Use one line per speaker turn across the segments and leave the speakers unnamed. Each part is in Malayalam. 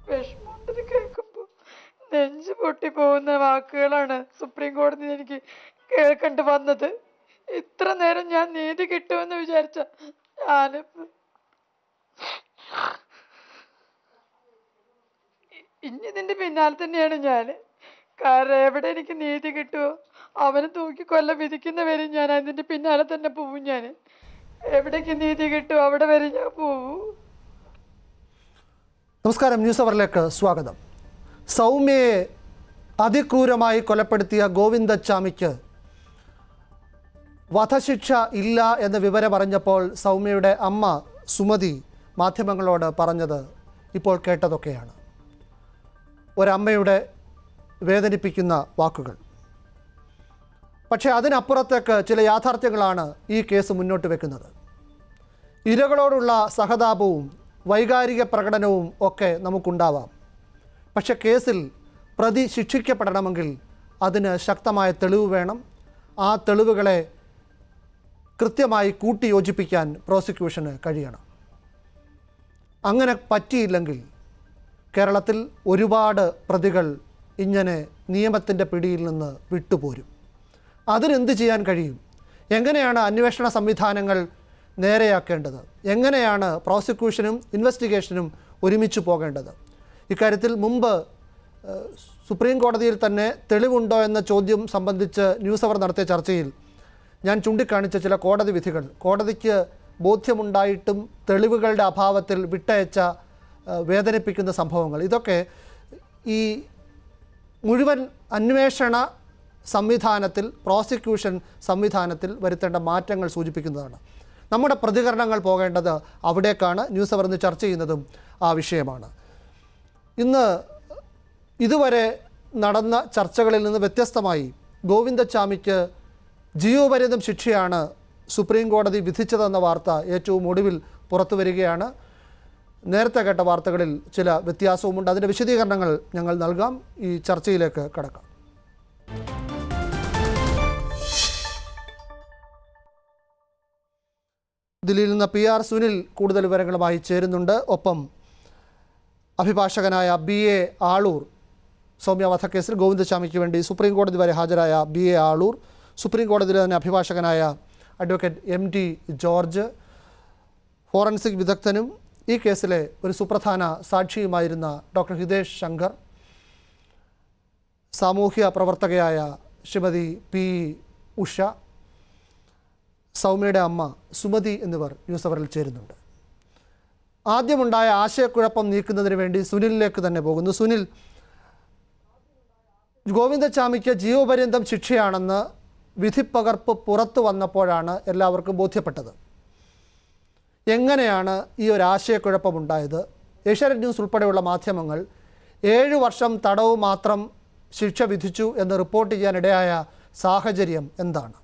വിഷമമുണ്ട് ഇത് കേൾക്കുമ്പോൾ നെഞ്ച് പൊട്ടി പോകുന്ന വാക്കുകളാണ് സുപ്രീം കോടതി എനിക്ക് കേൾക്കേണ്ടി വന്നത് ഇത്ര നേരം ഞാൻ നീതി കിട്ടുമെന്ന് വിചാരിച്ച ഞാനിപ്പോ ഇ- ഇനി ഇതിന്റെ പിന്നാലെ തന്നെയാണ് ഞാൻ കാരണം എവിടെ എനിക്ക് നീതി കിട്ടുമോ അവനെ തൂക്കി കൊല്ല വിധിക്കുന്നവരെ ഞാൻ അതിന്റെ പിന്നാലെ തന്നെ പോവും ഞാൻ എവിടേക്ക് നീതി കിട്ടുമോ അവിടെ വരെ ഞാൻ പോവും
നമസ്കാരം ന്യൂസ് അവറിലേക്ക് സ്വാഗതം സൗമ്യയെ അതിക്രൂരമായി കൊലപ്പെടുത്തിയ ഗോവിന്ദച്ചാമിക്ക് വധശിക്ഷ ഇല്ല എന്ന വിവരം അറിഞ്ഞപ്പോൾ സൗമ്യയുടെ അമ്മ സുമതി മാധ്യമങ്ങളോട് പറഞ്ഞത് ഇപ്പോൾ കേട്ടതൊക്കെയാണ് ഒരമ്മയുടെ വേദനിപ്പിക്കുന്ന വാക്കുകൾ പക്ഷേ അതിനപ്പുറത്തേക്ക് ചില യാഥാർത്ഥ്യങ്ങളാണ് ഈ കേസ് മുന്നോട്ട് വെക്കുന്നത് ഇരകളോടുള്ള സഹതാപവും വൈകാരിക പ്രകടനവും ഒക്കെ നമുക്കുണ്ടാവാം പക്ഷെ കേസിൽ പ്രതി ശിക്ഷിക്കപ്പെടണമെങ്കിൽ അതിന് ശക്തമായ തെളിവ് വേണം ആ തെളിവുകളെ കൃത്യമായി കൂട്ടിയോജിപ്പിക്കാൻ പ്രോസിക്യൂഷന് കഴിയണം അങ്ങനെ പറ്റിയില്ലെങ്കിൽ കേരളത്തിൽ ഒരുപാട് പ്രതികൾ ഇങ്ങനെ നിയമത്തിൻ്റെ പിടിയിൽ നിന്ന് വിട്ടുപോരും അതിനെന്ത് ചെയ്യാൻ കഴിയും എങ്ങനെയാണ് അന്വേഷണ സംവിധാനങ്ങൾ നേരെയാക്കേണ്ടത് എങ്ങനെയാണ് പ്രോസിക്യൂഷനും ഇൻവെസ്റ്റിഗേഷനും ഒരുമിച്ച് പോകേണ്ടത് ഇക്കാര്യത്തിൽ മുമ്പ് ഏഹ്, സുപ്രീം കോടതിയിൽ തന്നെ തെളിവുണ്ടോ എന്ന ചോദ്യം സംബന്ധിച്ച് ന്യൂസ് അവർ നടത്തിയ ചർച്ചയിൽ ഞാൻ ചൂണ്ടിക്കാണിച്ച ചില കോടതി വിധികൾ കോടതിക്ക് ബോധ്യമുണ്ടായിട്ടും തെളിവുകളുടെ അഭാവത്തിൽ വിട്ടയച്ച ഏഹ്, വേദനിപ്പിക്കുന്ന സംഭവങ്ങൾ ഇതൊക്കെ ഈ മുഴുവൻ അന്വേഷണ സംവിധാനത്തിൽ പ്രോസിക്യൂഷൻ സംവിധാനത്തിൽ വരുത്തേണ്ട മാറ്റങ്ങൾ സൂചിപ്പിക്കുന്നതാണ് നമ്മുടെ പ്രതികരണങ്ങൾ പോകേണ്ടത് അവിടേക്കാണ് ന്യൂസ് അവർ ഇന്ന് ചർച്ച ചെയ്യുന്നതും ആ വിഷയമാണ് ഇന്ന് ഇതുവരെ നടന്ന ചർച്ചകളിൽ നിന്ന് വ്യത്യസ്തമായി ഗോവിന്ദച്ചാമിക്ക് ജീവപര്യന്തം ശിക്ഷയാണ് സുപ്രീം കോടതി വിധിച്ചതെന്ന വാർത്ത ഏറ്റവും ഒടുവിൽ പുറത്തു വരികയാണ് നേരത്തെ കേട്ട വാർത്തകളിൽ ചില വ്യത്യാസവുമുണ്ട് അതിൻ്റെ വിശദീകരണങ്ങൾ ഞങ്ങൾ നൽകാം ഈ ചർച്ചയിലേക്ക് കടക്കാം ദില്ലിയിൽ നിന്ന് പി ആർ സുനിൽ കൂടുതൽ വിവരങ്ങളുമായി ചേരുന്നുണ്ട് ഒപ്പം അഭിഭാഷകനായ ബി എ ആളൂർ സൗമ്യ വധക്കേസിൽ ഗോവിന്ദസ്വാമിക്ക് വേണ്ടി സുപ്രീം കോടതി വരെ ഹാജരായ ബി എ ആളൂർ സുപ്രീം കോടതിയിലെ തന്നെ അഭിഭാഷകനായ advocate M T George forensic വിദഗ്ധനും ഈ കേസിലെ ഒരു സുപ്രധാന സാക്ഷിയുമായിരുന്ന ഡോക്ടർ ഹിതേഷ് ശങ്കർ സാമൂഹ്യ പ്രവർത്തകയായ ശ്രീമതി പി ഉഷ സൗമ്യയുടെ അമ്മ സുമതി എന്നിവർ ന്യൂസ് അവറിൽ ചേരുന്നുണ്ട് ആദ്യമുണ്ടായ ആശയക്കുഴപ്പം നീക്കുന്നതിന് വേണ്ടി സുനിലിലേക്ക് തന്നെ പോകുന്നു സുനിൽ ഗോവിന്ദച്ചാമിക്ക് ജീവപര്യന്തം ശിക്ഷയാണെന്ന് വിധിപ്പകർപ്പ് പുറത്തു വന്നപ്പോഴാണ് എല്ലാവർക്കും ബോധ്യപ്പെട്ടത് എങ്ങനെയാണ് ഈ ഒരു ആശയക്കുഴപ്പമുണ്ടായത് ഏഷ്യാനെറ്റ് ന്യൂസ് ഉൾപ്പെടെയുള്ള മാധ്യമങ്ങൾ ഏഴ് വർഷം തടവ് മാത്രം ശിക്ഷ വിധിച്ചു എന്ന് റിപ്പോർട്ട് ചെയ്യാനിടയായ സാഹചര്യം എന്താണ്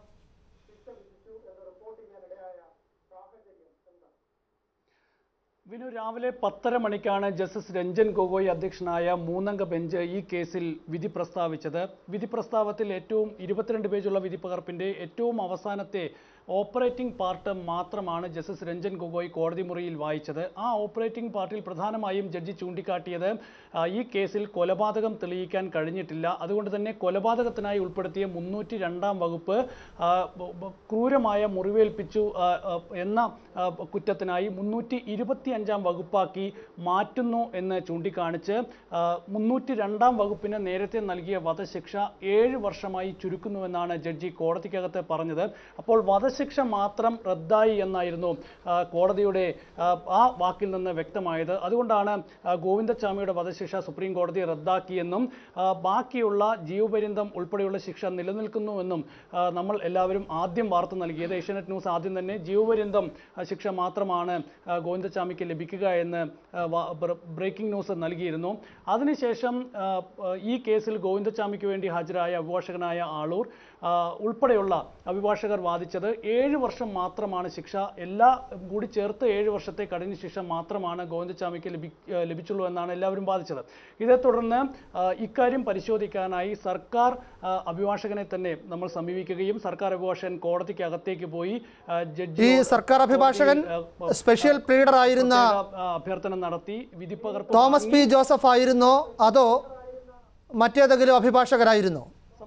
വിനു രാവിലെ പത്തര മണിക്കാണ് ജസ്റ്റിസ് രഞ്ജൻ ഗൊഗോയ് അധ്യക്ഷനായ മൂന്നംഗ ബെഞ്ച് ഈ കേസിൽ വിധി പ്രസ്താവിച്ചത് വിധി പ്രസ്താവത്തിൽ ഏറ്റവും ഇരുപത്തിരണ്ട് പേജുള്ള വിധി പകർപ്പിന്റെ ഏറ്റവും അവസാനത്തെ ഓപ്പറേറ്റിംഗ് പാർട്ട് മാത്രമാണ് ജസ്റ്റിസ് രഞ്ജൻ ഗൊഗോയ് കോടതി മുറിയിൽ വായിച്ചത് ആ ഓപ്പറേറ്റിംഗ് പാർട്ടിൽ പ്രധാനമായും ജഡ്ജി ചൂണ്ടിക്കാട്ടിയത് ആ, ഈ കേസിൽ കൊലപാതകം തെളിയിക്കാൻ കഴിഞ്ഞിട്ടില്ല അതുകൊണ്ട് തന്നെ കൊലപാതകത്തിനായി ഉൾപ്പെടുത്തിയ മുന്നൂറ്റി രണ്ടാം വകുപ്പ് ആ, ബ- ബ- ക്രൂരമായ മുറിവേൽപ്പിച്ചു ആ, ആ, എന്ന ആ, കുറ്റത്തിനായി മുന്നൂറ്റി ഇരുപത്തി അഞ്ചാം വകുപ്പാക്കി മാറ്റുന്നു എന്ന് ചൂണ്ടിക്കാണിച്ച് മുന്നൂറ്റി രണ്ടാം വകുപ്പിന് നേരത്തെ നൽകിയ വധശിക്ഷ ഏഴ് വർഷമായി ചുരുക്കുന്നുവെന്നാണ് ജഡ്ജി കോടതിക്കകത്ത് പറഞ്ഞത് അപ്പോൾ വധശിക്ഷ മാത്രം റദ്ദായി എന്നായിരുന്നു ആ, കോടതിയുടെ ആ, ആ വാക്കിൽ നിന്ന് വ്യക്തമായത് അതുകൊണ്ടാണ് ആ, ഗോവിന്ദസ്വാമിയുടെ വധശിക്ഷ സുപ്രീം കോടതി റദ്ദാക്കിയെന്നും ആ, ബാക്കിയുള്ള ജീവപര്യന്തം ഉൾപ്പെടെയുള്ള ശിക്ഷ നിലനിൽക്കുന്നുവെന്നും ആ, നമ്മൾ എല്ലാവരും ആദ്യം വാർത്ത നൽകിയത് ഏഷ്യാനെറ്റ് ന്യൂസ് ആദ്യം തന്നെ ജീവപര്യന്തം ആ, ശിക്ഷ മാത്രമാണ് ആ, ഗോവിന്ദസ്വാമിക്ക് ലഭിക്കുക എന്ന് ആ, വാ- ബ്ര- ബ്രേക്കിംഗ് ന്യൂസ് നൽകിയിരുന്നു അതിനുശേഷം ആ, ആ, ഈ കേസിൽ ഗോവിന്ദസ്വാമിക്ക് വേണ്ടി ഹാജരായ അഭിഭാഷകനായ ആളൂർ ആ, ഉൾപ്പെടെയുള്ള അഭിഭാഷകർ വാദിച്ചത് ഏഴ് വർഷം മാത്രമാണ് ശിക്ഷ എല്ലാ കൂടി ചേർത്ത് ഏഴ് വർഷത്തെ കഠിന ശിക്ഷ മാത്രമാണ് ഗോവിന്ദസ്വാമിക്ക് ലഭി ആ, ലഭിച്ചുള്ളൂ എന്നാണ് എല്ലാവരും വാദിച്ചത് ഇതേ തുടർന്ന് ആ, ഇക്കാര്യം പരിശോധിക്കാനായി സർക്കാർ ആ, അഭിഭാഷകനെ തന്നെ നമ്മൾ സമീപിക്കുകയും സർക്കാർ അഭിഭാഷകൻ കോടതിക്ക് അകത്തേക്ക് പോയി ആ,
ഈ
ജഡ്ജിയോട്
സർക്കാർ അഭിഭാഷകൻ
കോടതിയിൽ, ആ,
സ്പെഷ്യൽ പ്ലീഡർ ആയിരുന്ന
പ്രത്യേക, ആ, അഭ്യർത്ഥന നടത്തി വിധിപ്പകർപ്പ്
തോമസ് പി ജോസഫ് ആയിരുന്നോ അതോ മറ്റേതെങ്കിലും അഭിഭാഷകരായിരുന്നോ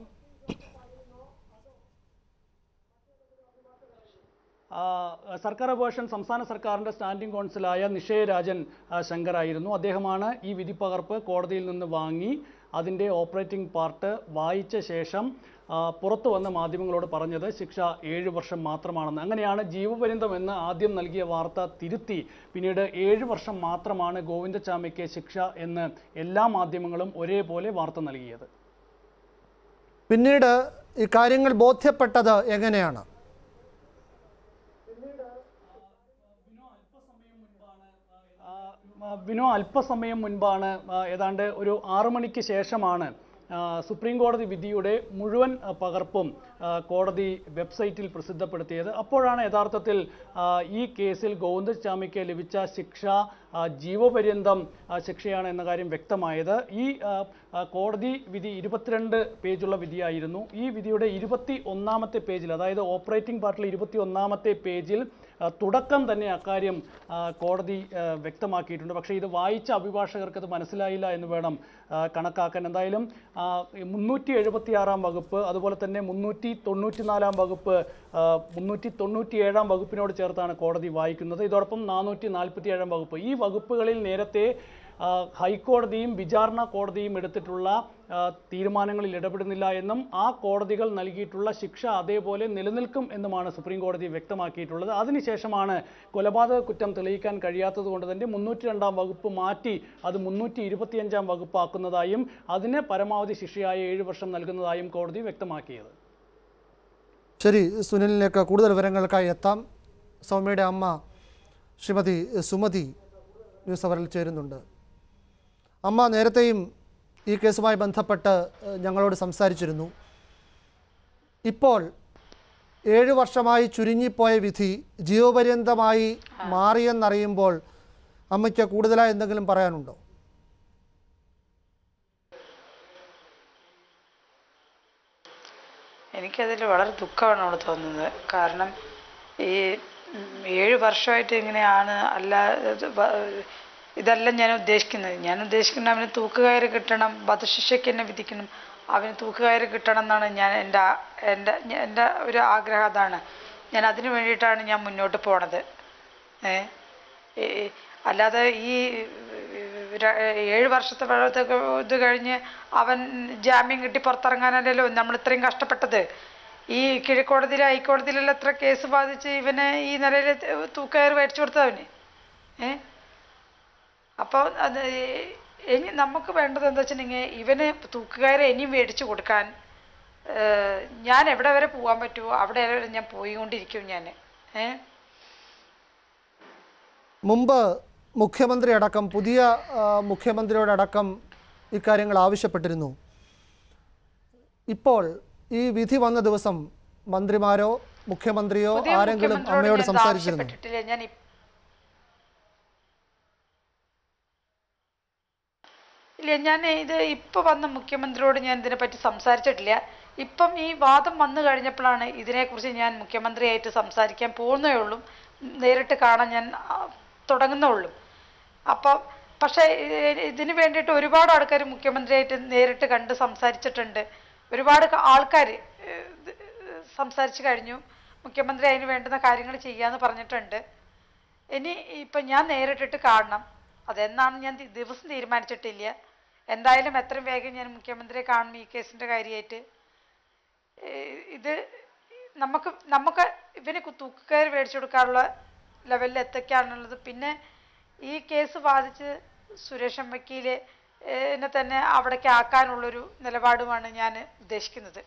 ആ, സർക്കാർ അഭിഭാഷകൻ സംസ്ഥാന സർക്കാരിൻ്റെ സ്റ്റാൻഡിംഗ് കൗൺസിലായ നിഷയ രാജൻ ആ, ശങ്കറായിരുന്നു അദ്ദേഹമാണ് ഈ വിധിപ്പകർപ്പ് കോടതിയിൽ നിന്ന് വാങ്ങി അതിൻ്റെ ഓപ്പറേറ്റിംഗ് പാർട്ട് വായിച്ച ശേഷം ആ, പുറത്തു വന്ന മാധ്യമങ്ങളോട് പറഞ്ഞത് ശിക്ഷ ഏഴ് വർഷം മാത്രമാണെന്ന് അങ്ങനെയാണ് ജീവപര്യന്തം എന്ന് ആദ്യം നൽകിയ വാർത്ത തിരുത്തി പിന്നീട് ഏഴ് വർഷം മാത്രമാണ് ഗോവിന്ദചാമിക്ക് ശിക്ഷ എന്ന് എല്ലാ മാധ്യമങ്ങളും ഒരേപോലെ വാർത്ത നൽകിയത്
പിന്നീട് ഈ കാര്യങ്ങൾ ബോധ്യപ്പെട്ടത് എങ്ങനെയാണ്
ആ, ആ, ബിനു അല്പസമയം മുൻപാണ് ആ, ഏതാണ്ട് ഒരു ആറു മണിക്ക് ശേഷമാണ് ആ, സുപ്രീം കോടതി വിധിയുടെ മുഴുവൻ ആ, പകർപ്പും ആ, കോടതി വെബ്സൈറ്റിൽ പ്രസിദ്ധപ്പെടുത്തിയത് അപ്പോഴാണ് യഥാർത്ഥത്തിൽ ആ, ഈ കേസിൽ ഗോവിന്ദസ്വാമിക്ക് ലഭിച്ച ശിക്ഷ ആ, ജീവപര്യന്തം ആ, ശിക്ഷയാണ് എന്ന കാര്യം വ്യക്തമായത് ഈ ആ, ആ, കോടതി വിധി ഇരുപത്തിരണ്ട് പേജുള്ള വിധിയായിരുന്നു ഈ വിധിയുടെ ഇരുപത്തി ഒന്നാമത്തെ പേജിൽ അതായത് ഓപ്പറേറ്റിംഗ് പാർട്ടിൽ ഇരുപത്തി ഒന്നാമത്തെ പേജിൽ ആ, തുടക്കം തന്നെ അക്കാര്യം ആ, കോടതി ആ, വ്യക്തമാക്കിയിട്ടുണ്ട് പക്ഷേ ഇത് വായിച്ച അഭിഭാഷകർക്ക് അത് മനസ്സിലായില്ല എന്ന് വേണം ആ, കണക്കാക്കാൻ എന്തായാലും മുന്നൂറ്റി എഴുപത്തി ആറാം വകുപ്പ് അതുപോലെ തന്നെ മുന്നൂറ്റി തൊണ്ണൂറ്റി നാലാം വകുപ്പ് ആ, മുന്നൂറ്റി തൊണ്ണൂറ്റി ഏഴാം വകുപ്പിനോട് ചേർത്താണ് കോടതി വായിക്കുന്നത് ഇതോടൊപ്പം നാനൂറ്റി നാൽപ്പത്തി ഏഴാം വകുപ്പ് ഈ വകുപ്പുകളിൽ നേരത്തെ ആ, ഹൈക്കോടതിയും വിചാരണ കോടതിയും എടുത്തിട്ടുള്ള ആ, തീരുമാനങ്ങളിൽ ഇടപെടുന്നില്ല എന്നും ആ കോടതികൾ നൽകിയിട്ടുള്ള ശിക്ഷ അതേപോലെ നിലനിൽക്കും എന്നുമാണ് സുപ്രീം കോടതി വ്യക്തമാക്കിയിട്ടുള്ളത് അതിനുശേഷമാണ് കൊലപാതക കുറ്റം തെളിയിക്കാൻ കഴിയാത്തത് കൊണ്ട് തന്നെ മുന്നൂറ്റി രണ്ടാം വകുപ്പ് മാറ്റി അത് മുന്നൂറ്റി ഇരുപത്തിയഞ്ചാം വകുപ്പാക്കുന്നതായും അതിന് പരമാവധി ശിക്ഷയായ ഏഴ് വർഷം നൽകുന്നതായും കോടതി വ്യക്തമാക്കിയത്
ശരി സുനിലിലേക്ക് കൂടുതൽ വിവരങ്ങൾക്കായി എത്താം സൗമ്യയുടെ അമ്മ ശ്രീമതി സുമതി ന്യൂസ് അവറിൽ ചേരുന്നുണ്ട് അമ്മ നേരത്തെയും ഈ കേസുമായി ബന്ധപ്പെട്ട് ഏഹ്, ഞങ്ങളോട് സംസാരിച്ചിരുന്നു ഇപ്പോൾ ഏഴ് വർഷമായി ചുരുങ്ങിപ്പോയ വിധി ജീവപര്യന്തമായി മാറിയെന്നറിയുമ്പോൾ അമ്മയ്ക്ക് കൂടുതലായി എന്തെങ്കിലും പറയാനുണ്ടോ
എനിക്കതിൽ വളരെ ദുഃഖമാണ് അവിടെ തോന്നുന്നത് കാരണം ഈ ഉം, ഏഴ് വർഷമായിട്ട് ഇങ്ങനെയാണ് അല്ല ഇത് വ- ഇതല്ല ഞാൻ ഉദ്ദേശിക്കുന്നത് ഞാൻ ഉദ്ദേശിക്കുന്നത് അവന് തൂക്കുകയറ് കിട്ടണം വധശിക്ഷയ്ക്ക് തന്നെ വിധിക്കണം അവന് തൂക്കുകയറ് കിട്ടണം എന്നാണ് ഞാൻ എൻ്റെ ആ- എൻ്റെ ഞ- എൻ്റെ ഒരു ആഗ്രഹം അതാണ് ഞാൻ അതിന് വേണ്ടിയിട്ടാണ് ഞാൻ മുന്നോട്ട് പോണത് ഏ ഈ അല്ലാതെ ഈ ര- ഏഴ് വർഷത്തെ വെള്ളത്തൊക്കെ ഇത് കഴിഞ്ഞ് അവൻ ജാമ്യം കിട്ടി പുറത്തിറങ്ങാനല്ലല്ലോ നമ്മൾ ഇത്രയും കഷ്ടപ്പെട്ടത് ഈ കീഴ്ക്കോടതിയിലും ഹൈക്കോടതിയിലെല്ലാം എത്ര കേസ് ബാധിച്ച് ഇവന് ഈ നിലയിൽ തൂക്കയർ മേടിച്ചു കൊടുത്തവന് ഏ അപ്പോൾ അത് ഇനി നമുക്ക് വേണ്ടത് എന്താ വെച്ചിട്ടുണ്ടെങ്കിൽ ഇവന് തൂക്കുകയറ് ഇനിയും മേടിച്ചു കൊടുക്കാൻ ഏഹ്, ഞാൻ എവിടെ വരെ പോകാൻ പറ്റുമോ അവിടെ വരെ ഞാൻ പോയിക്കൊണ്ടിരിക്കും ഞാൻ ഏ
മുമ്പ് മുഖ്യമന്ത്രി അടക്കം പുതിയ ആ, മുഖ്യമന്ത്രിയോടടക്കം ഇക്കാര്യങ്ങൾ ആവശ്യപ്പെട്ടിരുന്നു ഇപ്പോൾ ഈ വിധി വന്ന ദിവസം മന്ത്രിമാരോ മുഖ്യമന്ത്രിയോ
പുതിയ
ആരെങ്കിലും
മുഖ്യമന്ത്രിയോട്
അമ്മയോട്
ഞാൻ ഇത്
സംസാരിച്ചിരുന്നു
ആവശ്യപ്പെട്ടിട്ടില്ല ഞാൻ ഇ- ഇല്ല ഞാൻ ഇത് ഇപ്പൊ വന്ന മുഖ്യമന്ത്രിയോട് ഞാൻ ഇതിനെപ്പറ്റി സംസാരിച്ചിട്ടില്ല ഇപ്പം ഈ വാദം വന്നു കഴിഞ്ഞപ്പോഴാണ് ഇതിനെക്കുറിച്ച് ഞാൻ മുഖ്യമന്ത്രിയായിട്ട് സംസാരിക്കാൻ പോകുന്നേ ഉള്ളൂ നേരിട്ട് കാണാൻ ഞാൻ ആ, തുടങ്ങുന്നേ ഉള്ളൂ അപ്പം പക്ഷേ ഇ- ഇതിന് വേണ്ടിയിട്ട് ഒരുപാട് ആൾക്കാർ മുഖ്യമന്ത്രിയായിട്ട് നേരിട്ട് കണ്ട് സംസാരിച്ചിട്ടുണ്ട് ഒരുപാട് ആൾക്കാർ സംസാരിച്ചു കഴിഞ്ഞു മുഖ്യമന്ത്രി അതിന് വേണ്ടുന്ന കാര്യങ്ങൾ ചെയ്യാന്ന് പറഞ്ഞിട്ടുണ്ട് ഇനി ഇപ്പം ഞാൻ നേരിട്ടിട്ട് കാണണം അതെന്നാണ് ഞാൻ ദി- ദിവസം തീരുമാനിച്ചിട്ടില്ല എന്തായാലും എത്രയും വേഗം ഞാൻ മുഖ്യമന്ത്രിയെ കാണും ഈ കേസിൻ്റെ കാര്യമായിട്ട് ഏഹ് ഇത് നമുക്ക് നമുക്ക് ഇവന് കു- തൂക്കുകയർ മേടിച്ചു കൊടുക്കാനുള്ള ലെവലിൽ എത്തിക്കാനുള്ളത് പിന്നെ ഈ കേസ് ബാധിച്ച് സുരേഷൻ വക്കീല് എന്നെ തന്നെ അവിടേക്ക് ആക്കാനുള്ളൊരു നിലപാടുമാണ് ഞാൻ ഉദ്ദേശിക്കുന്നത്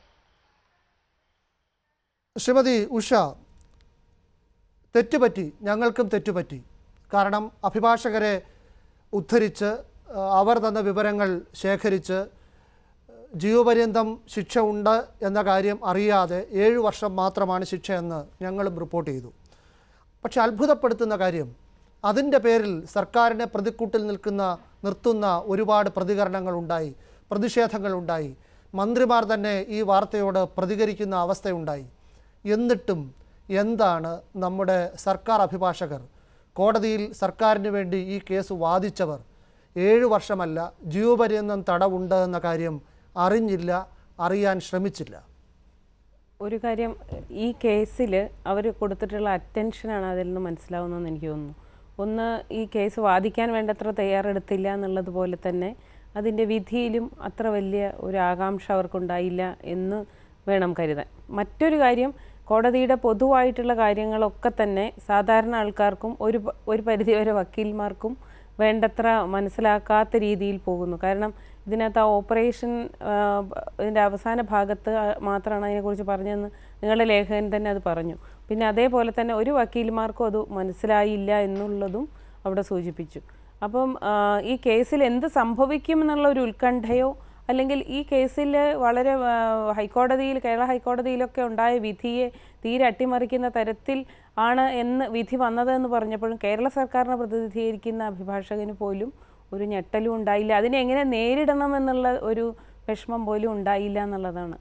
ശ്രീമതി ഉഷ തെറ്റുപറ്റി ഞങ്ങൾക്കും തെറ്റുപറ്റി കാരണം അഭിഭാഷകരെ ഉദ്ധരിച്ച് ആ, അവർ തന്ന വിവരങ്ങൾ ശേഖരിച്ച് ജീവപര്യന്തം ശിക്ഷ ഉണ്ട് എന്ന കാര്യം അറിയാതെ ഏഴ് വർഷം മാത്രമാണ് ശിക്ഷയെന്ന് ഞങ്ങളും റിപ്പോർട്ട് ചെയ്തു പക്ഷെ അത്ഭുതപ്പെടുത്തുന്ന കാര്യം അതിൻ്റെ പേരിൽ സർക്കാരിനെ പ്രതിക്കൂട്ടിൽ നിൽക്കുന്ന നിർത്തുന്ന ഒരുപാട് പ്രതികരണങ്ങളുണ്ടായി പ്രതിഷേധങ്ങളുണ്ടായി മന്ത്രിമാർ തന്നെ ഈ വാർത്തയോട് പ്രതികരിക്കുന്ന അവസ്ഥയുണ്ടായി എന്നിട്ടും എന്താണ് നമ്മുടെ സർക്കാർ അഭിഭാഷകർ കോടതിയിൽ സർക്കാരിന് വേണ്ടി ഈ കേസ് വാദിച്ചവർ ഏഴു വർഷമല്ല ജീവപര്യന്തം തടവുണ്ട് എന്ന കാര്യം അറിഞ്ഞില്ല അറിയാൻ ശ്രമിച്ചില്ല
ഒരു കാര്യം ഈ കേസിൽ അവർ കൊടുത്തിട്ടുള്ള അറ്റൻഷനാണ് അതിൽ നിന്ന് മനസ്സിലാവുന്നതെന്ന് എനിക്ക് തോന്നുന്നു ഒന്ന് ഈ കേസ് വാദിക്കാൻ വേണ്ടത്ര തയ്യാറെടുത്തില്ല എന്നുള്ളതുപോലെ തന്നെ അതിൻ്റെ വിധിയിലും അത്ര വലിയ ഒരു ആകാംക്ഷ അവർക്കുണ്ടായില്ല എന്ന് വേണം കരുതാൻ മറ്റൊരു കാര്യം കോടതിയുടെ പൊതുവായിട്ടുള്ള കാര്യങ്ങളൊക്കെ തന്നെ സാധാരണ ആൾക്കാർക്കും ഒരു പ- ഒരു പരിധിവരെ വക്കീൽമാർക്കും വേണ്ടത്ര മനസ്സിലാക്കാത്ത രീതിയിൽ പോകുന്നു കാരണം ഇതിനകത്ത് ആ ഓപ്പറേഷൻ ആ, ഇതിൻ്റെ അവസാന ഭാഗത്ത് മാത്രമാണ് അതിനെക്കുറിച്ച് പറഞ്ഞതെന്ന് നിങ്ങളുടെ ലേഖകൻ തന്നെ അത് പറഞ്ഞു പിന്നെ അതേപോലെ തന്നെ ഒരു വക്കീൽമാർക്കും അത് മനസ്സിലായില്ല എന്നുള്ളതും അവിടെ സൂചിപ്പിച്ചു അപ്പം ആ, ഈ കേസിൽ എന്ത് സംഭവിക്കും എന്നുള്ള ഒരു ഉത്കണ്ഠയോ അല്ലെങ്കിൽ ഈ കേസിൽ വളരെ ആ, ഹൈക്കോടതിയിൽ കേരള ഹൈക്കോടതിയിലൊക്കെ ഉണ്ടായ വിധിയെ തീരെ അട്ടിമറിക്കുന്ന തരത്തിൽ ആണ് എന്ന് വിധി വന്നതെന്ന് പറഞ്ഞപ്പോഴും കേരള സർക്കാരിനെ പ്രതിനിധീകരിക്കുന്ന അഭിഭാഷകന് പോലും ഒരു ഞെട്ടലും ഉണ്ടായില്ല അതിനെ എങ്ങനെ നേരിടണം എന്നുള്ള ഒരു വിഷമം പോലും ഉണ്ടായില്ല എന്നുള്ളതാണ്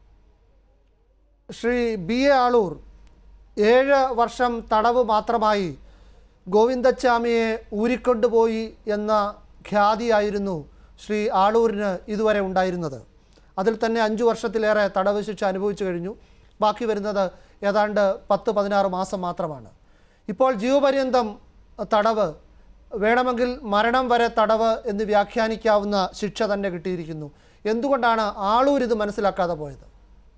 ശ്രീ ബി എ ആളൂർ ഏഴ് വർഷം തടവ് മാത്രമായി ഗോവിന്ദച്ചാമിയെ ഊരിക്കൊണ്ടുപോയി എന്ന ഖ്യാതിയായിരുന്നു ശ്രീ ആളൂരിന് ഇതുവരെ ഉണ്ടായിരുന്നത് അതിൽ തന്നെ അഞ്ചു വർഷത്തിലേറെ തടവ് ശിക്ഷ അനുഭവിച്ചു കഴിഞ്ഞു ബാക്കി വരുന്നത് ഏതാണ്ട് പത്ത് പതിനാറ് മാസം മാത്രമാണ് ഇപ്പോൾ ജീവപര്യന്തം തടവ് വേണമെങ്കിൽ മരണം വരെ തടവ് എന്ന് വ്യാഖ്യാനിക്കാവുന്ന ശിക്ഷ തന്നെ കിട്ടിയിരിക്കുന്നു എന്തുകൊണ്ടാണ് ആളൂർ ഇത് മനസ്സിലാക്കാതെ പോയത്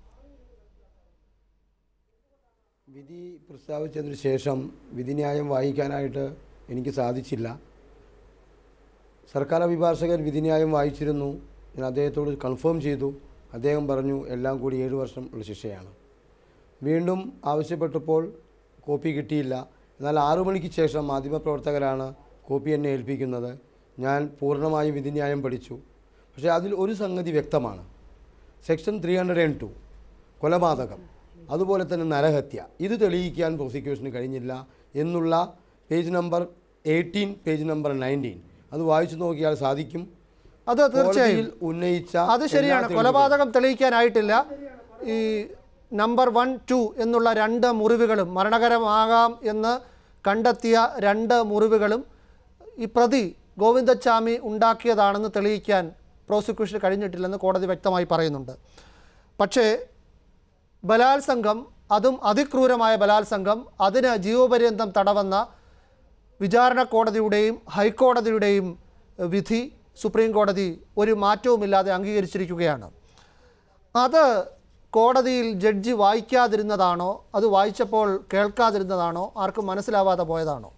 വിധി പ്രസ്താവിച്ചതിന് ശേഷം വിധിന്യായം വായിക്കാനായിട്ട് എനിക്ക് സാധിച്ചില്ല സർക്കാർ അഭിഭാഷകർ വിധിന്യായം വായിച്ചിരുന്നു ഞാൻ അദ്ദേഹത്തോട് കൺഫേം ചെയ്തു അദ്ദേഹം പറഞ്ഞു എല്ലാം കൂടി ഏഴ് വർഷം ഉള്ള ശിക്ഷയാണ് വീണ്ടും ആവശ്യപ്പെട്ടപ്പോൾ കോപ്പി കിട്ടിയില്ല എന്നാൽ ആറു മണിക്ക് ശേഷം മാധ്യമപ്രവർത്തകരാണ് കോപ്പി എന്നെ ഏൽപ്പിക്കുന്നത് ഞാൻ പൂർണ്ണമായും വിധിന്യായം പഠിച്ചു പക്ഷേ അതിൽ ഒരു സംഗതി വ്യക്തമാണ് section three hundred and two കൊലപാതകം അതുപോലെ തന്നെ നരഹത്യ ഇത് തെളിയിക്കാൻ പ്രോസിക്യൂഷന് കഴിഞ്ഞില്ല എന്നുള്ള page number eighteen page number nineteen അത് വായിച്ചു നോക്കിയാൽ സാധിക്കും
അത് തീർച്ചയായും
കോടതിയിൽ ഉന്നയിച്ച
അത് ശരിയാണ്
എല്ലാ
കൊലപാതകം തെളിയിക്കാനായിട്ടില്ല ഈ നമ്പർ വൺ ടു എന്നുള്ള രണ്ട് മുറിവുകളും മരണകരമാകാം എന്ന് കണ്ടെത്തിയ രണ്ട് മുറിവുകളും ഈ പ്രതി ഗോവിന്ദച്ചാമി ഉണ്ടാക്കിയതാണെന്ന് തെളിയിക്കാൻ പ്രോസിക്യൂഷന് കഴിഞ്ഞിട്ടില്ലെന്ന് കോടതി വ്യക്തമായി പറയുന്നുണ്ട് പക്ഷേ ബലാത്സംഗം അതും അതിക്രൂരമായ ബലാത്സംഗം അതിന് ജീവപര്യന്തം തടവെന്ന വിചാരണ കോടതിയുടെയും ഹൈക്കോടതിയുടെയും എഹ്, വിധി സുപ്രീം കോടതി ഒരു മാറ്റവുമില്ലാതെ അംഗീകരിച്ചിരിക്കുകയാണ് അത് കോടതിയിൽ ജഡ്ജി വായിക്കാതിരുന്നതാണോ അത് വായിച്ചപ്പോൾ കേൾക്കാതിരുന്നതാണോ ആർക്കും മനസ്സിലാവാതെ പോയതാണോ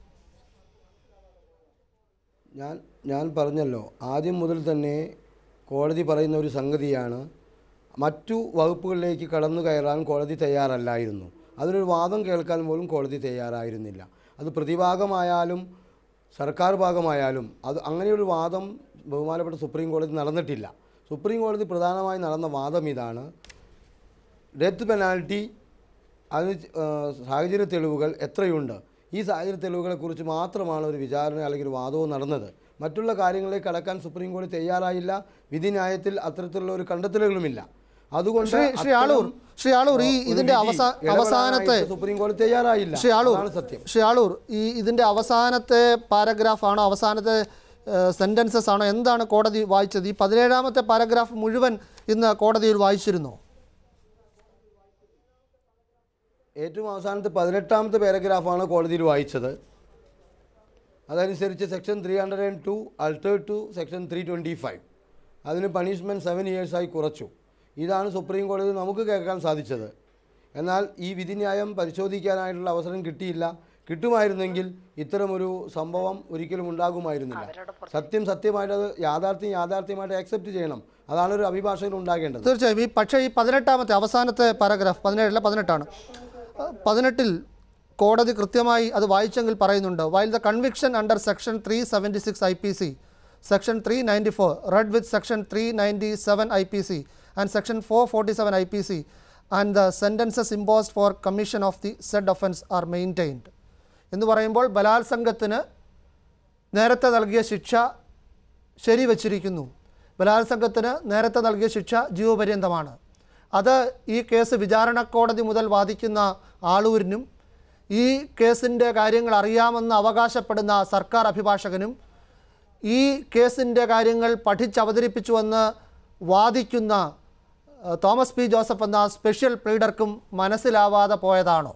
ഞാൻ ഞാൻ പറഞ്ഞല്ലോ ആദ്യം മുതൽ തന്നെ കോടതി പറയുന്ന ഒരു സംഗതിയാണ് മറ്റു വകുപ്പുകളിലേക്ക് കടന്നു കയറാൻ കോടതി തയ്യാറല്ലായിരുന്നു അതിനൊരു വാദം കേൾക്കാൻ പോലും കോടതി തയ്യാറായിരുന്നില്ല അത് പ്രതിഭാഗമായാലും സർക്കാർ ഭാഗമായാലും അത് അങ്ങനെയൊരു വാദം ബഹുമാനപ്പെട്ട സുപ്രീം കോടതി നടന്നിട്ടില്ല സുപ്രീം കോടതി പ്രധാനമായി നടന്ന വാദം ഇതാണ് ഡെത്ത് പെനാൽറ്റി അതിന് ച- ആ, സാഹചര്യ തെളിവുകൾ എത്രയുണ്ട് ഈ സാഹചര്യ തെളിവുകളെക്കുറിച്ച് മാത്രമാണ് ഒരു വിചാരണ അല്ലെങ്കിൽ ഒരു വാദവും നടന്നത് മറ്റുള്ള കാര്യങ്ങളിലേക്ക് കടക്കാൻ സുപ്രീം കോടതി തയ്യാറായില്ല വിധിന്യായത്തിൽ അത്തരത്തിലുള്ള ഒരു കണ്ടെത്തലുകളുമില്ല അതുകൊണ്ട്
ശ്രീ ശ്രീ ആളൂർ
അത്തരം
ശ്രീ ആളൂർ ഈ
ഒരു
ഇതിന്റെ
വിധി
അവസാ
ഇടപെടാനായിട്ട്
അവസാനത്തെ
സുപ്രീം കോടതി തയ്യാറായില്ല
ശ്രീ ആളൂർ
അതാണ് സത്യം
ശ്രീ ആളൂർ ഈ ഇതിന്റെ അവസാനത്തെ പാരഗ്രാഫാണോ അവസാനത്തെ സെന്റൻസസ് ആണോ എന്താണ് കോടതി വായിച്ചത് ഈ പതിനേഴാമത്തെ പാരഗ്രാഫ് മുഴുവൻ ഇന്ന് കോടതിയിൽ വായിച്ചിരുന്നോ
ഏറ്റവും അവസാനത്തെ പതിനെട്ടാമത്തെ പാരഗ്രാഫാണ് കോടതിയിൽ വായിച്ചത് അതനുസരിച്ച് section three hundred and two alter to section three twenty five അതിന് പണിഷ്മെൻറ്റ് സെവൻ ഇയേഴ്സായി കുറച്ചു ഇതാണ് സുപ്രീം കോടതി നമുക്ക് കേൾക്കാൻ സാധിച്ചത് എന്നാൽ ഈ വിധിന്യായം പരിശോധിക്കാനായിട്ടുള്ള അവസരം കിട്ടിയില്ല കിട്ടുമായിരുന്നെങ്കിൽ ഇത്തരമൊരു സംഭവം ഒരിക്കലും ഉണ്ടാകുമായിരുന്നില്ല സത്യം സത്യമായിട്ട് അത് യാഥാർത്ഥ്യം യാഥാർത്ഥ്യമായിട്ട് ആക്സെപ്റ്റ് ചെയ്യണം അതാണ് ഒരു അഭിഭാഷകൻ ഉണ്ടാകേണ്ടത്
തീർച്ചയായും ഈ പക്ഷേ ഈ പതിനെട്ടാമത്തെ അവസാനത്തെ പാരഗ്രാഫ് പതിനേഴല്ല പതിനെട്ടാണ് അഹ് പതിനെട്ടിൽ കോടതി കൃത്യമായി അത് വായിച്ചെങ്കിൽ പറയുന്നുണ്ട് while the conviction under section three seventy six I P C Section 394, read with Section 397 IPC and Section 447 IPC, and the sentences imposed for commission of the said offence are maintained. എന്ന് പറയുമ്പോൾ ബലാത്സംഗത്തിന് നേരത്തെ നൽകിയ ശിക്ഷ ശരിവച്ചിരിക്കുന്നു ബലാത്സംഗത്തിന് നേരത്തെ നൽകിയ ശിക്ഷ ജീവപര്യന്തമാണ് അത് ഈ കേസ് വിചാരണ കോടതി മുതൽ വാദിക്കുന്ന ആളൂരിനും ഈ കേസിൻ്റെ കാര്യങ്ങൾ അറിയാമെന്ന് അവകാശപ്പെടുന്ന സർക്കാർ അഭിഭാഷകനും ഈ കേസിൻ്റെ കാര്യങ്ങൾ പഠിച്ചവതരിപ്പിച്ചുവെന്ന് വാദിക്കുന്ന ഏഹ്, തോമസ് പി ജോസഫ് എന്ന സ്പെഷ്യൽ പ്ലീഡർക്കും മനസ്സിലാവാതെ പോയതാണോ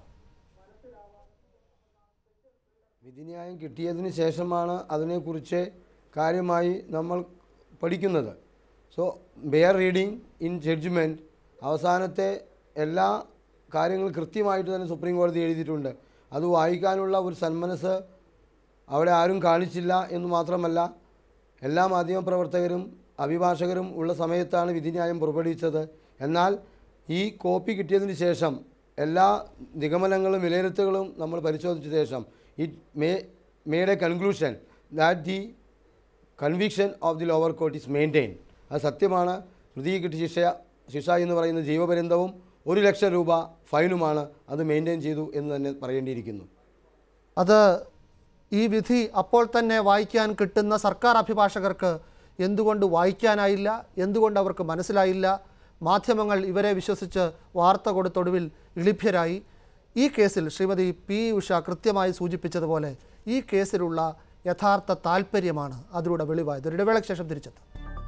വിധിന്യായം കിട്ടിയതിന് ശേഷമാണ് അതിനെക്കുറിച്ച് കാര്യമായി നമ്മൾ പഠിക്കുന്നത് so bare reading in judgment അവസാനത്തെ എല്ലാ കാര്യങ്ങളും കൃത്യമായിട്ട് തന്നെ സുപ്രീം കോടതി എഴുതിയിട്ടുണ്ട് അത് വായിക്കാനുള്ള ഒരു സന്മനസ് അവിടെ ആരും കാണിച്ചില്ല എന്ന് മാത്രമല്ല എല്ലാ മാധ്യമപ്രവർത്തകരും അഭിഭാഷകരും ഉള്ള സമയത്താണ് വിധിന്യായം പുറപ്പെടുവിച്ചത് എന്നാൽ ഈ കോപ്പി കിട്ടിയതിന് ശേഷം എല്ലാ നിഗമനങ്ങളും വിലയിരുത്തലുകളും നമ്മൾ പരിശോധിച്ച ശേഷം it may made a conclusion that the conviction of the lower court is maintain അത് സത്യമാണ് പ്രതിയെ കിട്ടിയ ശിക്ഷ ശിക്ഷ എന്ന് പറയുന്നത് ജീവപര്യന്തവും ഒരു ലക്ഷം രൂപ ഫൈനുമാണ് അത് മെയിൻറ്റെയിൻ ചെയ്തു എന്ന് തന്നെ പറയേണ്ടിയിരിക്കുന്നു
അത് ഈ വിധി അപ്പോൾ തന്നെ വായിക്കാൻ കിട്ടുന്ന സർക്കാർ അഭിഭാഷകർക്ക് എന്തുകൊണ്ട് വായിക്കാനായില്ല എന്തുകൊണ്ട് അവർക്ക് മനസ്സിലായില്ല മാധ്യമങ്ങൾ ഇവരെ വിശ്വസിച്ച് വാർത്ത കൊടുത്തൊടുവിൽ ഇളിഭ്യരായി ഈ കേസിൽ ശ്രീമതി പി ഉഷ കൃത്യമായി സൂചിപ്പിച്ചതുപോലെ ഈ കേസിലുള്ള യഥാർത്ഥ താല്പര്യമാണ് അതിലൂടെ വെളിവായത് ഒരു ഇടവേളയ്ക്ക് ശേഷം തിരിച്ചെത്താം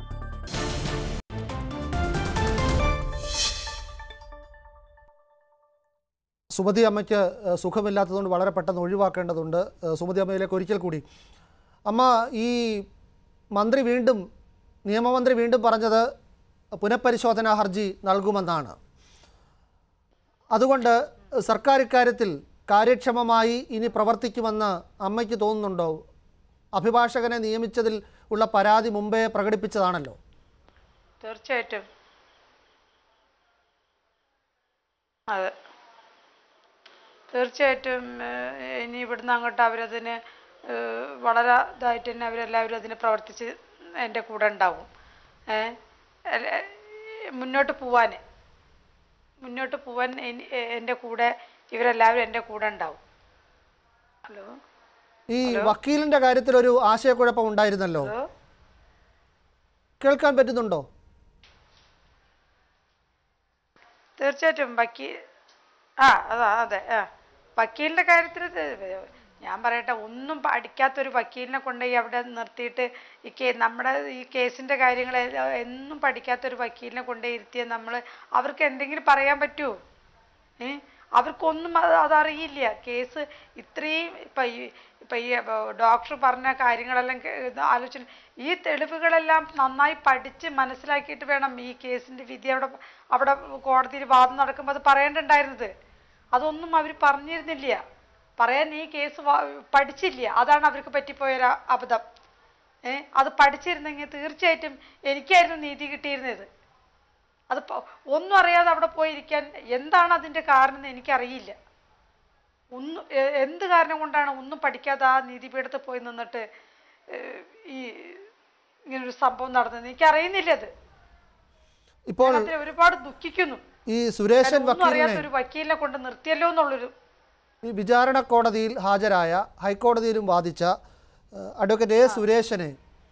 സുമതി അമ്മയ്ക്ക് ഏഹ്, സുഖമില്ലാത്തതുകൊണ്ട് വളരെ പെട്ടെന്ന് ഒഴിവാക്കേണ്ടതുണ്ട് ഏഹ്, സുമതി അമ്മയിലേക്ക് ഒരിക്കൽ കൂടി അമ്മ ഈ മന്ത്രി വീണ്ടും നിയമമന്ത്രി വീണ്ടും പറഞ്ഞത് പുനഃപരിശോധനാ ഹർജി നൽകുമെന്നാണ് അതുകൊണ്ട് സർക്കാർ ഇക്കാര്യത്തിൽ കാര്യക്ഷമമായി ഇനി പ്രവർത്തിക്കുമെന്ന് അമ്മയ്ക്ക് തോന്നുന്നുണ്ടോ അഭിഭാഷകനെ നിയമിച്ചതിൽ ഉള്ള പരാതി മുമ്പേ പ്രകടിപ്പിച്ചതാണല്ലോ
തീർച്ചയായിട്ടും അതെ തീർച്ചയായിട്ടും ഏഹ്, ഇനി ഇവിടുന്ന് അങ്ങോട്ട് അവരതിന് ഏഹ്, വളരെ ഇതായിട്ട് തന്നെ അവരെല്ലാവരും അതിന് പ്രവർത്തിച്ച് എൻ്റെ കൂടെ ഉണ്ടാവും ഏഹ്, അല്ല, മുന്നോട്ട് പോവാൻ മുന്നോട്ട് പോവാൻ എനി- എ- എൻ്റെ കൂടെ ഇവരെല്ലാവരും എൻ്റെ കൂടെ ഉണ്ടാവും ഹലോ
ഈ വക്കീലിൻ്റെ കാര്യത്തിൽ ഒരു ആശയക്കുഴപ്പം ഉണ്ടായിരുന്നല്ലോ
ഹലോ
കേൾക്കാൻ പറ്റുന്നുണ്ടോ
തീർച്ചയായിട്ടും വക്കീൽ ആ അതാ അതെ ആ വക്കീലിൻ്റെ കാര്യത്തിൽ ഇത് ഞാൻ പറയട്ടെ ഒന്നും പഠിക്കാത്തൊരു വക്കീലിനെ കൊണ്ടുപോയി അവിടെ നിർത്തിയിട്ട് ഈ കേ നമ്മുടെ ഈ കേസിൻ്റെ കാര്യങ്ങൾ എന്നും പഠിക്കാത്തൊരു വക്കീലിനെ കൊണ്ടുപോയി ഇരുത്തിയ നമ്മൾ അവർക്ക് എന്തെങ്കിലും പറയാൻ പറ്റുമോ ഏ അവർക്കൊന്നും അത് അതറിയില്ല കേസ് ഇത്രയും ഇപ്പം ഈ ഇപ്പം ഈ ഡോക്ടർ പറഞ്ഞ കാര്യങ്ങളെല്ലാം കേ- ഇത് ആലോചന ഈ തെളിവുകളെല്ലാം നന്നായി പഠിച്ച് മനസ്സിലാക്കിയിട്ട് വേണം ഈ കേസിൻ്റെ വിധി അവിടെ അവിടെ കോടതിയിൽ വാദം നടക്കുമ്പോൾ അത് പറയേണ്ടണ്ടായിരുന്നത് അതൊന്നും അവർ പറഞ്ഞിരുന്നില്ല പറയാൻ ഈ കേസ് വാ- പഠിച്ചില്ല അതാണ് അവർക്ക് പറ്റിപ്പോയൊരു അബദ്ധം ഏ അത് പഠിച്ചിരുന്നെങ്കിൽ തീർച്ചയായിട്ടും എനിക്കായിരുന്നു നീതി കിട്ടിയിരുന്നത് അത് പ- ഒന്നും അറിയാതെ അവിടെ പോയിരിക്കാൻ എന്താണ് അതിൻ്റെ കാരണം എന്ന് എനിക്കറിയില്ല ഒന്നും എ- എന്ത് കാരണം കൊണ്ടാണ് ഒന്നും പഠിക്കാതെ ആ നീതിപീഠത്തിൽ പോയി നിന്നിട്ട് ഏഹ്, ഈ ഇങ്ങനൊരു സംഭവം നടന്നത് എനിക്കറിയുന്നില്ല അത്
ഇപ്പോൾ
ഞാൻ അതിൽ ഒരുപാട് ദുഃഖിക്കുന്നു
ഈ സുരേഷൻ
കാരണം ഒന്നും
വക്കീലിനെ
അറിയാത്ത ഒരു വക്കീലിനെ കൊണ്ട് നിർത്തിയല്ലോ എന്നുള്ളൊരു
ഈ വിചാരണ കോടതിയിൽ ഹാജരായ ഹൈക്കോടതിയിലും വാദിച്ച ഏഹ്, അഡ്വക്കേറ്റ് എ സുരേഷനെ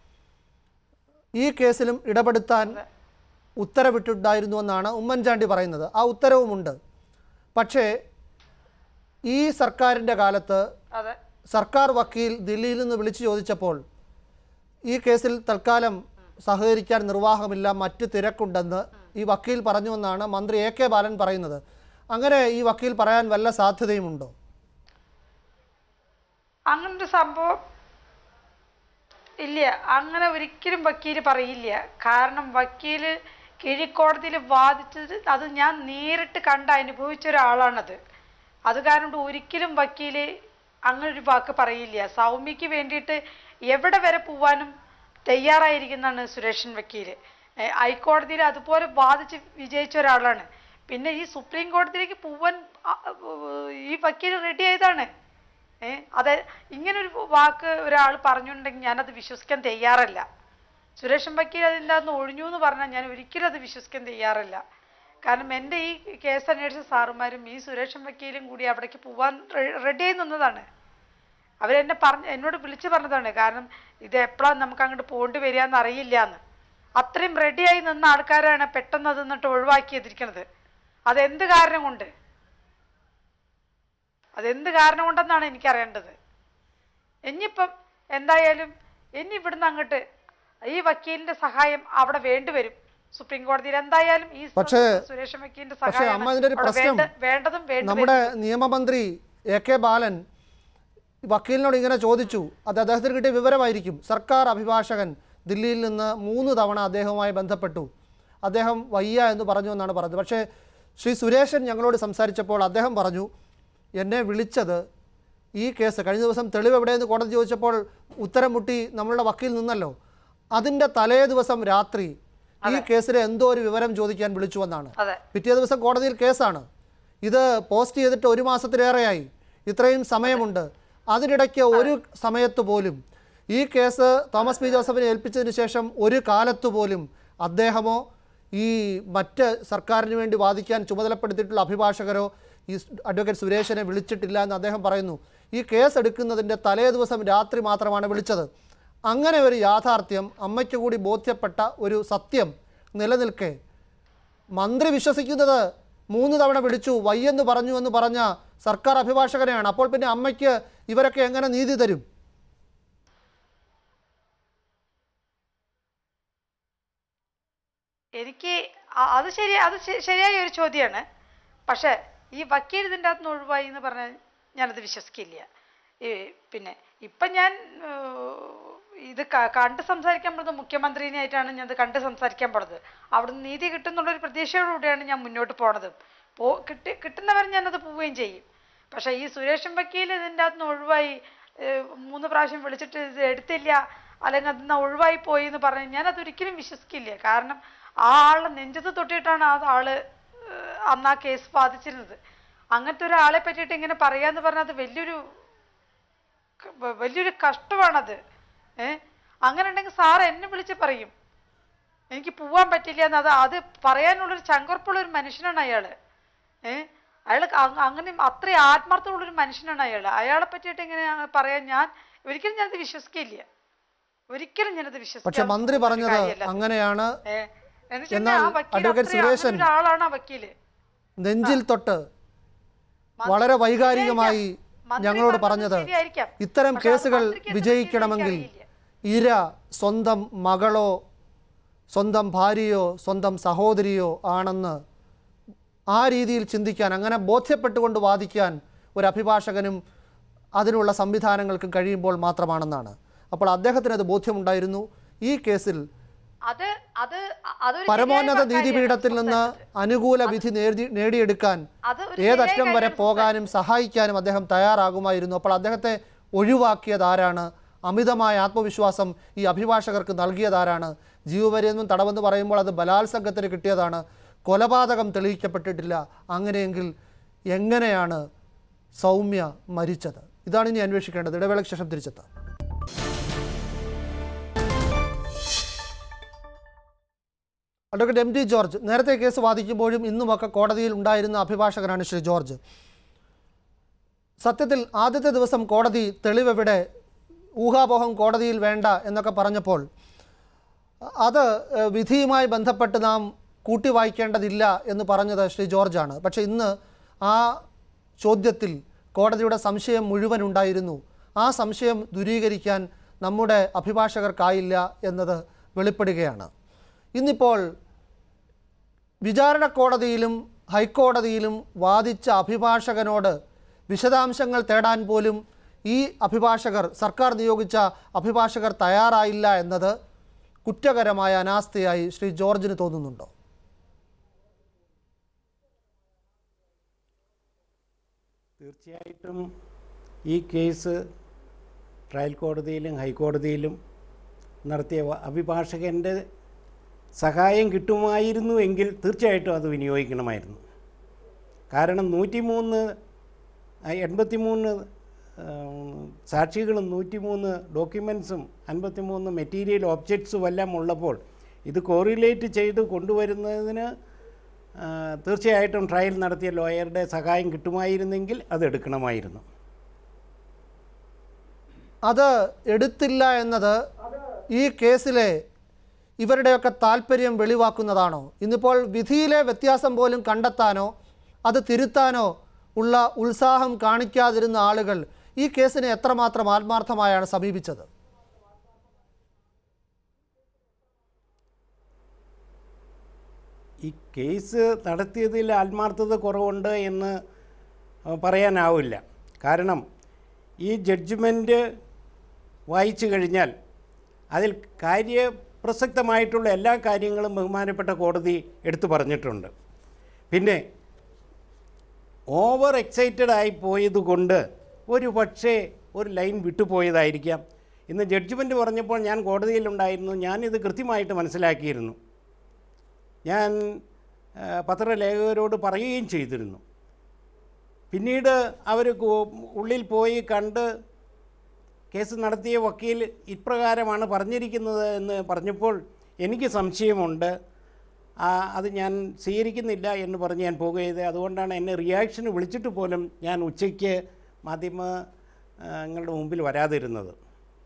ഈ കേസിലും ഇടപെടുത്താൻ ഉത്തരവിട്ടുണ്ടായിരുന്നുവെന്നാണ് ഉമ്മൻചാണ്ടി പറയുന്നത് ആ ഉത്തരവുമുണ്ട് പക്ഷേ ഈ സർക്കാരിൻ്റെ കാലത്ത്
അതെ
സർക്കാർ വക്കീൽ ദില്ലിയിൽ നിന്ന് വിളിച്ചു ചോദിച്ചപ്പോൾ ഈ കേസിൽ തൽക്കാലം സഹകരിക്കാൻ നിർവാഹമില്ല മറ്റ് തിരക്കുണ്ടെന്ന് ഈ വക്കീൽ പറഞ്ഞുവെന്നാണ് മന്ത്രി എ കെ ബാലൻ പറയുന്നത് അങ്ങനെ ഈ വക്കീൽ പറയാൻ വല്ല സാധ്യതയുമുണ്ടോ
അങ്ങനൊരു സംഭവം ഇല്ല അങ്ങനെ ഒരിക്കലും വക്കീല് പറയില്ല കാരണം വക്കീല് കീഴിക്കോടതിയിൽ വാദിച്ചത് അത് ഞാൻ നേരിട്ട് കണ്ട് അനുഭവിച്ച ഒരാളാണത് അത് കാരണം കൊണ്ട് ഒരിക്കലും വക്കീല് അങ്ങനെ ഒരു വാക്ക് പറയില്ല സൗമ്യക്ക് വേണ്ടിയിട്ട് എവിടെ വരെ പോവാനും തയ്യാറായിരിക്കുന്നതാണ് സുരേഷൻ വക്കീല് ഏ, ഹൈക്കോടതിയിൽ അതുപോലെ വാദിച്ച് വിജയിച്ച ഒരാളാണ് പിന്നെ ഈ സുപ്രീം കോടതിയിലേക്ക് പോവാൻ ആ, ഈ വക്കീൽ റെഡി ആയതാണ് ഏ അത് ഇങ്ങനൊരു വാക്ക് ഒരാൾ പറഞ്ഞിട്ടുണ്ടെങ്കിൽ ഞാനത് വിശ്വസിക്കാൻ തയ്യാറല്ല സുരേഷൻ വക്കീൽ അതിൻ്റെ അകത്ത് ഒഴിഞ്ഞു എന്ന് പറഞ്ഞാൽ ഞാൻ ഒരിക്കലും അത് വിശ്വസിക്കാൻ തയ്യാറല്ല കാരണം എൻ്റെ ഈ കേസ് അന്വേഷിച്ച സാറുമാരും ഈ സുരേഷൻ വക്കീലും കൂടി അവിടേക്ക് പോവാൻ റെഡി ആയി നിന്നതാണ് അവരെന്നെ പറഞ്ഞ എന്നോട് വിളിച്ചു പറഞ്ഞതാണ് കാരണം ഇത് എപ്പോഴാണ് നമുക്ക് അങ്ങോട്ട് പോകേണ്ടി വരിക എന്ന് അറിയില്ല എന്ന് അത്രയും റെഡിയായി നിന്ന ആൾക്കാരാണ് പെട്ടെന്ന് അത് നിന്നിട്ട് ഒഴിവാക്കിയതിരിക്കണത് അതെന്ത് കാരണം കൊണ്ട് അതെന്ത് കാരണം കൊണ്ടെന്നാണ് എനിക്കറിയേണ്ടത് ഇനിയിപ്പം എന്തായാലും ഇനി ഇവിടുന്ന് അങ്ങോട്ട് ഈ വക്കീലിന്റെ സഹായം അവിടെ വേണ്ടിവരും സുപ്രീം കോടതിയിൽ എന്തായാലും ഈ സു-
പക്ഷേ-
സുരേഷൻ വക്കീലിന്റെ
പക്ഷേ
സഹായം
അമ്മ ഇതിന്റെ ഒരു പ്രശ്നം
വേണ്ടതും വേണ്ടി
നമ്മുടെ നിയമമന്ത്രി എ കെ ബാലൻ വക്കീലിനോട് ഇങ്ങനെ ചോദിച്ചു അത് അദ്ദേഹത്തിന് കിട്ടിയ വിവരമായിരിക്കും സർക്കാർ അഭിഭാഷകൻ ദില്ലിയിൽ നിന്ന് മൂന്ന് തവണ അദ്ദേഹവുമായി ബന്ധപ്പെട്ടു അദ്ദേഹം വയ്യ എന്ന് പറഞ്ഞു എന്നാണ് പറഞ്ഞത് പക്ഷേ ശ്രീ സുരേഷൻ ഞങ്ങളോട് സംസാരിച്ചപ്പോൾ അദ്ദേഹം പറഞ്ഞു എന്നെ വിളിച്ചത് ഈ കേസ് കഴിഞ്ഞ ദിവസം തെളിവ് എവിടെയെന്ന് കോടതി ചോദിച്ചപ്പോൾ ഉത്തരം മുട്ടി നമ്മളുടെ വക്കീൽ നിന്നല്ലോ അതിൻ്റെ തലേ ദിവസം രാത്രി ഈ കേസിലെ എന്തോ ഒരു വിവരം ചോദിക്കാൻ വിളിച്ചു എന്നാണ്
അതെ
പിറ്റേ ദിവസം കോടതിയിൽ കേസാണ് ഇത് പോസ്റ്റ് ചെയ്തിട്ട് ഒരു മാസത്തിലേറെയായി ഇത്രയും സമയമുണ്ട് അതിനിടയ്ക്ക് ഒരു സമയത്ത് പോലും ഈ കേസ് തോമസ് പി ജോസഫിനെ ഏൽപ്പിച്ചതിന് ശേഷം ഒരു കാലത്തു പോലും അദ്ദേഹമോ ഈ മറ്റ് സർക്കാരിന് വേണ്ടി വാദിക്കാൻ ചുമതലപ്പെടുത്തിയിട്ടുള്ള അഭിഭാഷകരോ ഈ അഡ്വക്കേറ്റ് സുരേഷിനെ വിളിച്ചിട്ടില്ല എന്ന് അദ്ദേഹം പറയുന്നു ഈ കേസ് എടുക്കുന്നതിൻ്റെ തലേ ദിവസം രാത്രി മാത്രമാണ് വിളിച്ചത് അങ്ങനെ ഒരു യാഥാർത്ഥ്യം അമ്മയ്ക്ക് കൂടി ബോധ്യപ്പെട്ട ഒരു സത്യം നിലനിൽക്കെ മന്ത്രി വിശ്വസിക്കുന്നത് മൂന്ന് തവണ വിളിച്ചു വയ്യെന്ന് പറഞ്ഞു എന്ന് പറഞ്ഞ സർക്കാർ അഭിഭാഷകനെയാണ് അപ്പോൾ പിന്നെ അമ്മയ്ക്ക് ഇവരൊക്കെ എങ്ങനെ നീതി തരും
എനിക്ക് അ- അത് ശരി അത് ശ- ശരിയായ ഒരു ചോദ്യമാണ് പക്ഷേ ഈ വക്കീൽ ഇതിൻ്റെ അകത്ത് നിന്ന് ഒഴിവായി എന്ന് പറഞ്ഞാൽ ഞാനത് വിശ്വസിക്കില്ല ഈ പിന്നെ ഇപ്പം ഞാൻ ഏഹ്, ഇത് ക- കണ്ട് സംസാരിക്കാൻ പോകുന്നത് മുഖ്യമന്ത്രിനായിട്ടാണ് ഞാൻ ഇത് കണ്ട് സംസാരിക്കാൻ പോണത് അവിടുന്ന് നീതി കിട്ടുന്നുള്ളൊരു പ്രതീക്ഷയോടുകൂടിയാണ് ഞാൻ മുന്നോട്ട് പോണത് പോ കിട്ടി കിട്ടുന്നവരെ ഞാനത് പോവുകയും ചെയ്യും പക്ഷേ ഈ സുരേഷൻ വക്കീൽ ഇതിൻ്റെ അകത്ത് നിന്ന് ഒഴിവായി ഏഹ്, മൂന്ന് പ്രാവശ്യം വിളിച്ചിട്ട് ഇത് എടുത്തില്ല അല്ലെങ്കിൽ അതിൽ നിന്ന് ഒഴിവായി പോയി എന്ന് പറഞ്ഞാൽ ഞാനത് ഒരിക്കലും വിശ്വസിക്കില്ല കാരണം ആ ആളുടെ നെഞ്ചത്ത് തൊട്ടിട്ടാണ് ആ ആള് ഏഹ്, അന്ന് ആ കേസ് ബാധിച്ചിരുന്നത് അങ്ങനത്തെ ഒരാളെ പറ്റിയിട്ട് ഇങ്ങനെ പറയാന്ന് പറഞ്ഞാൽ അത് വലിയൊരു ക- വ- വലിയൊരു കഷ്ടമാണത് ഏ അങ്ങനെ ഉണ്ടെങ്കിൽ സാർ എന്നെ വിളിച്ച് പറയും എനിക്ക് പോവാൻ പറ്റില്ല എന്ന് അത് അത് പറയാനുള്ളൊരു ചങ്കുറപ്പുള്ള ഒരു മനുഷ്യനാണ് അയാള് ഏ അയാൾ അങ്ങനെ അത്രയും ആത്മാർത്ഥമുള്ളൊരു മനുഷ്യനാണ് അയാൾ അയാളെ പറ്റിയിട്ട് ഇങ്ങനെ പറയാൻ ഞാൻ ഒരിക്കലും ഞാനത് വിശ്വസിക്കില്ല ഒരിക്കലും ഞാനത്
പക്ഷെ
വിശ്വസിക്കാൻ
മന്ത്രി
പോകുന്ന ഒരു
പറഞ്ഞത്
കാര്യമല്ല അത്.
അങ്ങനെയാണ്
ഏ, എന്ന് വെച്ചാ
എന്നാൽ
ആ വക്കീൽ
അഡ്വക്കേറ്റ്
അത്രയും അങ്ങനെ
സുരേഷൻ
ഒരാളാണ് ആ വക്കീല്
നെഞ്ചിൽ തൊട്ട്
മന്ത്രി-
വളരെ വൈകാരികമായി
മന്ത്രി
ഞങ്ങളോട്
പറഞ്ഞത്
പറഞ്ഞത്
ശരിയായിരിക്കാം.
ഇത്തരം
പക്ഷെ അത്
കേസുകൾ
മന്ത്രിക്ക് എന്ത്
വിജയിക്കണമെങ്കിൽ
പറ്റിയെന്ന്
ഇര സ്വന്തം മകളോ സ്വന്തം ഭാര്യയോ സ്വന്തം സഹോദരിയോ ആണെന്ന് ആ രീതിയിൽ ചിന്തിക്കാൻ അങ്ങനെ ബോധ്യപ്പെട്ടുകൊണ്ട് വാദിക്കാൻ ഒരു അഭിഭാഷകനും അതിനുള്ള സംവിധാനങ്ങൾക്കും കഴിയുമ്പോൾ മാത്രമാണെന്നാണ് അപ്പോൾ അദ്ദേഹത്തിന് അത് ബോധ്യമുണ്ടായിരുന്നു ഈ കേസിൽ
അത് അത് അതൊരു
പരമോന്നത
ശരിയായ
നീതിപീഠത്തിൽ
കാര്യമാണ്
നിന്ന്
സംസാരിച്ചത്.
അനുകൂല വിധി നേടി നേടിയെടുക്കാൻ
അത് ഒരു
ഏതറ്റം
ശരിയായ
വരെ
കാര്യമാണ്
പോകാനും സഹായിക്കാനും അദ്ദേഹം തയ്യാറാകുമായിരുന്നു അപ്പോൾ അദ്ദേഹത്തെ ഒഴിവാക്കിയത് ആരാണ് അമിതമായ ആത്മവിശ്വാസം ഈ അഭിഭാഷകർക്ക് നൽകിയതാരാണ് ജീവപര്യന്തം തടവെന്ന് പറയുമ്പോൾ അത് ബലാത്സംഗത്തിന് കിട്ടിയതാണ് കൊലപാതകം തെളിയിക്കപ്പെട്ടിട്ടില്ല അങ്ങനെയെങ്കിൽ എങ്ങനെയാണ് സൗമ്യ മരിച്ചത് ഇതാണ് ഇനി അന്വേഷിക്കേണ്ടത് ഇടവേളയ്ക്ക് ശേഷം തിരിച്ചെത്താം അഡ്വക്കേറ്റ് എം ഡി ജോർജ് നേരത്തെ കേസ് വാദിക്കുമ്പോഴും ഇന്നുമൊക്കെ കോടതിയിൽ ഉണ്ടായിരുന്ന അഭിഭാഷകനാണ് ശ്രീ ജോർജ് സത്യത്തിൽ ആദ്യത്തെ ദിവസം കോടതി തെളിവെവിടെ ഊഹാപോഹം കോടതിയിൽ വേണ്ട എന്നൊക്കെ പറഞ്ഞപ്പോൾ അത് ഏഹ്, വിധിയുമായി ബന്ധപ്പെട്ട് നാം കൂട്ടി വായിക്കേണ്ടതില്ല എന്ന് പറഞ്ഞത് ശ്രീ ജോർജാണ് പക്ഷേ ഇന്ന് ആ ചോദ്യത്തിൽ കോടതിയുടെ സംശയം മുഴുവൻ ഉണ്ടായിരുന്നു ആ സംശയം ദൂരീകരിക്കാൻ നമ്മുടെ അഭിഭാഷകർക്കായില്ല എന്നത് വെളിപ്പെടുകയാണ് ഇന്നിപ്പോൾ വിചാരണ കോടതിയിലും ഹൈക്കോടതിയിലും വാദിച്ച അഭിഭാഷകനോട് വിശദാംശങ്ങൾ തേടാൻ പോലും ഈ അഭിഭാഷകർ സർക്കാർ നിയോഗിച്ച അഭിഭാഷകർ തയ്യാറായില്ല എന്നത് കുറ്റകരമായ അനാസ്ഥയായി ശ്രീ ജോർജിന് തോന്നുന്നുണ്ടോ
തീർച്ചയായിട്ടും ഈ കേസ് ട്രയൽ കോടതിയിലും ഹൈക്കോടതിയിലും നടത്തിയ വ- അഭിഭാഷകൻ്റെ സഹായം കിട്ടുമായിരുന്നു എങ്കിൽ തീർച്ചയായിട്ടും അത് വിനിയോഗിക്കണമായിരുന്നു കാരണം നൂറ്റി മൂന്ന് എൺപത്തി മൂന്ന് സാക്ഷികളും നൂറ്റിമൂന്ന് ഡോക്യുമെൻസും അൻപത്തിമൂന്ന് മെറ്റീരിയൽ ഒബ്ജക്ട്സും എല്ലാം ഉള്ളപ്പോൾ ഇത് കോറിലേറ്റ് ചെയ്ത് കൊണ്ടുവരുന്നതിന് ആ, തീർച്ചയായിട്ടും ട്രയൽ നടത്തിയ ലോയറുടെ സഹായം കിട്ടുമായിരുന്നെങ്കിൽ അത് എടുക്കണമായിരുന്നു
അത് എടുത്തില്ല എന്നത് ഈ കേസിലെ ഇവരുടെയൊക്കെ താല്പര്യം വെളിവാക്കുന്നതാണോ ഇന്നിപ്പോൾ വിധിയിലെ വ്യത്യാസം പോലും കണ്ടെത്താനോ അത് തിരുത്താനോ ഉള്ള ഉത്സാഹം കാണിക്കാതിരുന്ന ആളുകൾ ഈ കേസിനെ എത്രമാത്രം ആത്മാർത്ഥമായാണ് സമീപിച്ചത്
ഈ കേസ് നടത്തിയതിൽ ആത്മാർത്ഥത കുറവുണ്ട് എന്ന് ആ, പറയാനാവില്ല കാരണം ഈ ജഡ്ജ്മെൻറ്റ് വായിച്ചു കഴിഞ്ഞാൽ അതിൽ കാര്യപ്രസക്തമായിട്ടുള്ള എല്ലാ കാര്യങ്ങളും ബഹുമാനപ്പെട്ട കോടതി എടുത്തു പറഞ്ഞിട്ടുണ്ട് പിന്നെ ഓവർ എക്സൈറ്റഡ് ആയി പോയത് കൊണ്ട് ഒരു പക്ഷേ ഒരു ലൈൻ വിട്ടുപോയതായിരിക്കാം ഇന്ന് ജഡ്ജ്മെൻറ്റ് പറഞ്ഞപ്പോൾ ഞാൻ കോടതിയിലുണ്ടായിരുന്നു ഞാനിത് കൃത്യമായിട്ട് മനസ്സിലാക്കിയിരുന്നു ഞാൻ ആ, പത്രലേഖകരോട് പറയുകയും ചെയ്തിരുന്നു പിന്നീട് അവർ ഉള്ളിൽ പോയി കണ്ട് കേസ് നടത്തിയ വക്കീൽ ഇപ്രകാരമാണ് പറഞ്ഞിരിക്കുന്നത് എന്ന് പറഞ്ഞപ്പോൾ എനിക്ക് സംശയമുണ്ട് ആ, അത് ഞാൻ സ്വീകരിക്കുന്നില്ല എന്ന് പറഞ്ഞ് ഞാൻ പോകുകയത് അതുകൊണ്ടാണ് എന്നെ റിയാക്ഷന് വിളിച്ചിട്ട് പോലും ഞാൻ ഉച്ചയ്ക്ക് മാധ്യമങ്ങളുടെ മുമ്പിൽ വരാതിരുന്നത്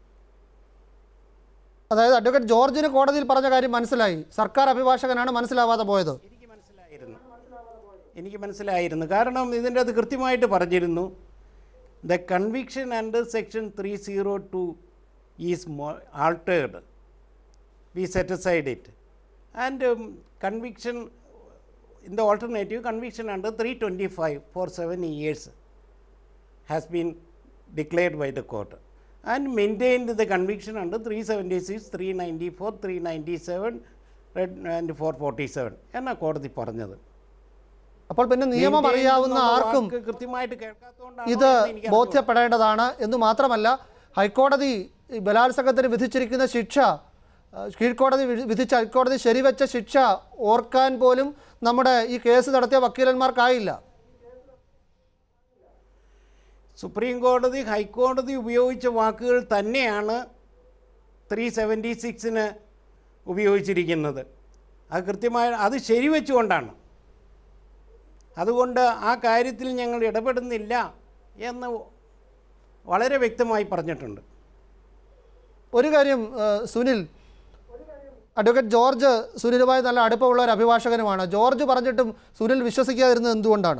അതായത് അഡ്വക്കേറ്റ് ജോർജിന് കോടതിയിൽ പറഞ്ഞ കാര്യം മനസ്സിലായി സർക്കാർ അഭിഭാഷകനാണ് മനസ്സിലാവാതെ പോയത്
എനിക്ക് മനസ്സിലായിരുന്നു എനിക്ക് മനസ്സിലായിരുന്നു കാരണം ഇതിൻ്റെ അത് കൃത്യമായിട്ട് പറഞ്ഞിരുന്നു the conviction under section three zero two is altered we set aside it and um, conviction in the alternative conviction under 325 for 7 years has been declared by the court and maintained the conviction under 376 394 397 red and 447 എന്നാ കോടതി പറഞ്ഞത്
അപ്പോൾ പിന്നെ നിയമം
Maintained
അറിയാവുന്ന
എന്നുള്ള
ആർക്കും
വാക്ക് കൃത്യമായിട്ട് കേൾക്കാത്തതുകൊണ്ടാണോ
ഇത്
എന്ന് എനിക്ക് അറിഞ്ഞുകൂടാ.
ബോധ്യപ്പെടേണ്ടതാണ് എന്ന് മാത്രമല്ല ഹൈക്കോടതി ഈ ബലാത്സംഗത്തിന് വിധിച്ചിരിക്കുന്ന ശിക്ഷ ആ, കീഴ്ക്കോടതി വി- വിധിച്ച ഹൈക്കോടതി ശരിവെച്ച ശിക്ഷ ഓർക്കാൻ പോലും നമ്മുടെ ഈ കേസ് നടത്തിയ വക്കീലന്മാർക്കായില്ല
സുപ്രീം കോടതി ഹൈക്കോടതി ഉപയോഗിച്ച വാക്കുകൾ തന്നെയാണ് ത്രീ സെവൻറ്റി സിക്സിന് ഉപയോഗിച്ചിരിക്കുന്നത് അത് കൃത്യമായ അത് ശരിവെച്ചുകൊണ്ടാണ് അതുകൊണ്ട് ആ കാര്യത്തിൽ ഞങ്ങൾ ഇടപെടുന്നില്ല എന്ന് വളരെ വ്യക്തമായി പറഞ്ഞിട്ടുണ്ട്
ഒരു കാര്യം ആ, സുനിൽ അഡ്വക്കേറ്റ് ജോർജ് സുനിലുമായി നല്ല അടുപ്പമുള്ള ഒരു അഭിഭാഷകനുമാണ് ജോർജ് പറഞ്ഞിട്ടും സുനിൽ വിശ്വസിക്കാതിരുന്നത് എന്തുകൊണ്ടാണ്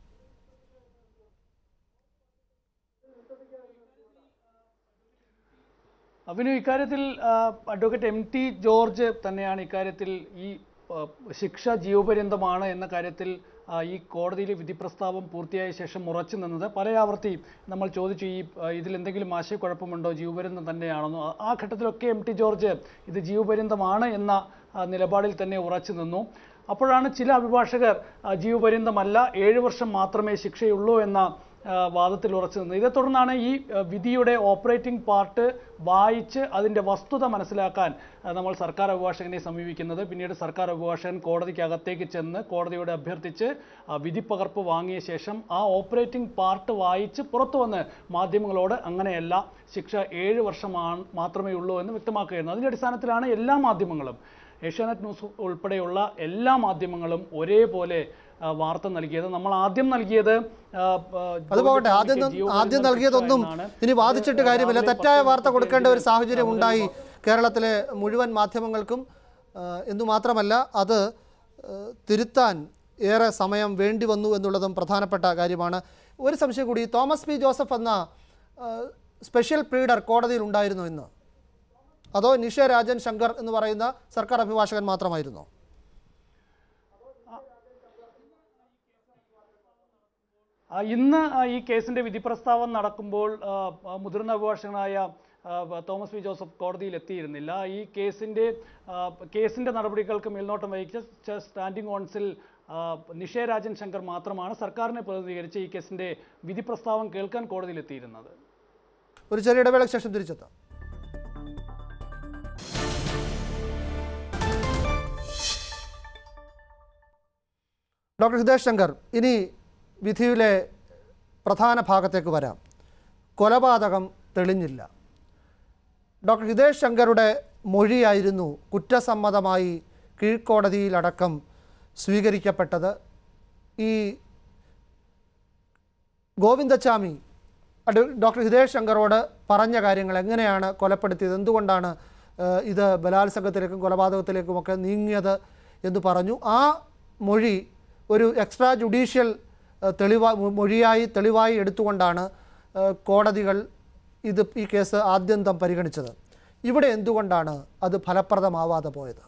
അഭിനു ഇക്കാര്യത്തിൽ ആ, അഡ്വക്കേറ്റ് എം ടി ജോർജ് തന്നെയാണ് ഇക്കാര്യത്തിൽ ഈ ആ, ശിക്ഷ ജീവപര്യന്തമാണ് എന്ന കാര്യത്തിൽ ആ, ഈ കോടതിയിലെ വിധി പ്രസ്താവം പൂർത്തിയായ ശേഷം ഉറച്ചു നിന്നത് പലയാവർത്തി നമ്മൾ ചോദിച്ചു ഈ ആ, ഇതിൽ എന്തെങ്കിലും ആശയക്കുഴപ്പമുണ്ടോ ജീവപര്യന്തം തന്നെയാണെന്നോ ആ- ആ ഘട്ടത്തിലൊക്കെ എം ടി ജോർജ് ഇത് ജീവപര്യന്തമാണ് എന്ന ആ, നിലപാടിൽ തന്നെ ഉറച്ചു നിന്നു അപ്പോഴാണ് ചില അഭിഭാഷകർ ആ, ജീവപര്യന്തമല്ല ഏഴ് വർഷം മാത്രമേ ശിക്ഷയുള്ളൂ എന്ന ആ, വാദത്തിൽ ഉറച്ചു നിന്നത് ഇതേ തുടർന്നാണ് ഈ ആ, വിധിയുടെ ഓപ്പറേറ്റിംഗ് പാർട്ട് വായിച്ച് അതിൻ്റെ വസ്തുത മനസ്സിലാക്കാൻ ആ, നമ്മൾ സർക്കാർ അഭിഭാഷകനെ സമീപിക്കുന്നത് പിന്നീട് സർക്കാർ അഭിഭാഷകൻ കോടതിക്കകത്തേക്ക് ചെന്ന് കോടതിയോട് അഭ്യർത്ഥിച്ച് ആ, വിധി പകർപ്പ് വാങ്ങിയ ശേഷം ആ ഓപ്പറേറ്റിംഗ് പാർട്ട് വായിച്ച് പുറത്തു വന്ന് മാധ്യമങ്ങളോട് അങ്ങനെയല്ല ശിക്ഷ ഏഴ് വർഷമാണ് മാത്രമേ ഉള്ളൂ എന്ന് വ്യക്തമാക്കുകയായിരുന്നു അതിൻ്റെ അടിസ്ഥാനത്തിലാണ് എല്ലാ മാധ്യമങ്ങളും ഏഷ്യാനെറ്റ് ന്യൂസ് ഉൾപ്പെടെയുള്ള എല്ലാ മാധ്യമങ്ങളും ഒരേപോലെ ആ, വാർത്ത നൽകിയത് നമ്മൾ ആദ്യം നൽകിയത് ആ, ആ,
അത് പോകട്ടെ
ജോർജ്
ആദ്യം
കുട്ടിക്ക് ജീവപര്യന്തം
ആദ്യം
ശിക്ഷ
നൽകിയതൊന്നും
എന്നാണ്.
ഇനി വാദിച്ചിട്ട്
അത്
കാര്യമില്ല
രാവിലെ
തെറ്റായ
പത്ത്
വാർത്ത കൊടുക്കേണ്ട ഒരു
മുപ്പത്തിയഞ്ചിന്
സാഹചര്യം
മുതൽ
ഉണ്ടായി കേരളത്തിലെ മുഴുവൻ മാധ്യമങ്ങൾക്കും ആ, എന്നു മാത്രമല്ല അത് ആ, തിരുത്താൻ ഏറെ സമയം വേണ്ടി വന്നു എന്നുള്ളതും പ്രധാനപ്പെട്ട കാര്യമാണ് ഒരു സംശയം കൂടി തോമസ് പി ജോസഫ് എന്ന ആ, സ്പെഷ്യൽ പ്രീഡർ കോടതിയിൽ ഉണ്ടായിരുന്നു ഇന്ന് അതോ നിഷ രാജൻ ശങ്കർ എന്ന് പറയുന്ന സർക്കാർ അഭിഭാഷകൻ മാത്രമായിരുന്നോ
ആ, ഇന്ന് ആ, ഈ കേസിന്റെ വിധി പ്രസ്താവം നടക്കുമ്പോൾ ആ, ആ, മുതിർന്ന അഭിഭാഷകനായ ആ, തോമസ് വി ജോസഫ് കോടതിയിൽ എത്തിയിരുന്നില്ല ഈ കേസിന്റെ ആ, കേസിന്റെ നടപടികൾക്ക് മേൽനോട്ടം വഹിച്ച സ്റ്റാൻഡിംഗ് ഓൺസിൽ ആ, നിഷേ രാജൻ ശങ്കർ മാത്രമാണ് സർക്കാരിനെ പ്രതിനിധീകരിച്ച് ഈ കേസിന്റെ വിധി പ്രസ്താവം കേൾക്കാൻ കോടതിയിൽ എത്തിയിരുന്നത്
ഒരു ചെറിയ ഇടവേളയ്ക്ക് ശേഷം തിരിച്ചെത്താം ഡോക്ടർ ഹിതേഷ് ശങ്കർ ഇനി വിധിയിലെ പ്രധാന ഭാഗത്തേക്ക് വരാം കൊലപാതകം തെളിഞ്ഞില്ല ഡോക്ടർ ഹിതേഷ് ശങ്കറുടെ മൊഴിയായിരുന്നു കുറ്റസമ്മതമായി കീഴ്ക്കോടതിയിലടക്കം സ്വീകരിക്കപ്പെട്ടത് ഈ ഗോവിന്ദച്ചാമി അഡ് ഡോക്ടർ ഹിതേഷ് ശങ്കറോട് പറഞ്ഞ കാര്യങ്ങൾ എങ്ങനെയാണ് കൊലപ്പെടുത്തിയത് എന്തുകൊണ്ടാണ് ഏഹ്, ഇത് ബലാത്സംഗത്തിലേക്കും കൊലപാതകത്തിലേക്കുമൊക്കെ നീങ്ങിയത് എന്ന് പറഞ്ഞു ആ മൊഴി ഒരു എക്സ്ട്രാ ജുഡീഷ്യൽ ഏഹ്, തെളിവാ മൊഴിയായി തെളിവായി എടുത്തുകൊണ്ടാണ് ഏഹ്, കോടതികൾ ഇത് ഈ കേസ് ആദ്യന്തം പരിഗണിച്ചത് ഇവിടെ എന്തുകൊണ്ടാണ് അത് ഫലപ്രദമാവാതെ പോയത്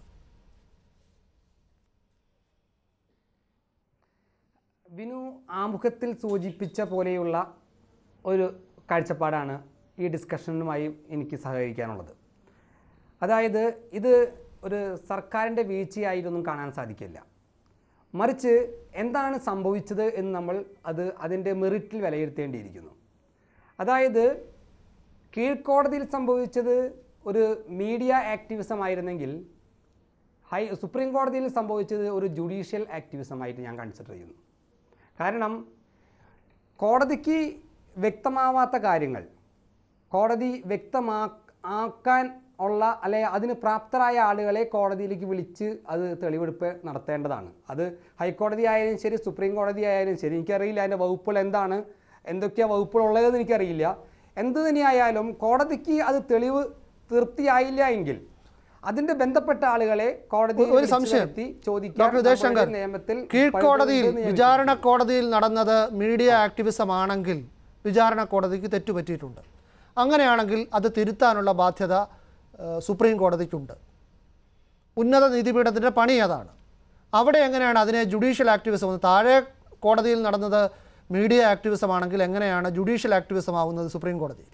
വിനു ആമുഖത്തിൽ സൂചിപ്പിച്ച പോലെയുള്ള ഒരു കാഴ്ചപ്പാടാണ് ഈ ഡിസ്കഷനുമായി എനിക്ക് സഹകരിക്കാനുള്ളത് അതായത് ഇത് ഒരു സർക്കാരിൻ്റെ വീഴ്ചയായിട്ടൊന്നും കാണാൻ സാധിക്കില്ല മറിച്ച് എന്താണ് സംഭവിച്ചത് എന്ന് നമ്മൾ അത് അതിൻ്റെ മെറിറ്റിൽ വിലയിരുത്തേണ്ടിയിരിക്കുന്നു അതായത് കീഴ്ക്കോടതിയിൽ സംഭവിച്ചത് ഒരു മീഡിയ ആക്ടിവിസം ആയിരുന്നെങ്കിൽ ഹൈ സുപ്രീം കോടതിയിൽ സംഭവിച്ചത് ഒരു ജുഡീഷ്യൽ ആക്ടിവിസമായിട്ട് ഞാൻ കൺസിഡർ ചെയ്യുന്നു കാരണം കോടതിക്ക് വ്യക്തമാവാത്ത കാര്യങ്ങൾ കോടതി വ്യക്തമാ ആക്കാൻ ഉള്ള അല്ലെ അതിന് പ്രാപ്തരായ ആളുകളെ കോടതിയിലേക്ക് വിളിച്ച് അത് തെളിവെടുപ്പ് നടത്തേണ്ടതാണ് അത് ഹൈക്കോടതി ആയാലും ശരി സുപ്രീം കോടതി ആയാലും ശരി എനിക്കറിയില്ല അതിൻ്റെ വകുപ്പുകൾ എന്താണ് എന്തൊക്കെയാണ് വകുപ്പുകൾ ഉള്ളതെന്ന് എനിക്കറിയില്ല എന്ത് തന്നെയായാലും കോടതിക്ക് അത് തെളിവ് തൃപ്തിയായില്ല എങ്കിൽ അതിന്റെ ബന്ധപ്പെട്ട ആളുകളെ കോടതി
ഒരു സംശയം
ചോദിക്കാൻ
ഡോക്ടർ ഉദയ്
നമ്മുടെ
ശങ്കർ
നിയമത്തിൽ
കീഴ്ക്കോടതിയിൽ
പഴുതുണ്ടെന്ന് ഞാൻ
വിചാരണ കോടതിയിൽ നടന്നത് മീഡിയ ആക്ടിവിസം ആണെങ്കിൽ വിചാരണ കോടതിക്ക് തെറ്റുപറ്റിയിട്ടുണ്ട് അങ്ങനെയാണെങ്കിൽ അത് തിരുത്താനുള്ള ബാധ്യത ഏഹ്, സുപ്രീം കോടതിക്കുണ്ട് ഉന്നത നീതിപീഠത്തിൻ്റെ പണി അതാണ് അവിടെ എങ്ങനെയാണ് അതിനെ ജുഡീഷ്യൽ ആക്ടിവിസം എന്ന് താഴെ കോടതിയിൽ നടന്നത് മീഡിയ ആക്ടിവിസം ആണെങ്കിൽ എങ്ങനെയാണ് ജുഡീഷ്യൽ ആക്ടിവിസം ആവുന്നത് സുപ്രീം കോടതിയിൽ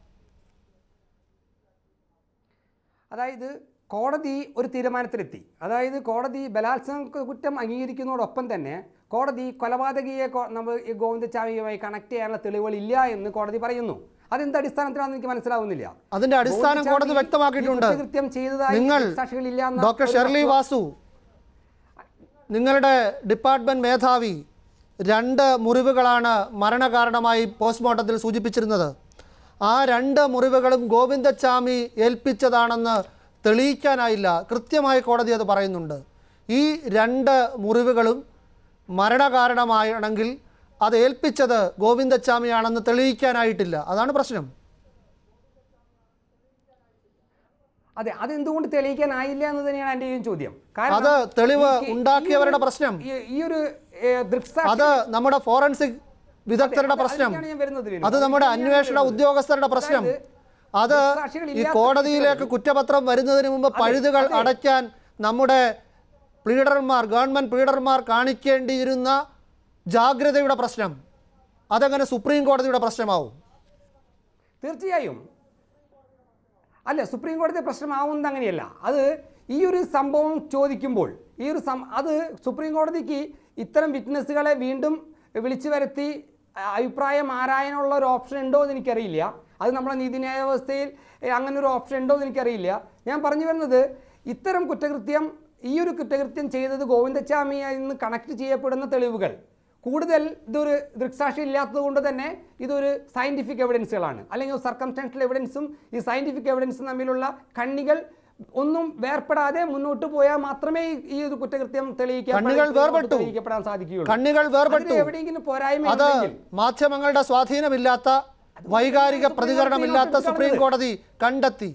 അതായത് കോടതി ഒരു തീരുമാനത്തിലെത്തി അതായത് കോടതി ബലാത്സംഗ കുറ്റം അംഗീകരിക്കുന്നതോടൊപ്പം തന്നെ കോടതി കൊലപാതകിയെ കോ- നമ്മൾ ഈ ഗോവിന്ദചാമിയുമായി കണക്ട് ചെയ്യാനുള്ള തെളിവുകൾ ഇല്ല എന്ന് കോടതി പറയുന്നു അതെന്ത് അടിസ്ഥാനത്തിലാണെന്ന് എനിക്ക് മനസ്സിലാവുന്നില്ല
അതിന്റെ അടിസ്ഥാനം കോടതി
ഗോവിന്ദചാമി
വ്യക്തമാക്കിയിട്ടുണ്ട്
ഈ കുറ്റകൃത്യം ചെയ്തതായി
നിങ്ങൾ
സാക്ഷികളില്ല എന്ന
ഡോക്ടർ
ഒരു
ഷെർലി
വസ്തുത-
വാസു നിങ്ങളുടെ ഡിപ്പാർട്ട്മെന്റ് മേധാവി രണ്ട് മുറിവുകളാണ് മരണകാരണമായി പോസ്റ്റ്മോർട്ടത്തിൽ സൂചിപ്പിച്ചിരുന്നത് ആ രണ്ട് മുറിവുകളും ഗോവിന്ദച്ചാമി ഏൽപ്പിച്ചതാണെന്ന് തെളിയിക്കാനായില്ല കൃത്യമായി കോടതി അത് പറയുന്നുണ്ട് ഈ രണ്ട് മുറിവുകളും മരണകാരണമാണെങ്കിൽ അത് ഏൽപ്പിച്ചത് ഗോവിന്ദച്ചാമിയാണെന്ന് തെളിയിക്കാനായിട്ടില്ല അതാണ് പ്രശ്നം
അതെ അതെന്തുകൊണ്ട് തെളിയിക്കാനായില്ല എന്ന് തന്നെയാണ് എൻ്റെ ഈ ചോദ്യം
അത് തെളിവ്
ഈ- ഈ-
ഉണ്ടാക്കിയവരുടെ
ഈ ഒരു-
പ്രശ്നം.
ഈ- ഈ ഒരു ഏ, ദൃക്സാക്ഷി
അത് നമ്മുടെ ഫോറൻസിക് വിദഗ്ധരുടെ
അതെ,
പ്രശ്നം
അതിലേക്കാണ് ഞാൻ വരുന്നത് വിനു.
അത് നമ്മുടെ
അതിലേക്കാണ് ഞാൻ
അന്വേഷണ
വരുന്നത്.
ഉദ്യോഗസ്ഥരുടെ പ്രശ്നം
അതായത്
അത്
ദൃക്സാക്ഷികൾ
ഈ
ഇല്ലാത്ത
കോടതിയിലേക്ക്
കുറ്റങ്ങൾ-
കുറ്റപത്രം വരുന്നതിന് മുമ്പ് പഴുതുകൾ
അതെ.
അടയ്ക്കാൻ നമ്മുടെ പ്ലീഡർമാർ ഗവൺമെന്റ് പ്ലീഡർമാർ കാണിക്കേണ്ടിയിരുന്ന ജാഗ്രതയുടെ പ്രശ്നം അതങ്ങനെ സുപ്രീം കോടതിയുടെ പ്രശ്നമാവും
തീർച്ചയായും അല്ല സുപ്രീം കോടതി പ്രശ്നമാവുന്നത് അങ്ങനെയല്ല അത് ഈ ഒരു സംഭവം ചോദിക്കുമ്പോൾ ഈ ഒരു സം അത് സുപ്രീം കോടതിക്ക് ഇത്തരം വിറ്റ്നസ്സുകളെ വീണ്ടും വിളിച്ചു വരുത്തി അ- അഭിപ്രായം ആരായാനുള്ള ഒരു ഓപ്ഷൻ ഉണ്ടോ എന്ന് എനിക്കറിയില്ല അത് നമ്മുടെ നീതിന്യായ വ്യവസ്ഥയിൽ എ, അങ്ങനെ ഒരു ഓപ്ഷൻ ഉണ്ടോ എന്ന് എനിക്കറിയില്ല ഞാൻ പറഞ്ഞു വരുന്നത് ഇത്തരം കുറ്റകൃത്യം ഈ ഒരു കുറ്റകൃത്യം ചെയ്തത് ഗോവിന്ദച്ചാമിയിൽ നിന്ന് കണക്ട് ചെയ്യപ്പെടുന്ന തെളിവുകൾ കൂടുതൽ ഇതൊരു ദൃക്സാക്ഷി ഇല്ലാത്തത് കൊണ്ട് തന്നെ ഇതൊരു സയന്റിഫിക് എവിഡൻസുകളാണ് അല്ലെങ്കിൽ സർക്കംസ്റ്റാൻഷ്യൽ എവിഡൻസും ഈ സയന്റിഫിക് എവിഡൻസും തമ്മിലുള്ള കണ്ണികൾ ഒന്നും വേർപ്പെടാതെ മുന്നോട്ട് പോയാൽ മാത്രമേ ഈ- ഈ ഒരു കുറ്റകൃത്യം തെളിയിക്കാൻ
കണ്ണികൾ വേർപെട്ടു.
തെളിയിക്കപ്പെടാൻ സാധിക്കുകയുള്ളൂ
കണ്ണികൾ വേർപെട്ടു
അതിൽ എവിടെയെങ്കിലും പോരായ്മ
അത്
ഉണ്ടെങ്കിൽ
മാധ്യമങ്ങളുടെ സ്വാധീനമില്ലാത്ത വൈകാരിക
സുപ്രീം
പ്രതികരണമില്ലാത്ത
കോടതിയിലോട്ട്
സുപ്രീം കോടതി കണ്ടെത്തി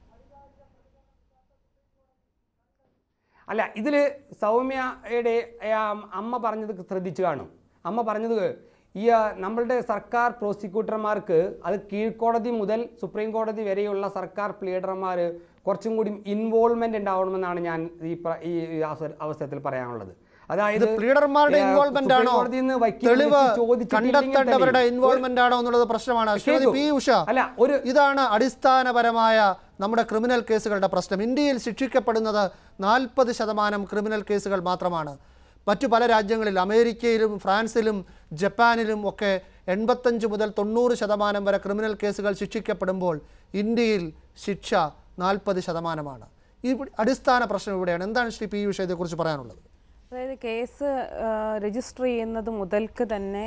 അല്ല ഇതിൽ സൗമ്യയുടെ ആ, അമ്മ പറഞ്ഞത് ശ്രദ്ധിച്ചു കാണും അമ്മ പറഞ്ഞത് ഈ ആ, നമ്മളുടെ സർക്കാർ പ്രോസിക്യൂട്ടർമാർക്ക് അത് കീഴ്ക്കോടതി മുതൽ സുപ്രീം കോടതി വരെയുള്ള സർക്കാർ പ്ലീഡർമാർ കുറച്ചും കൂടി ഇൻവോൾവ്മെന്റ് ഉണ്ടാവണമെന്നാണ് ഞാൻ ഈ പ്ര- ഈ അവസര- അവസരത്തിൽ പറയാനുള്ളത് അതായത്
ഇത് പ്ലീഡർമാരുടെ
ഏ,
ഇൻവോൾവ്മെന്റ്
സുപ്രീം
ആണോ
കോടതിയിൽ നിന്ന് വക്കീൽ
തെളിവ്
വിളിച്ച് ചോദിച്ചിട്ടില്ലെങ്കിൽ
കണ്ടെത്തേണ്ടവരുടെ
തന്നെ
ഇൻവോൾവ്മെന്റ് ആണോ എന്നുള്ളത് പ്രശ്നമാണ് ശ്രീമതി
കേൾക്കൂ.
പി ഉഷ
അല്ല, ഒരു-
ഇതാണ് അടിസ്ഥാനപരമായ നമ്മുടെ ക്രിമിനൽ കേസുകളുടെ പ്രശ്നം ഇന്ത്യയിൽ ശിക്ഷിക്കപ്പെടുന്നത് നാൽപ്പത് ശതമാനം ക്രിമിനൽ കേസുകൾ മാത്രമാണ് മറ്റു പല രാജ്യങ്ങളിൽ അമേരിക്കയിലും ഫ്രാൻസിലും ജപ്പാനിലും ഒക്കെ എൺപത്തഞ്ച് മുതൽ തൊണ്ണൂറ് ശതമാനം വരെ ക്രിമിനൽ കേസുകൾ ശിക്ഷിക്കപ്പെടുമ്പോൾ ഇന്ത്യയിൽ ശിക്ഷ നാൽപ്പത് ശതമാനമാണ് ഈ അടിസ്ഥാന പ്രശ്നം ഇവിടെയാണ് എന്താണ് ശ്രീ പി ഉഷ ഇതേക്കുറിച്ച് പറയാനുള്ളത്
അതായത് കേസ് രജിസ്റ്റർ ചെയ്യുന്നത് മുതൽക്ക് തന്നെ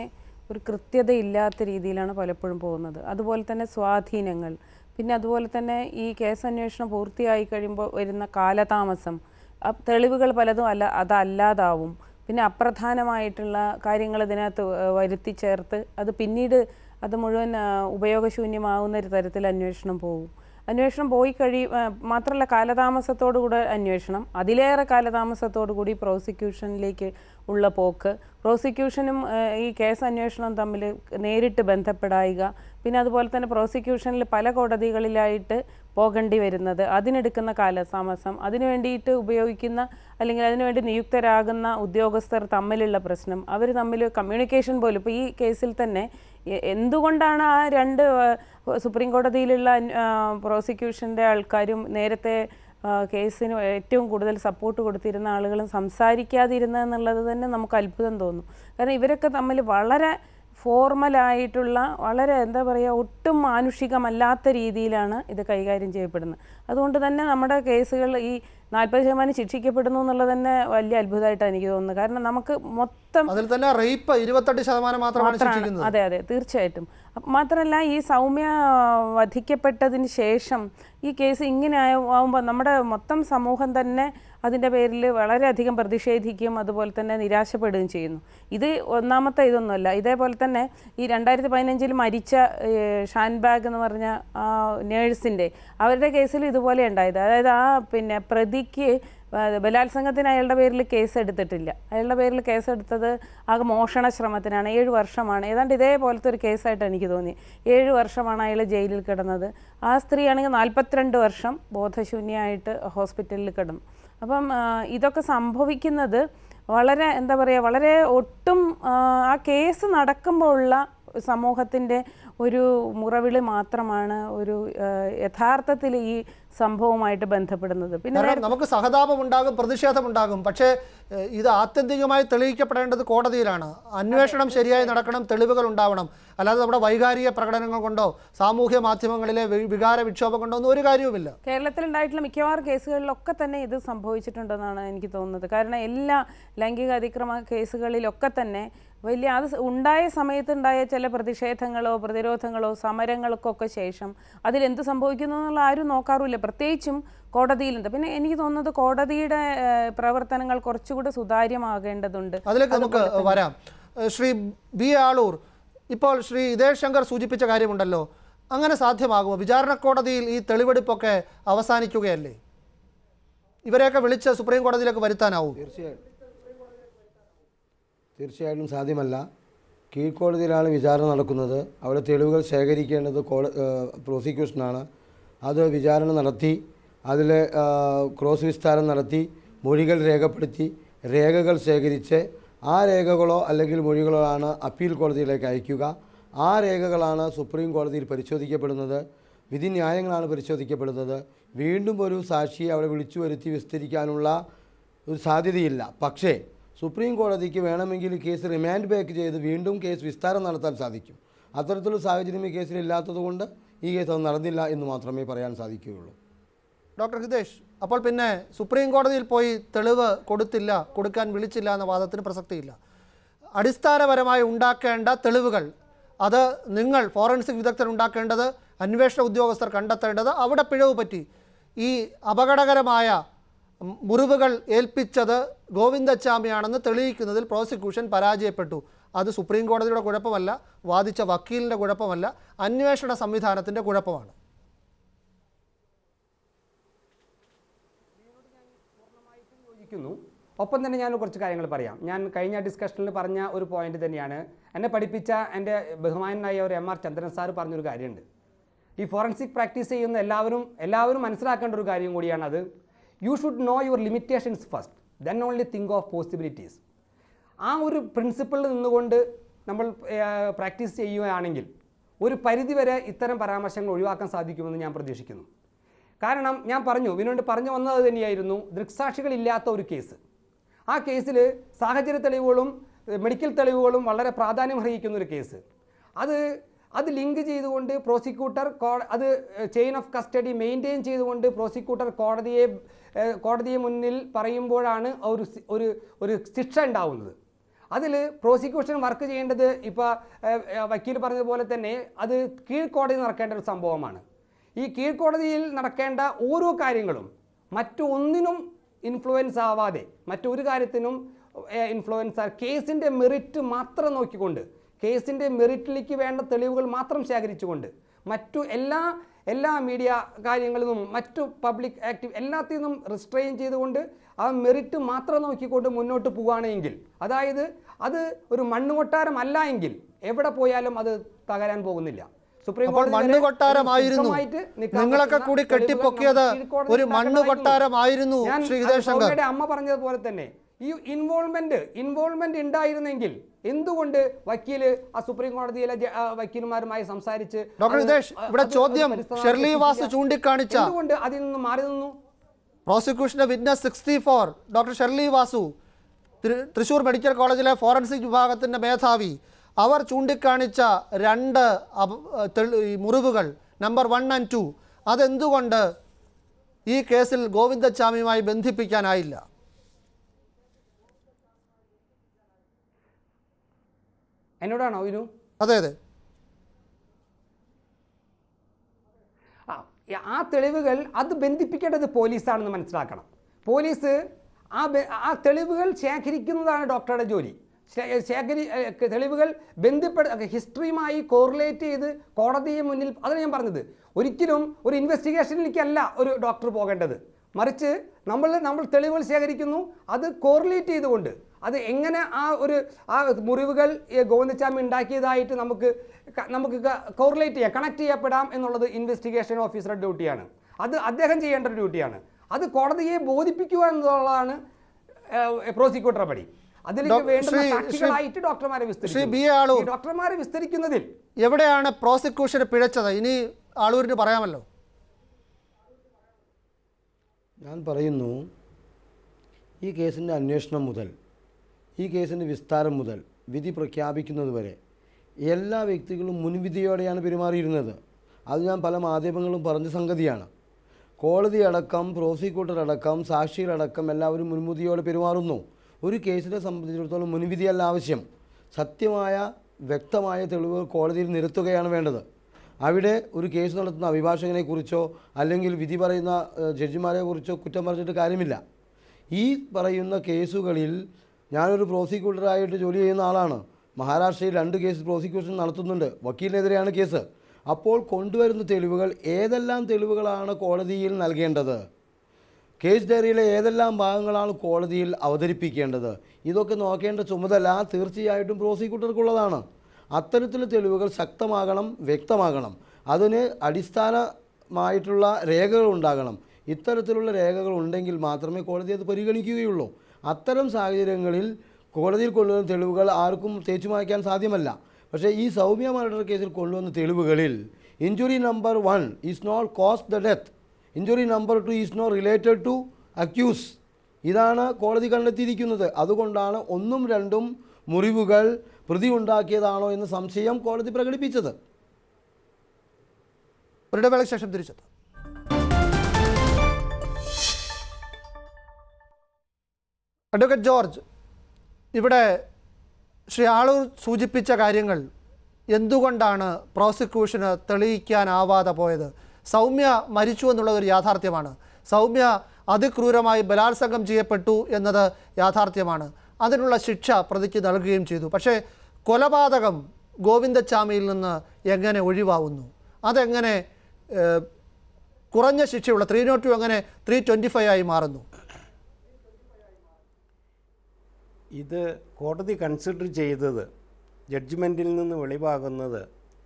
ഒരു കൃത്യതയില്ലാത്ത രീതിയിലാണ് പലപ്പോഴും പോകുന്നത് അതുപോലെ തന്നെ സ്വാധീനങ്ങൾ പിന്നെ അതുപോലെ തന്നെ ഈ കേസ് അന്വേഷണം പൂർത്തിയായി കഴിയുമ്പോൾ വരുന്ന കാലതാമസം ആ തെളിവുകൾ പലതും അല്ല അതല്ലാതാവും പിന്നെ അപ്രധാനമായിട്ടുള്ള കാര്യങ്ങൾ ഇതിനകത്ത് വ- വരുത്തി ചേർത്ത് അത് പിന്നീട് അത് മുഴുവൻ ആ, ഉപയോഗശൂന്യമാവുന്ന ഒരു തരത്തിൽ അന്വേഷണം പോകും അന്വേഷണം പോയി കഴി ആ, മാത്രമല്ല കാലതാമസത്തോടു കൂടെ അന്വേഷണം അതിലേറെ കാലതാമസത്തോടു കൂടി പ്രോസിക്യൂഷനിലേക്ക് ഉള്ള പോക്ക് പ്രോസിക്യൂഷനും ആ, ഈ കേസ് അന്വേഷണവും തമ്മിൽ നേരിട്ട് ബന്ധപ്പെടായിക പിന്നെ അതുപോലെ തന്നെ പ്രോസിക്യൂഷനിൽ പല കോടതികളിലായിട്ട് പോകേണ്ടി വരുന്നത് അതിനെടുക്കുന്ന കാലതാമസം അതിനു വേണ്ടിയിട്ട് ഉപയോഗിക്കുന്ന അല്ലെങ്കിൽ അതിനുവേണ്ടി നിയുക്തരാകുന്ന ഉദ്യോഗസ്ഥർ തമ്മിലുള്ള പ്രശ്നം അവർ തമ്മിൽ കമ്മ്യൂണിക്കേഷൻ പോലും ഇപ്പോൾ ഈ കേസിൽ തന്നെ എ- എന്തുകൊണ്ടാണ് ആ രണ്ട് ആ, സുപ്രീം കോടതിയിലുള്ള പ്രോസിക്യൂഷൻ്റെ ആൾക്കാരും നേരത്തെ ആ, കേസിന് ഏറ്റവും കൂടുതൽ സപ്പോർട്ട് കൊടുത്തിരുന്ന ആളുകളും സംസാരിക്കാതിരുന്നതെന്നുള്ളത് തന്നെ നമുക്ക് അത്ഭുതം തോന്നും കാരണം ഇവരൊക്കെ തമ്മിൽ വളരെ ഫോർമലായിട്ടുള്ള വളരെ എന്താ പറയുക ഒട്ടും മാനുഷികമല്ലാത്ത രീതിയിലാണ് ഇത് കൈകാര്യം ചെയ്യപ്പെടുന്നത് അതുകൊണ്ട് തന്നെ നമ്മുടെ കേസുകൾ ഈ നാൽപ്പത് ശതമാനം ശിക്ഷിക്കപ്പെടുന്നു എന്നുള്ളത് തന്നെ വലിയ അത്ഭുതമായിട്ടാണ് എനിക്ക് തോന്നുന്നത് കാരണം നമുക്ക് മൊത്തം
അതിൽ തന്നെ റേപ്പ് ഇരുപത്തെട്ട് ശതമാനം മാത്രമാണ്
മാത്രമാണ്.
ശിക്ഷിക്കുന്നത്
അതെ അതെ തീർച്ചയായിട്ടും അപ്പ- മാത്രമല്ല ഈ സൗമ്യ വധിക്കപ്പെട്ടതിന് ശേഷം ഈ കേസ് ഇങ്ങനെ ആവുമ്പോൾ നമ്മുടെ മൊത്തം സമൂഹം തന്നെ അതിൻ്റെ പേരിൽ വളരെയധികം പ്രതിഷേധിക്കുകയും അതുപോലെ തന്നെ നിരാശപ്പെടുകയും ചെയ്യുന്നു ഇത് ഒന്നാമത്തെ ഇതൊന്നുമല്ല ഇതേപോലെ തന്നെ ഈ രണ്ടായിരത്തി പതിനഞ്ചിൽ മരിച്ച ഏഹ്, ഷാൻ ബാഗ് എന്ന് പറഞ്ഞ ആ നേഴ്സിൻ്റെ അവരുടെ കേസിൽ ഇതുപോലെ ഉണ്ടായത് അതായത് ആ പിന്നെ പ്രതിക്ക് ആ, ബലാത്സംഗത്തിന് അയാളുടെ പേരിൽ കേസ് എടുത്തിട്ടില്ല അയാളുടെ പേരിൽ കേസ് എടുത്തത് ആകെ മോഷണ ശ്രമത്തിനാണ് ഏഴ് വർഷമാണ് ഏതാണ്ട് ഇതേപോലത്തെ ഒരു കേസായിട്ട് എനിക്ക് തോന്നി ഏഴ് വർഷമാണ് അയാൾ ജയിലിൽ കിടന്നത് ആ സ്ത്രീ ആണെങ്കിൽ നാൽപ്പത്തിരണ്ട് വർഷം ബോധശൂന്യമായിട്ട് ഹോസ്പിറ്റലിൽ കിടന്നു അപ്പം ആ, ഇതൊക്കെ സംഭവിക്കുന്നത് വളരെ എന്താ പറയുക വളരെ ഒട്ടും ആ, ആ കേസ് നടക്കുമ്പോൾ ഉള്ള സമൂഹത്തിൻ്റെ ഒരു മുറവിളി മാത്രമാണ് ഒരു യഥാർത്ഥത്തിൽ ഈ സംഭവവുമായിട്ട് ബന്ധപ്പെടുന്നത് പിന്നെ
കാരണം നമുക്ക് സഹതാപം ഉണ്ടാകും പ്രതിഷേധം ഉണ്ടാകും പക്ഷേ ഏഹ്, ഇത് ആത്യന്തികമായി തെളിയിക്കപ്പെടേണ്ടത് കോടതിയിലാണ് അന്വേഷണം ശരിയായി നടക്കണം തെളിവുകൾ ഉണ്ടാവണം അല്ലാതെ നമ്മുടെ വൈകാരിക പ്രകടനങ്ങൾ കൊണ്ടോ സാമൂഹ്യ മാധ്യമങ്ങളിലെ വി- വികാര വിക്ഷോഭം കൊണ്ടോ ഒന്നും ഒരു കാര്യവുമില്ല
കേരളത്തിലുണ്ടായിട്ടുള്ള മിക്കവാറും കേസുകളിലൊക്കെ തന്നെ ഇത് സംഭവിച്ചിട്ടുണ്ടെന്നാണ് എനിക്ക് തോന്നുന്നത് കാരണം എല്ലാ ലൈംഗിക അതിക്രമ കേസുകളിലൊക്കെ തന്നെ വലിയ അത് സ- ഉണ്ടായ സമയത്തുണ്ടായ ചില പ്രതിഷേധങ്ങളോ പ്രതിരോധങ്ങളോ സമരങ്ങൾക്കൊക്കെ ശേഷം അതിലെന്ത് സംഭവിക്കുന്നു എന്നുള്ള ആരും നോക്കാറുമില്ല പ്രത്യേകിച്ചും കോടതിയിലുണ്ട് പിന്നെ എനിക്ക് തോന്നുന്നത് കോടതിയുടെ ഏഹ്, പ്രവർത്തനങ്ങൾ കുറച്ചുകൂടെ സുതാര്യമാകേണ്ടതുണ്ട്
അതിലേക്ക് നമുക്ക് വരാം ഏഹ് ശ്രീ ബി ആളൂർ ഇപ്പോൾ ശ്രീ ഇതേഷ് ശങ്കർ സൂചിപ്പിച്ച കാര്യമുണ്ടല്ലോ അങ്ങനെ സാധ്യമാകുമോ വിചാരണ കോടതിയിൽ ഈ തെളിവെടുപ്പൊക്കെ അവസാനിക്കുകയല്ലേ ഇവരെയൊക്കെ വിളിച്ച് സുപ്രീം കോടതിയിലേക്ക് വരുത്താനാവും
തീർച്ചയായും തീർച്ചയായിട്ടും സാധ്യമല്ല കീഴ്ക്കോടതിയിലാണ് വിചാരണ നടക്കുന്നത് അവിടെ തെളിവുകൾ ശേഖരിക്കേണ്ടത് കോട പ്രോസിക്യൂഷനാണ് അത് വിചാരണ നടത്തി അതിൽ ക്രോസ് വിസ്താരം നടത്തി മൊഴികൾ രേഖപ്പെടുത്തി രേഖകൾ ശേഖരിച്ച് ആ രേഖകളോ അല്ലെങ്കിൽ മൊഴികളോ ആണ് അപ്പീൽ കോടതിയിലേക്ക് അയക്കുക ആ രേഖകളാണ് സുപ്രീം കോടതിയിൽ പരിശോധിക്കപ്പെടുന്നത് വിധിന്യായങ്ങളാണ് പരിശോധിക്കപ്പെടുന്നത് വീണ്ടും ഒരു സാക്ഷിയെ അവിടെ വിളിച്ചു വരുത്തി വിസ്തരിക്കാനുള്ള ഒരു സാധ്യതയില്ല പക്ഷേ സുപ്രീം കോടതിക്ക് വേണമെങ്കിൽ കേസ് റിമാൻഡ് ബാക്ക് ചെയ്ത് വീണ്ടും കേസ് വിസ്താരം നടത്താൻ സാധിക്കും അത്തരത്തിലുള്ള സാഹചര്യം ഈ കേസിൽ ഇല്ലാത്തതുകൊണ്ട് ഈ കേസ് അത് നടന്നില്ല എന്ന് മാത്രമേ പറയാൻ സാധിക്കുകയുള്ളൂ
ഡോക്ടർ ഹിതേഷ് അപ്പോൾ പിന്നെ സുപ്രീം കോടതിയിൽ പോയി തെളിവ് കൊടുത്തില്ല കൊടുക്കാൻ വിളിച്ചില്ല എന്ന വാദത്തിന് പ്രസക്തിയില്ല അടിസ്ഥാനപരമായി ഉണ്ടാക്കേണ്ട തെളിവുകൾ അത് നിങ്ങൾ ഫോറൻസിക് വിദഗ്ധർ ഉണ്ടാക്കേണ്ടത് അന്വേഷണ ഉദ്യോഗസ്ഥർ കണ്ടെത്തേണ്ടത് അവിടെ പിഴവ് പറ്റി ഈ അപകടകരമായ ഉം, മുറിവുകൾ ഏൽപ്പിച്ചത് ഗോവിന്ദച്ചാമിയാണെന്ന് തെളിയിക്കുന്നതിൽ പ്രോസിക്യൂഷൻ പരാജയപ്പെട്ടു അത് സുപ്രീം കോടതിയുടെ കുഴപ്പമല്ല വാദിച്ച വക്കീലിൻ്റെ കുഴപ്പമല്ല അന്വേഷണ സംവിധാനത്തിൻ്റെ കുഴപ്പമാണ്
യോജിക്കുന്നു ഒപ്പം തന്നെ ഞാൻ കുറച്ച് കാര്യങ്ങൾ പറയാം ഞാൻ കഴിഞ്ഞ ഡിസ്കഷനിൽ പറഞ്ഞ ഒരു പോയിന്റ് തന്നെയാണ് എന്നെ പഠിപ്പിച്ച എൻ്റെ ബഹുമാനായ ഒരു എം ആർ ചന്ദ്രൻ സാർ പറഞ്ഞൊരു കാര്യമുണ്ട് ഈ ഫോറൻസിക് പ്രാക്ടീസ് ചെയ്യുന്ന എല്ലാവരും എല്ലാവരും മനസ്സിലാക്കേണ്ട ഒരു കാര്യം കൂടിയാണ് അത് you should know your limitations first then only think of possibilities ആ ഒരു പ്രിൻസിപ്പിളിൽ നിന്നുകൊണ്ട് നമ്മൾ പ്രാക്ടീസ് ചെയ്യുകയാണെങ്കിൽ ഒരു പരിധിവരെ ഇത്തരം പരാമർശങ്ങൾ ഒഴിവാക്കാൻ സാധിക്കുമെന്ന് ഞാൻ പ്രതീക്ഷിക്കുന്നു കാരണം ഞാൻ പറഞ്ഞു വിനോട് പറഞ്ഞു വന്നത് തന്നെയായിരുന്നു ദൃക്സാക്ഷികളില്ലാത്ത ഒരു കേസ് ആ കേസിൽ സാഹചര്യ തെളിവുകളും എഹ്, മെഡിക്കൽ തെളിവുകളും വളരെ പ്രാധാന്യം അർഹിക്കുന്ന ഒരു കേസ് അത് അത് ലിങ്ക് ചെയ്തുകൊണ്ട് പ്രോസിക്യൂട്ടർ കോ അത് ചെയിൻ ഓഫ് കസ്റ്റഡി മെയിൻറ്റെയിൻ ചെയ്തുകൊണ്ട് പ്രോസിക്യൂട്ടർ കോടതിയെ ഏഹ്, കോടതിയെ മുന്നിൽ പറയുമ്പോഴാണ് ഒരു സി- ഒരു ഒരു ശിക്ഷ ഉണ്ടാവുന്നത് അതിൽ പ്രോസിക്യൂഷൻ വർക്ക് ചെയ്യേണ്ടത് ഇപ്പോൾ വക്കീൽ പറഞ്ഞതുപോലെ തന്നെ അത് കീഴ്ക്കോടതി നടക്കേണ്ട ഒരു സംഭവമാണ് ഈ കീഴ്ക്കോടതിയിൽ നടക്കേണ്ട ഓരോ കാര്യങ്ങളും മറ്റു ഒന്നിനും ഇൻഫ്ലുവൻസ് ആവാതെ മറ്റൊരു കാര്യത്തിനും ഇൻഫ്ലുവൻസ് കേസിൻ്റെ മെറിറ്റ് മാത്രം നോക്കിക്കൊണ്ട് കേസിൻ്റെ മെറിറ്റിലേക്ക് വേണ്ട തെളിവുകൾ മാത്രം ശേഖരിച്ചുകൊണ്ട് മറ്റു എല്ലാ എല്ലാ മീഡിയ കാര്യങ്ങളിലും മറ്റു പബ്ലിക് ആക്റ്റീവ് എല്ലാത്തിൽ നിന്നും റിസ്ട്രെയിൻ ചെയ്തുകൊണ്ട് ആ മെറിറ്റ് മാത്രം നോക്കിക്കൊണ്ട് മുന്നോട്ട് പോവുകയാണെങ്കിൽ അതായത് അത് ഒരു മണ്ണുകൊട്ടാരമല്ല എങ്കിൽ എവിടെ പോയാലും അത് തകരാൻ പോകുന്നില്ല സുപ്രീം
അപ്പോൾ
കോടതി
മണ്ണ്
വരെ
കൊട്ടാരമായിരുന്നു
വ്യക്തമായിട്ട് നിൽക്കാൻ
നിങ്ങളൊക്കെ
പറ്റുന്ന
കൂടി
തെളിവുകൾ
കെട്ടിപ്പൊക്കിയത്
നമുക്ക് കീഴ്ക്കോടതിയിൽ
ഒരു മണ്ണ്
ഉണ്ടാക്കണമായിരുന്നു.
കൊട്ടാരമായിരുന്നു
ഞാൻ
ശ്രീ
അത്
ഹിതേഷ് ശങ്കർ
സൗമ്യയുടെ അമ്മ പറഞ്ഞതുപോലെ തന്നെ ഈ ഇൻവോൾവ്മെന്റ് ഇൻവോൾവ്മെന്റ് ഉണ്ടായിരുന്നെങ്കിൽ എന്തുകൊണ്ട് വക്കീല് ആ സുപ്രീം കോടതിയിലെ ജ- ആ വക്കീലുമാരുമായി സംസാരിച്ച്
ഡോക്ടർ
അത്
ഹിതേഷ് ഇവിടെ
അത്
ചോദ്യം
പരിസ്ഥാനത്ത്
ഷെർലി വാസു
എത്തിച്ചില്ല.
ചൂണ്ടിക്കാണിച്ച
എന്തുകൊണ്ട് അതിൽ നിന്ന് മാറി നിന്നു
പ്രോസിക്യൂഷന്റെ witness sixty four doctor Shirley Vasu തൃ- തൃശൂർ മെഡിക്കൽ കോളേജിലെ ഫോറൻസിക് വിഭാഗത്തിൻ്റെ മേധാവി അവർ ചൂണ്ടിക്കാണിച്ച രണ്ട് അപ- തെളി- ഈ മുറിവുകൾ നമ്പർ വൺ ആൻഡ് ടു അതെന്തുകൊണ്ട് ഈ കേസിൽ ഗോവിന്ദച്ചാമിയുമായി ബന്ധിപ്പിക്കാനായില്ല
എന്നോടാണോ ഇരു
അതെ അതെ
ആ ആ തെളിവുകൾ അത് ബന്ധിപ്പിക്കേണ്ടത് പോലീസാണെന്ന് മനസ്സിലാക്കണം പോലീസ് ആ ബെ- ആ തെളിവുകൾ ശേഖരിക്കുന്നതാണ് ഡോക്ടറുടെ ജോലി ശേ- ശേഖരി ഏ, തെളിവുകൾ ബന്ധപ്പെട ഹിസ്റ്ററിയുമായി കോറിലേറ്റ് ചെയ്ത് കോടതിയെ മുന്നിൽ അതാണ് ഞാൻ പറഞ്ഞത് ഒരിക്കലും ഒരു ഇൻവെസ്റ്റിഗേഷനിലേക്കല്ല ഒരു ഡോക്ടർ പോകേണ്ടത് മറിച്ച് നമ്മൾ നമ്മൾ തെളിവുകൾ ശേഖരിക്കുന്നു അത് കോറിലേറ്റ് ചെയ്തുകൊണ്ട് അത് എങ്ങനെ ആ ഒരു ആ മുറിവുകൾ ഈ ഗോവിന്ദസ്വാമി ഉണ്ടാക്കിയതായിട്ട് നമുക്ക് ക- നമുക്ക് കോറിലേറ്റ് ചെയ്യാം കണക്ട് ചെയ്യപ്പെടാം എന്നുള്ളത് ഇൻവെസ്റ്റിഗേഷൻ ഓഫീസറുടെ ഡ്യൂട്ടിയാണ് അത് അദ്ദേഹം ചെയ്യേണ്ട ഒരു ഡ്യൂട്ടിയാണ് അത് കോടതിയെ ബോധിപ്പിക്കുക എന്നുള്ളതാണ് പ്രോസിക്യൂട്ടറുടെ പടി അതിലേക്ക്
ഡോക്ടർ
വേണ്ടുന്ന
ശ്രീ- ശ്രീ-
സാക്ഷികളായിട്ട് ഡോക്ടർമാരെ
ശ്രീ ബി എ ആളൂർ.
ഈ ഡോക്ടർമാരെ വിസ്തരിക്കുന്നതിൽ
എവിടെയാണ് പ്രോസിക്യൂഷന് പിഴച്ചത് ഇനി ആളൂരിന് പറയാമല്ലോ
ഞാൻ പറയുന്നു ഈ കേസിൻ്റെ അന്വേഷണം മുതൽ ഈ കേസിൻ്റെ വിസ്താരം മുതൽ വിധി പ്രഖ്യാപിക്കുന്നത് വരെ എല്ലാ വ്യക്തികളും മുൻവിധിയോടെയാണ് പെരുമാറിയിരുന്നത് അത് ഞാൻ പല മാധ്യമങ്ങളും പറഞ്ഞ സംഗതിയാണ് കോടതി അടക്കം പ്രോസിക്യൂട്ടർ അടക്കം സാക്ഷികളടക്കം എല്ലാവരും മുൻവിധിയോടെ പെരുമാറുന്നു ഒരു കേസിനെ സംബന്ധിച്ചിടത്തോളം മുൻവിധിയല്ല ആവശ്യം സത്യമായ വ്യക്തമായ തെളിവുകൾ കോടതിയിൽ നിരത്തുകയാണ് വേണ്ടത് അവിടെ ഒരു കേസ് നടത്തുന്ന അഭിഭാഷകനെ കുറിച്ചോ അല്ലെങ്കിൽ വിധി പറയുന്ന ഏഹ്, ജഡ്ജിമാരെ കുറിച്ചോ കുറ്റം പറഞ്ഞിട്ട് കാര്യമില്ല ഈ പറയുന്ന കേസുകളിൽ ഞാനൊരു പ്രോസിക്യൂട്ടറായിട്ട് ജോലി ചെയ്യുന്ന ആളാണ് മഹാരാഷ്ട്രയിൽ രണ്ട് കേസ് പ്രോസിക്യൂഷൻ നടത്തുന്നുണ്ട് വക്കീലിനെതിരെയാണ് കേസ് അപ്പോൾ കൊണ്ടുവരുന്ന തെളിവുകൾ ഏതെല്ലാം തെളിവുകളാണ് കോടതിയിൽ നൽകേണ്ടത് കേസ് ഡയറിയിലെ ഏതെല്ലാം ഭാഗങ്ങളാണ് കോടതിയിൽ അവതരിപ്പിക്കേണ്ടത് ഇതൊക്കെ നോക്കേണ്ട ചുമതല തീർച്ചയായിട്ടും പ്രോസിക്യൂട്ടർക്കുള്ളതാണ് അത്തരത്തിലുള്ള തെളിവുകൾ ശക്തമാകണം വ്യക്തമാകണം അതിന് അടിസ്ഥാനമായിട്ടുള്ള രേഖകൾ ഉണ്ടാകണം ഇത്തരത്തിലുള്ള രേഖകൾ ഉണ്ടെങ്കിൽ മാത്രമേ കോടതി അത് പരിഗണിക്കുകയുള്ളൂ അത്തരം സാഹചര്യങ്ങളിൽ കോടതിയിൽ കൊണ്ടുവരുന്ന തെളിവുകൾ ആർക്കും തേച്ചു മായ്ക്കാൻ സാധ്യമല്ല പക്ഷേ ഈ സൗമ്യ മർഡർ കേസിൽ കൊണ്ടുവന്ന തെളിവുകളിൽ injury number one is not cause the death injury number two is not related to accuse ഇതാണ് കോടതി കണ്ടെത്തിയിരിക്കുന്നത് അതുകൊണ്ടാണ് ഒന്നും രണ്ടും മുറിവുകൾ പ്രതി ഉണ്ടാക്കിയതാണോ എന്ന സംശയം കോടതി പ്രകടിപ്പിച്ചത്
ഒരു ഇടവേളയ്ക്ക് ശേഷം തിരിച്ചെത്താം അഡ്വക്കേറ്റ് ജോർജ് ഇവിടെ ശ്രീ ആളൂർ സൂചിപ്പിച്ച കാര്യങ്ങൾ എന്തുകൊണ്ടാണ് പ്രോസിക്യൂഷന് തെളിയിക്കാനാവാതെ പോയത് സൗമ്യ മരിച്ചു എന്നുള്ളത് ഒരു യാഥാർത്ഥ്യമാണ് സൗമ്യ അതിക്രൂരമായി ബലാത്സംഗം ചെയ്യപ്പെട്ടു എന്നത് യാഥാർത്ഥ്യമാണ് അതിനുള്ള ശിക്ഷ പ്രതിക്ക് നൽകുകയും ചെയ്തു പക്ഷേ കൊലപാതകം ഗോവിന്ദച്ചാമിയിൽ നിന്ന് എങ്ങനെ ഒഴിവാവുന്നു അതെങ്ങനെ ഏഹ്, കുറഞ്ഞ ശിക്ഷയുള്ള ത്രീ നോട്ട് ടു എങ്ങനെ ത്രീ ട്വൻറ്റി ഫൈവ് ആയി മാറുന്നു
ഇത് കോടതി കൺസിഡർ ചെയ്തത് ജഡ്ജ്മെൻറ്റിൽ നിന്ന് വെളിവാകുന്നത്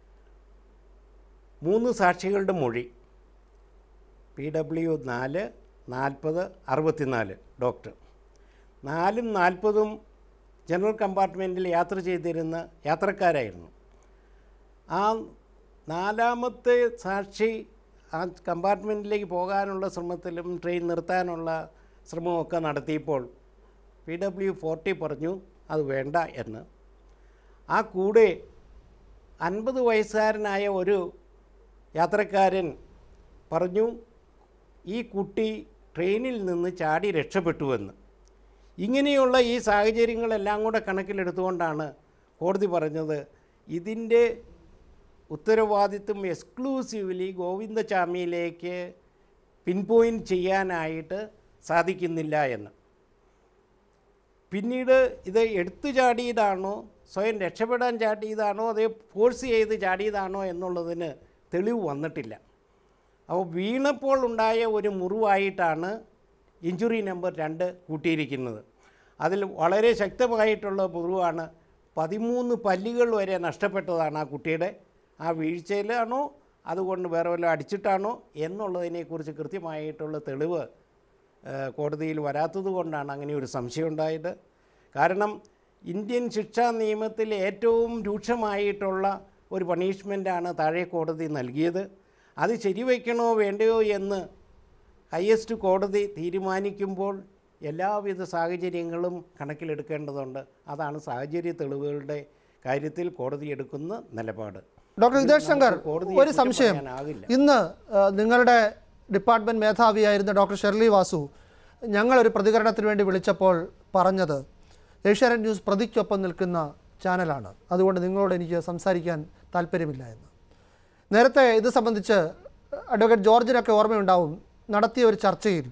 മൂന്ന് സാക്ഷികളുടെ മൊഴി പി ഡബ്ല്യു നാല് നാൽപ്പത് അറുപത്തിനാല് ഡോക്ടർ നാലും നാൽപ്പതും ജനറൽ കമ്പാർട്ട്മെൻറ്റിൽ യാത്ര ചെയ്തിരുന്ന യാത്രക്കാരായിരുന്നു ആ നാലാമത്തെ സാക്ഷി ആ കമ്പാർട്ട്മെൻറ്റിലേക്ക് പോകാനുള്ള ശ്രമത്തിലും ട്രെയിൻ നിർത്താനുള്ള ശ്രമമൊക്കെ നടത്തിയപ്പോൾ പി ഡബ്ല്യു ഫോർട്ടി പറഞ്ഞു അത് വേണ്ട എന്ന് ആ കൂടെ അൻപത് വയസ്സുകാരനായ ഒരു യാത്രക്കാരൻ പറഞ്ഞു ഈ കുട്ടി ട്രെയിനിൽ നിന്ന് ചാടി രക്ഷപ്പെട്ടുവെന്ന് ഇങ്ങനെയുള്ള ഈ സാഹചര്യങ്ങളെല്ലാം കൂടെ കണക്കിലെടുത്തുകൊണ്ടാണ് കോടതി പറഞ്ഞത് ഇതിൻ്റെ ഉത്തരവാദിത്വം എക്സ്ക്ലൂസീവ്ലി ഗോവിന്ദചാമിയിലേക്ക് പിൻ പോയിൻറ്റ് ചെയ്യാനായിട്ട് സാധിക്കുന്നില്ല എന്ന് പിന്നീട് ഇത് എടുത്തു ചാടിയതാണോ സ്വയം രക്ഷപ്പെടാൻ ചാടിയതാണോ അതേ ഫോഴ്സ് ചെയ്ത് ചാടിയതാണോ എന്നുള്ളതിന് തെളിവ് വന്നിട്ടില്ല അപ്പോൾ വീണപ്പോൾ ഉണ്ടായ ഒരു മുറിവായിട്ടാണ് ഇഞ്ചുറി നമ്പർ രണ്ട് കൂട്ടിയിരിക്കുന്നത് അതിൽ വളരെ ശക്തമായിട്ടുള്ള മുറിവാണ് പതിമൂന്ന് പല്ലുകൾ വരെ നഷ്ടപ്പെട്ടതാണ് ആ കുട്ടിയുടെ ആ വീഴ്ചയിലാണോ അതുകൊണ്ട് വേറെ വല്ലതും അടിച്ചിട്ടാണോ എന്നുള്ളതിനെക്കുറിച്ച് കൃത്യമായിട്ടുള്ള തെളിവ് ഏഹ്, കോടതിയിൽ വരാത്തത് കൊണ്ടാണ് അങ്ങനെ ഒരു സംശയം ഉണ്ടായത് കാരണം ഇന്ത്യൻ ശിക്ഷാ നിയമത്തിൽ ഏറ്റവും രൂക്ഷമായിട്ടുള്ള ഒരു പണിഷ്മെൻ്റാണ് താഴെ കോടതി നൽകിയത് അത് ശരിവയ്ക്കണോ വേണ്ടയോ എന്ന് ഹയസ്റ്റ് കോടതി തീരുമാനിക്കുമ്പോൾ എല്ലാവിധ സാഹചര്യങ്ങളും കണക്കിലെടുക്കേണ്ടതുണ്ട് അതാണ് സാഹചര്യ തെളിവുകളുടെ കാര്യത്തിൽ കോടതി എടുക്കുന്ന നിലപാട്
ഡോക്ടർ ഹിതേഷ് ശങ്കർ
കോടതിയെ
ഒരു
കുറ്റം
സംശയം
പറയാനാകില്ല.
ഇന്ന് ആ, നിങ്ങളുടെ ഡിപ്പാർട്ട്മെൻറ്റ് മേധാവിയായിരുന്ന ഡോക്ടർ ഷെർലി വാസു ഞങ്ങളൊരു പ്രതികരണത്തിന് വേണ്ടി വിളിച്ചപ്പോൾ പറഞ്ഞത് ഏഷ്യാനെറ്റ് ന്യൂസ് പ്രതിക്കൊപ്പം നിൽക്കുന്ന ചാനലാണ് അതുകൊണ്ട് നിങ്ങളോട് എനിക്ക് സംസാരിക്കാൻ താല്പര്യമില്ല എന്ന് നേരത്തെ ഇത് സംബന്ധിച്ച് അഡ്വക്കേറ്റ് ജോർജിനൊക്കെ ഓർമ്മയുണ്ടാവും നടത്തിയ ഒരു ചർച്ചയിൽ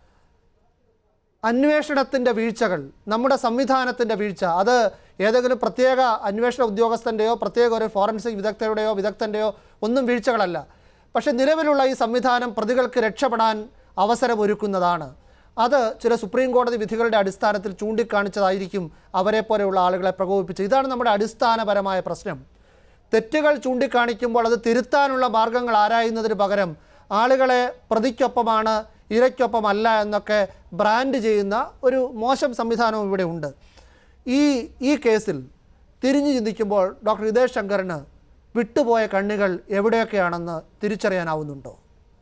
അന്വേഷണത്തിൻ്റെ വീഴ്ചകൾ നമ്മുടെ സംവിധാനത്തിൻ്റെ വീഴ്ച അത് ഏതെങ്കിലും പ്രത്യേക അന്വേഷണ ഉദ്യോഗസ്ഥൻ്റെയോ പ്രത്യേക ഒരു ഫോറൻസിക് വിദഗ്ധരുടെയോ വിദഗ്ധൻ്റെയോ ഒന്നും വീഴ്ചകളല്ല പക്ഷേ നിലവിലുള്ള ഈ സംവിധാനം പ്രതികൾക്ക് രക്ഷപ്പെടാൻ അവസരമൊരുക്കുന്നതാണ് അത് ചില സുപ്രീം കോടതി വിധികളുടെ അടിസ്ഥാനത്തിൽ ചൂണ്ടിക്കാണിച്ചതായിരിക്കും അവരെ പോലെയുള്ള ആളുകളെ പ്രകോപിപ്പിച്ചത് ഇതാണ് നമ്മുടെ അടിസ്ഥാനപരമായ പ്രശ്നം തെറ്റുകൾ ചൂണ്ടിക്കാണിക്കുമ്പോൾ അത് തിരുത്താനുള്ള മാർഗങ്ങൾ ആരായുന്നതിന് പകരം ആളുകളെ പ്രതിക്കൊപ്പമാണ് ഇരയ്ക്കൊപ്പമല്ല എന്നൊക്കെ ബ്രാൻഡ് ചെയ്യുന്ന ഒരു മോശം സംവിധാനവും ഇവിടെ ഉണ്ട് ഈ ഈ കേസിൽ തിരിഞ്ഞു ചിന്തിക്കുമ്പോൾ ഡോക്ടർ ഹിതേഷ് ശങ്കറിന് വിട്ടുപോയ കണ്ണുകൾ എവിടെയൊക്കെയാണെന്ന് തിരിച്ചറിയാനാവുന്നുണ്ടോ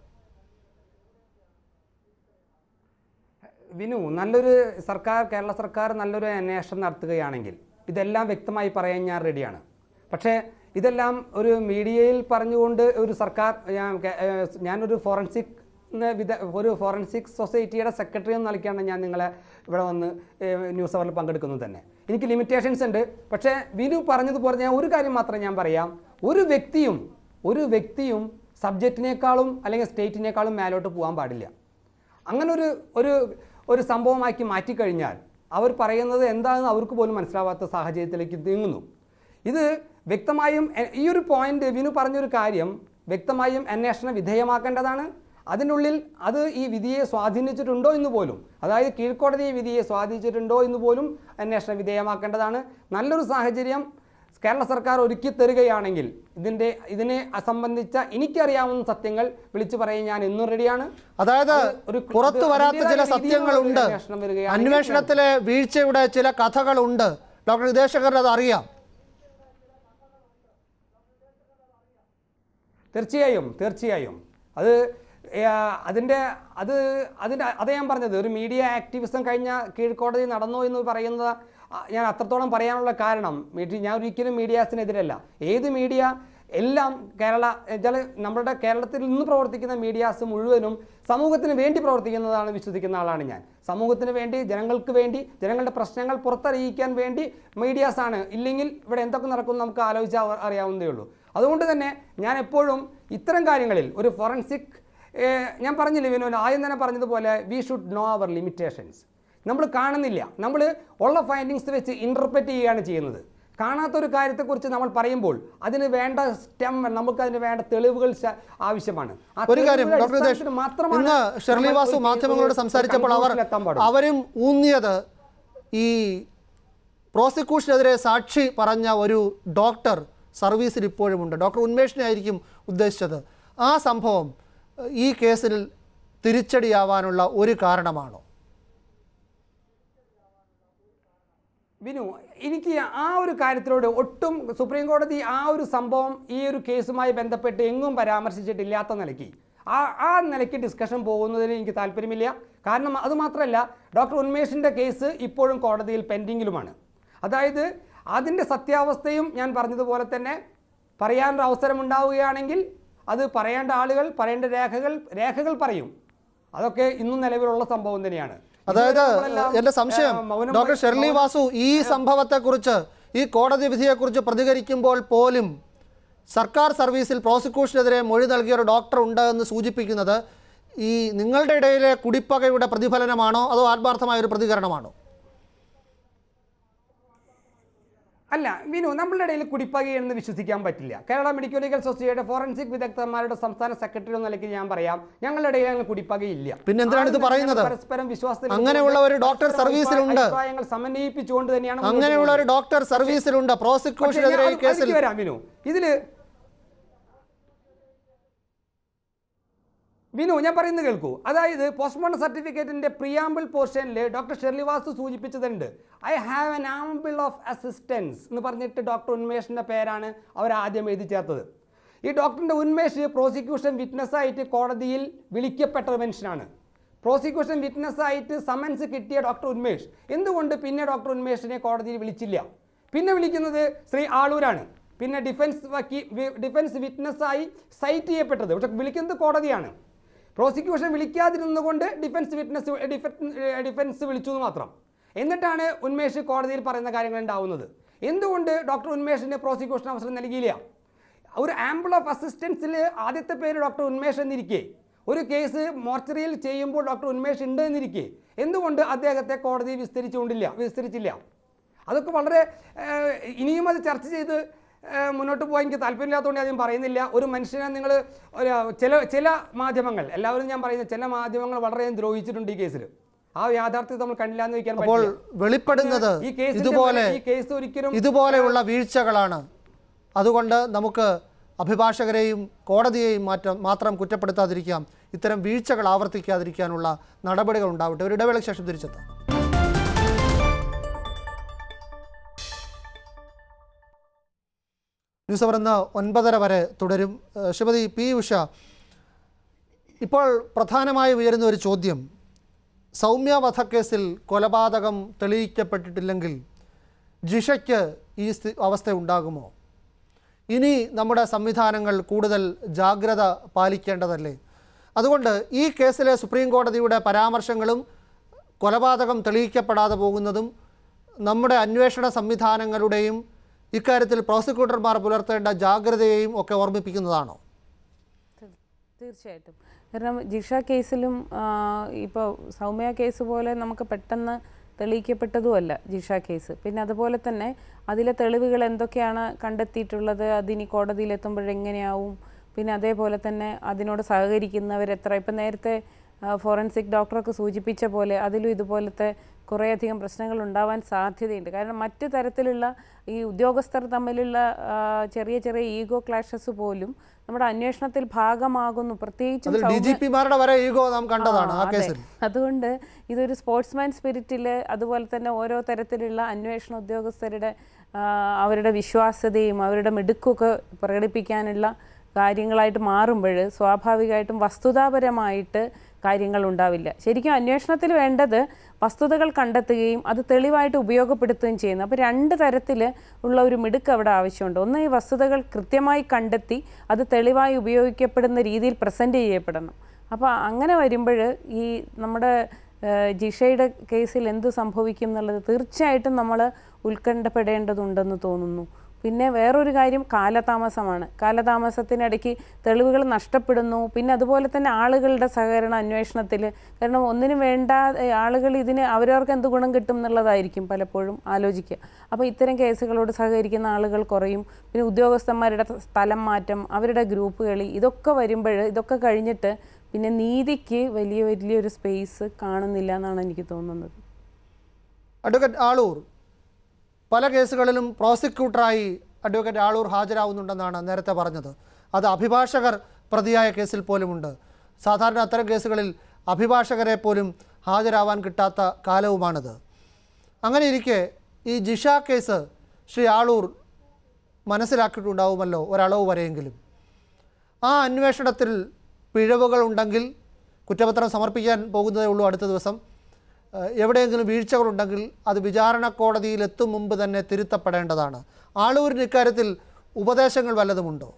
വിനു നല്ലൊരു സർക്കാർ കേരള സർക്കാർ നല്ലൊരു അന്വേഷണം നടത്തുകയാണെങ്കിൽ ഇതെല്ലാം വ്യക്തമായി പറയാൻ ഞാൻ റെഡിയാണ് പക്ഷേ ഇതെല്ലാം ഒരു മീഡിയയിൽ പറഞ്ഞുകൊണ്ട് ഒരു സർക്കാർ ഞാൻ കേ- ഏഹ് ഞാനൊരു ഫോറൻസിക് ന്ന് വിദ ഒരു ഫോറൻസിക് സൊസൈറ്റിയുടെ സെക്രട്ടറി എന്ന നിലയ്ക്കാണ് ഞാൻ നിങ്ങളെ ഇവിടെ വന്ന് ഏഹ് ന്യൂസ് അവറിൽ പങ്കെടുക്കുന്നത് തന്നെ എനിക്ക് ലിമിറ്റേഷൻസ് ഉണ്ട് പക്ഷേ വിനു പറഞ്ഞതുപോലെ ഞാൻ ഒരു കാര്യം മാത്രം ഞാൻ പറയാം ഒരു വ്യക്തിയും ഒരു വ്യക്തിയും സബ്ജക്റ്റിനേക്കാളും അല്ലെങ്കിൽ സ്റ്റേറ്റിനേക്കാളും മേലോട്ട് പോകാൻ പാടില്ല അങ്ങനെ ഒരു ഒരു ഒരു സംഭവമാക്കി മാറ്റിക്കഴിഞ്ഞാൽ അവർ പറയുന്നത് എന്താണെന്ന് അവർക്ക് പോലും മനസ്സിലാവാത്ത സാഹചര്യത്തിലേക്ക് നീങ്ങുന്നു ഇത് വ്യക്തമായും എ- ഈ ഒരു പോയിന്റ് വിനു പറഞ്ഞൊരു കാര്യം വ്യക്തമായും അന്വേഷണം വിധേയമാക്കേണ്ടതാണ് അതിനുള്ളിൽ അത് ഈ വിധിയെ സ്വാധീനിച്ചിട്ടുണ്ടോ എന്ന് പോലും അതായത് കീഴ്ക്കോടതി ഈ വിധിയെ സ്വാധീനിച്ചിട്ടുണ്ടോ എന്ന് പോലും അന്വേഷണം വിധേയമാക്കേണ്ടതാണ് നല്ലൊരു സാഹചര്യം കേരള സർക്കാർ ഒരുക്കി തരികയാണെങ്കിൽ ഇതിൻ്റെ ഇതിനെ സംബന്ധിച്ച എനിക്കറിയാവുന്ന സത്യങ്ങൾ വിളിച്ചു പറയാൻ ഞാൻ എന്നും റെഡിയാണ്
അതായത്
അത് ഒരു-
പുറത്തു
അത്
വരാത്ത ചില
അതിന്റേതായ
സത്യങ്ങളുണ്ട്
രീതിയിലുള്ള അന്വേഷണം വരികയാണെങ്കിൽ
അന്വേഷണത്തിലെ വീഴ്ചയുടെ ചില കഥകളുണ്ട് ഡോക്ടർ ഹിതേഷ് ശങ്കറിന് അത് അറിയാം
തീർച്ചയായും തീർച്ചയായും അത് ഏ, അതിൻ്റെ അത് അതിൻ്റെ അതേ ഞാൻ പറഞ്ഞത് ഒരു മീഡിയ ആക്ടിവിസം കഴിഞ്ഞ കീഴ്ക്കോടതി നടന്നു എന്ന് പറയുന്നത് ആ, ഞാൻ അത്രത്തോളം പറയാനുള്ള കാരണം മീഡിയ ഞാൻ ഒരിക്കലും മീഡിയാസിനെതിരല്ല ഏത് മീഡിയ എല്ലാം കേരള വെച്ചാൽ നമ്മുടെ കേരളത്തിൽ ഇന്ന് പ്രവർത്തിക്കുന്ന മീഡിയാസ് മുഴുവനും സമൂഹത്തിന് വേണ്ടി പ്രവർത്തിക്കുന്നതാണ് വിശ്വസിക്കുന്ന ആളാണ് ഞാൻ സമൂഹത്തിന് വേണ്ടി ജനങ്ങൾക്ക് വേണ്ടി ജനങ്ങളുടെ പ്രശ്നങ്ങൾ പുറത്തറിയിക്കാൻ വേണ്ടി മീഡിയാസാണ് ഇല്ലെങ്കിൽ ഇവിടെ എന്തൊക്കെ നടക്കും നമുക്ക് ആലോചിച്ചാൽ അറിയാവുന്നതേ ഉള്ളൂ അതുകൊണ്ട് തന്നെ ഞാൻ എപ്പോഴും ഇത്തരം കാര്യങ്ങളിൽ ഒരു ഫോറൻസിക് ഞാൻ പറഞ്ഞില്ലേ വിനോദ് ആദ്യം തന്നെ പറഞ്ഞതുപോലെ we should know our limitations നമ്മൾ കാണുന്നില്ല നമ്മൾ ഉള്ള ഫൈൻഡിങ്സ് വെച്ച് ഇൻ്റർപ്രറ്റ് ചെയ്യുകയാണ് ചെയ്യുന്നത് കാണാത്തൊരു കാര്യത്തെക്കുറിച്ച് നമ്മൾ പറയുമ്പോൾ അതിന് വേണ്ട സ്റ്റെം നമുക്ക് അതിന് വേണ്ട തെളിവുകൾ ശ- ആവശ്യമാണ് ആ
ഒരു കാര്യം
തെളിവുകളുടെ
ഡോക്ടർ ഹിതേഷ്
അടിസ്ഥാനത്തിൽ മാത്രമാണ്
ഇന്ന് ഷെർലി
നമ്മൾ
വാസു
ഒരു-
മാധ്യമങ്ങളോട്
ഒരു
സംസാരിച്ചപ്പോൾ അവർ
conclusion എത്താൻ പാടുള്ളൂ.
അവരും ഊന്നിയത് ഈ പ്രോസിക്യൂഷനെതിരെ സാക്ഷി പറഞ്ഞ ഒരു ഡോക്ടർ സർവീസിൽ ഇപ്പോഴുമുണ്ട് ഡോക്ടർ ഉന്മേഷിനെ ആയിരിക്കും ഉദ്ദേശിച്ചത് ആ സംഭവം ഏഹ്, ഈ കേസിൽ തിരിച്ചടിയാവാനുള്ള ഒരു കാരണമാണോ
വിനു എനിക്ക് ആ ഒരു കാര്യത്തിലോട് ഒട്ടും സുപ്രീം കോടതി ആ ഒരു സംഭവം ഈ ഒരു കേസുമായി ബന്ധപ്പെട്ട് എങ്ങും പരാമർശിച്ചിട്ടില്ലാത്ത നിലയ്ക്ക് ആ ആ നിലയ്ക്ക് ഡിസ്കഷൻ പോകുന്നതിന് എനിക്ക് താല്പര്യമില്ല കാരണം അത് മാത്രമല്ല ഡോക്ടർ ഉന്മേഷിൻ്റെ കേസ് ഇപ്പോഴും കോടതിയിൽ പെൻഡിങ്ങിലുമാണ് അതായത് അതിൻ്റെ സത്യാവസ്ഥയും ഞാൻ പറഞ്ഞതുപോലെ തന്നെ പറയാനൊരു അവസരം ഉണ്ടാവുകയാണെങ്കിൽ അത് പറയേണ്ട ആളുകൾ പറയേണ്ട രേഖകൾ രേഖകൾ പറയും അതൊക്കെ ഇന്നും നിലവിലുള്ള സംഭവം തന്നെയാണ്
അതായത്
നമ്മളെല്ലാം,
എന്റെ സംശയം
ഏഹ്, മൗനം
ഡോക്ടർ
വഹി-
ഷെർലി
മൗനം-
വാസു ഈ സംഭവത്തെക്കുറിച്ച് ഈ കോടതി വിധിയെക്കുറിച്ച് പ്രതികരിക്കുമ്പോൾ പോലും സർക്കാർ സർവീസിൽ പ്രോസിക്യൂഷനെതിരെ മൊഴി നൽകിയ ഒരു ഡോക്ടർ ഉണ്ട് എന്ന് സൂചിപ്പിക്കുന്നത് ഈ നിങ്ങളുടെ ഇടയിലെ കുടിപ്പകയുടെ പ്രതിഫലനമാണോ അതോ ആത്മാർത്ഥമായ ഒരു പ്രതികരണമാണോ
അല്ല വിനു നമ്മളുടെ ഇടയിൽ കുടിപ്പകയെന്ന് വിശ്വസിക്കാൻ പറ്റില്ല കേരള മെഡിക്കൽ ലീഗൽ സൊസൈറ്റിയുടെ ഫോറൻസിക് വിദഗ്ധന്മാരുടെ സംസ്ഥാന സെക്രട്ടറി എന്ന നിലയ്ക്ക് ഞാൻ പറയാം ഞങ്ങളുടെ ഇടയിൽ അങ്ങനെ കുടിപ്പകയില്ല
പിന്നെ എന്തിനാണ് ഇത്
ആരും
പറയുന്നത്?
ഞങ്ങൾ പരസ്പരം വിശ്വാസത്തിൽ
അങ്ങനെയുള്ള ഒരു ഡോക്ടർ
പരസ്പരം
സർവീസിലുണ്ട്.
അഭിപ്രായങ്ങൾ സമന്വയിപ്പിച്ചുകൊണ്ട് തന്നെയാണ് മുന്നോട്ട്
അങ്ങനെയുള്ള ഒരു
പോകുന്നത്.
ഡോക്ടർ സർവീസിലുണ്ട്
പക്ഷേ
പ്രോസിക്യൂഷനെതിരെ
ഞാൻ
ഈ
അത്
കേസിൽ
അതിലേക്ക് വരാം വിനു ഇതില് വിനു ഞാൻ പറയുന്നത് കേൾക്കൂ അതായത് പോസ്റ്റ്മോർട്ടം സർട്ടിഫിക്കറ്റിന്റെ പ്രിയാമ്പിൾ പോർഷനിൽ ഡോക്ടർ ഷെർലിവാസ് സൂചിപ്പിച്ചതുണ്ട് I have an ample of assistance എന്ന് പറഞ്ഞിട്ട് ഡോക്ടർ ഉന്മേഷിന്റെ പേരാണ് അവർ ആദ്യം എഴുതി ചേർത്തത് ഈ ഡോക്ടറിന്റെ ഉന്മേഷ് പ്രോസിക്യൂഷൻ വിറ്റ്നസ്സായിട്ട് കോടതിയിൽ വിളിക്കപ്പെട്ട ഒരു മനുഷ്യനാണ് പ്രോസിക്യൂഷൻ വിറ്റ്നസ്സായിട്ട് സമൻസ് കിട്ടിയ ഡോക്ടർ ഉന്മേഷ് എന്തുകൊണ്ട് പിന്നെ ഡോക്ടർ ഉന്മേഷിനെ കോടതിയിൽ വിളിച്ചില്ല പിന്നെ വിളിക്കുന്നത് ശ്രീ ആളൂരാണ് പിന്നെ ഡിഫൻസ് വക്കീ വി- ഡിഫൻസ് വിറ്റ്നസ്സായി സൈറ്റ് ചെയ്യപ്പെട്ടത് പക്ഷെ വിളിക്കുന്നത് കോടതിയാണ് പ്രോസിക്യൂഷൻ വിളിക്കാതിരുന്നുകൊണ്ട് ഡിഫൻസ് വിറ്റ്നസ് ഡിഫൻസ് ഡിഫൻസ് വിളിച്ചു എന്ന് മാത്രം എന്നിട്ടാണ് ഉന്മേഷ് കോടതിയിൽ പറയുന്ന കാര്യങ്ങൾ ഉണ്ടാവുന്നത് എന്തുകൊണ്ട് ഡോക്ടർ ഉന്മേഷിന് പ്രോസിക്യൂഷൻ അവസരം നൽകിയില്ല ഒരു ആംബിൾ ഓഫ് അസിസ്റ്റൻസിൽ ആദ്യത്തെ പേര് ഡോക്ടർ ഉന്മേഷ് എന്നിരിക്കെ ഒരു കേസ് മോർച്ചറിയിൽ ചെയ്യുമ്പോൾ ഡോക്ടർ ഉന്മേഷ് ഉണ്ട് എന്നിരിക്കെ എന്തുകൊണ്ട് അദ്ദേഹത്തെ കോടതി വിസ്തരിച്ചുകൊണ്ടില്ല വിസ്തരിച്ചില്ല അതൊക്കെ വളരെ ഏഹ്, ഇനിയും അത് ചർച്ച ചെയ്ത് ഏഹ്, മുന്നോട്ട് പോകാൻ എനിക്ക് താല്പര്യമില്ലാത്തതുകൊണ്ട് ഞാൻ പറയുന്നില്ല ഒരു മനുഷ്യനെ നിങ്ങൾ ഒരു ചില ചില മാധ്യമങ്ങൾ എല്ലാവരും ഞാൻ പറയുന്നത് ചില മാധ്യമങ്ങൾ വളരെയധികം ദ്രോഹിച്ചിട്ടുണ്ട് ഈ കേസിൽ ആ യാഥാർത്ഥ്യത്തെ നമ്മൾ കണ്ടില്ല എന്ന് വയ്ക്കാൻ
അപ്പോൾ
പറ്റില്ല.
വെളിപ്പെടുന്നത്
ഈ കേസിന്റെ
ഇതുപോലെ
ഈ കേസ് ഒരിക്കലും
ഇതുപോലെയുള്ള വീഴ്ചകളാണ് അതുകൊണ്ട് നമുക്ക് അഭിഭാഷകരെയും കോടതിയെയും മാറ്റം മാത്രം കുറ്റപ്പെടുത്താതിരിക്കാം ഇത്തരം വീഴ്ചകൾ ആവർത്തിക്കാതിരിക്കാനുള്ള നടപടികൾ ഉണ്ടാവട്ടെ ഒരു ഇടവേളയ്ക്ക് ശേഷം തിരിച്ചെത്താം ന്യൂസ് അവർ ഇന്ന് ഒൻപതര വരെ തുടരും ഏഹ് ശ്രീമതി പി ഉഷ ഇപ്പോൾ പ്രധാനമായി ഉയരുന്ന ഒരു ചോദ്യം സൗമ്യ വധക്കേസിൽ കൊലപാതകം തെളിയിക്കപ്പെട്ടിട്ടില്ലെങ്കിൽ ജിഷയ്ക്ക് ഈ സ്ഥി അവസ്ഥ ഉണ്ടാകുമോ ഇനി നമ്മുടെ സംവിധാനങ്ങൾ കൂടുതൽ ജാഗ്രത പാലിക്കേണ്ടതല്ലേ അതുകൊണ്ട് ഈ കേസിലെ സുപ്രീം കോടതിയുടെ പരാമർശങ്ങളും കൊലപാതകം തെളിയിക്കപ്പെടാതെ പോകുന്നതും നമ്മുടെ അന്വേഷണ സംവിധാനങ്ങളുടെയും ഇക്കാര്യത്തിൽ പ്രോസിക്യൂട്ടർമാർ പുലർത്തേണ്ട ജാഗ്രതയെയും ഒക്കെ ഓർമ്മിപ്പിക്കുന്നതാണോ
തീർച്ചയായിട്ടും കാരണം ജിഷ കേസിലും ഇപ്പോൾ സൗമ്യ കേസ് പോലെ നമുക്ക് പെട്ടെന്ന് തെളിയിക്കപ്പെട്ടതുമല്ല ജിഷ കേസ് പിന്നെ അതുപോലെ തന്നെ അതിലെ തെളിവുകൾ എന്തൊക്കെയാണ് കണ്ടെത്തിയിട്ടുള്ളത് അതിനി കോടതിയിലെത്തുമ്പോഴെങ്ങനെയാവും പിന്നെ അതേപോലെ തന്നെ അതിനോട് സഹകരിക്കുന്നവരെത്ര ഇപ്പം നേരത്തെ ഫോറൻസിക് ഡോക്ടറൊക്കെ സൂചിപ്പിച്ച പോലെ അതിലും ഇതുപോലത്തെ കുറേയധികം പ്രശ്നങ്ങൾ ഉണ്ടാവാൻ സാധ്യതയുണ്ട് കാരണം മറ്റ് തരത്തിലുള്ള ഈ ഉദ്യോഗസ്ഥർ തമ്മിലുള്ള ആ, ചെറിയ ചെറിയ ഈഗോ ക്ലാഷസ് പോലും നമ്മുടെ അന്വേഷണത്തിൽ ഭാഗമാകുന്നു പ്രത്യേകിച്ചും
അതിൽ ഡി
സൗമ്യ-
ജി പിമാരുടെ വരെ ഈഗോ നാം കണ്ടതാണ്
ആ,
ആ
അതെ.
കേസിൽ
അതുകൊണ്ട് ഇതൊരു സ്പോർട്സ്മാൻ സ്പിരിറ്റിൽ അതുപോലെ തന്നെ ഓരോ തരത്തിലുള്ള അന്വേഷണ ഉദ്യോഗസ്ഥരുടെ ആ, അവരുടെ വിശ്വാസ്യതയും അവരുടെ മിടുക്കൊക്കെ പ്രകടിപ്പിക്കാനുള്ള കാര്യങ്ങളായിട്ട് മാറുമ്പോൾ സ്വാഭാവികമായിട്ടും വസ്തുതാപരമായിട്ട് കാര്യങ്ങൾ ഉണ്ടാവില്ല ശരിക്കും അന്വേഷണത്തിൽ വേണ്ടത് വസ്തുതകൾ കണ്ടെത്തുകയും അത് തെളിവായിട്ട് ഉപയോഗപ്പെടുത്തുകയും ചെയ്യുന്നു അപ്പോൾ രണ്ട് തരത്തിൽ ഉള്ള ഒരു മിടുക്ക് അവിടെ ആവശ്യമുണ്ട് ഒന്ന് ഈ വസ്തുതകൾ കൃത്യമായി കണ്ടെത്തി അത് തെളിവായി ഉപയോഗിക്കപ്പെടുന്ന രീതിയിൽ പ്രസൻറ്റ് ചെയ്യപ്പെടണം അപ്പോൾ അങ്ങനെ വരുമ്പോൾ ഈ നമ്മുടെ ഏഹ്, ജിഷയുടെ കേസിൽ എന്ത് സംഭവിക്കും എന്നുള്ളത് തീർച്ചയായിട്ടും നമ്മൾ ഉത്കണ്ഠപ്പെടേണ്ടതുണ്ടെന്ന് തോന്നുന്നു പിന്നെ വേറൊരു കാര്യം കാലതാമസമാണ് കാലതാമസത്തിനിടയ്ക്ക് തെളിവുകൾ നഷ്ടപ്പെടുന്നു പിന്നെ അതുപോലെ തന്നെ ആളുകളുടെ സഹകരണ അന്വേഷണത്തിൽ കാരണം ഒന്നിനും വേണ്ട ഏഹ്, ആളുകൾ ഇതിന് അവരവർക്ക് എന്ത് ഗുണം കിട്ടും എന്നുള്ളതായിരിക്കും പലപ്പോഴും ആലോചിക്കുക അപ്പോൾ ഇത്തരം കേസുകളോട് സഹകരിക്കുന്ന ആളുകൾ കുറയും പിന്നെ ഉദ്യോഗസ്ഥന്മാരുടെ സ്ഥലം മാറ്റം അവരുടെ ഗ്രൂപ്പ് കളി ഇതൊക്കെ വരുമ്പോൾ ഇതൊക്കെ കഴിഞ്ഞിട്ട് പിന്നെ നീതിക്ക് വലിയ വലിയൊരു സ്പേസ് കാണുന്നില്ല എന്നാണ് എനിക്ക് തോന്നുന്നത്
അഡ്വക്കേറ്റ് ആളൂർ പല കേസുകളിലും പ്രോസിക്യൂട്ടറായി അഡ്വക്കേറ്റ് ആളൂർ ഹാജരാവുന്നുണ്ടെന്നാണ് നേരത്തെ പറഞ്ഞത് അത് അഭിഭാഷകർ പ്രതിയായ കേസിൽ പോലുമുണ്ട് സാധാരണ അത്തരം കേസുകളിൽ അഭിഭാഷകരെ പോലും ഹാജരാവാൻ കിട്ടാത്ത കാലവുമാണിത് അങ്ങനെ ഇരിക്കെ ഈ ജിഷ കേസ് ശ്രീ ആളൂർ മനസ്സിലാക്കിയിട്ടുണ്ടാവുമല്ലോ ഒരളവ് വരെയെങ്കിലും ആ അന്വേഷണത്തിൽ പിഴവുകൾ ഉണ്ടെങ്കിൽ കുറ്റപത്രം സമർപ്പിക്കാൻ പോകുന്നതേ ഉള്ളൂ അടുത്ത ദിവസം ഏഹ് എവിടെയെങ്കിലും വീഴ്ചകളുണ്ടെങ്കിൽ അത് വിചാരണ കോടതിയിൽ എത്തും മുമ്പ് തന്നെ തിരുത്തപ്പെടേണ്ടതാണ് ആളൂരിന് ഇക്കാര്യത്തിൽ ഉപദേശങ്ങൾ വല്ലതുമുണ്ടോ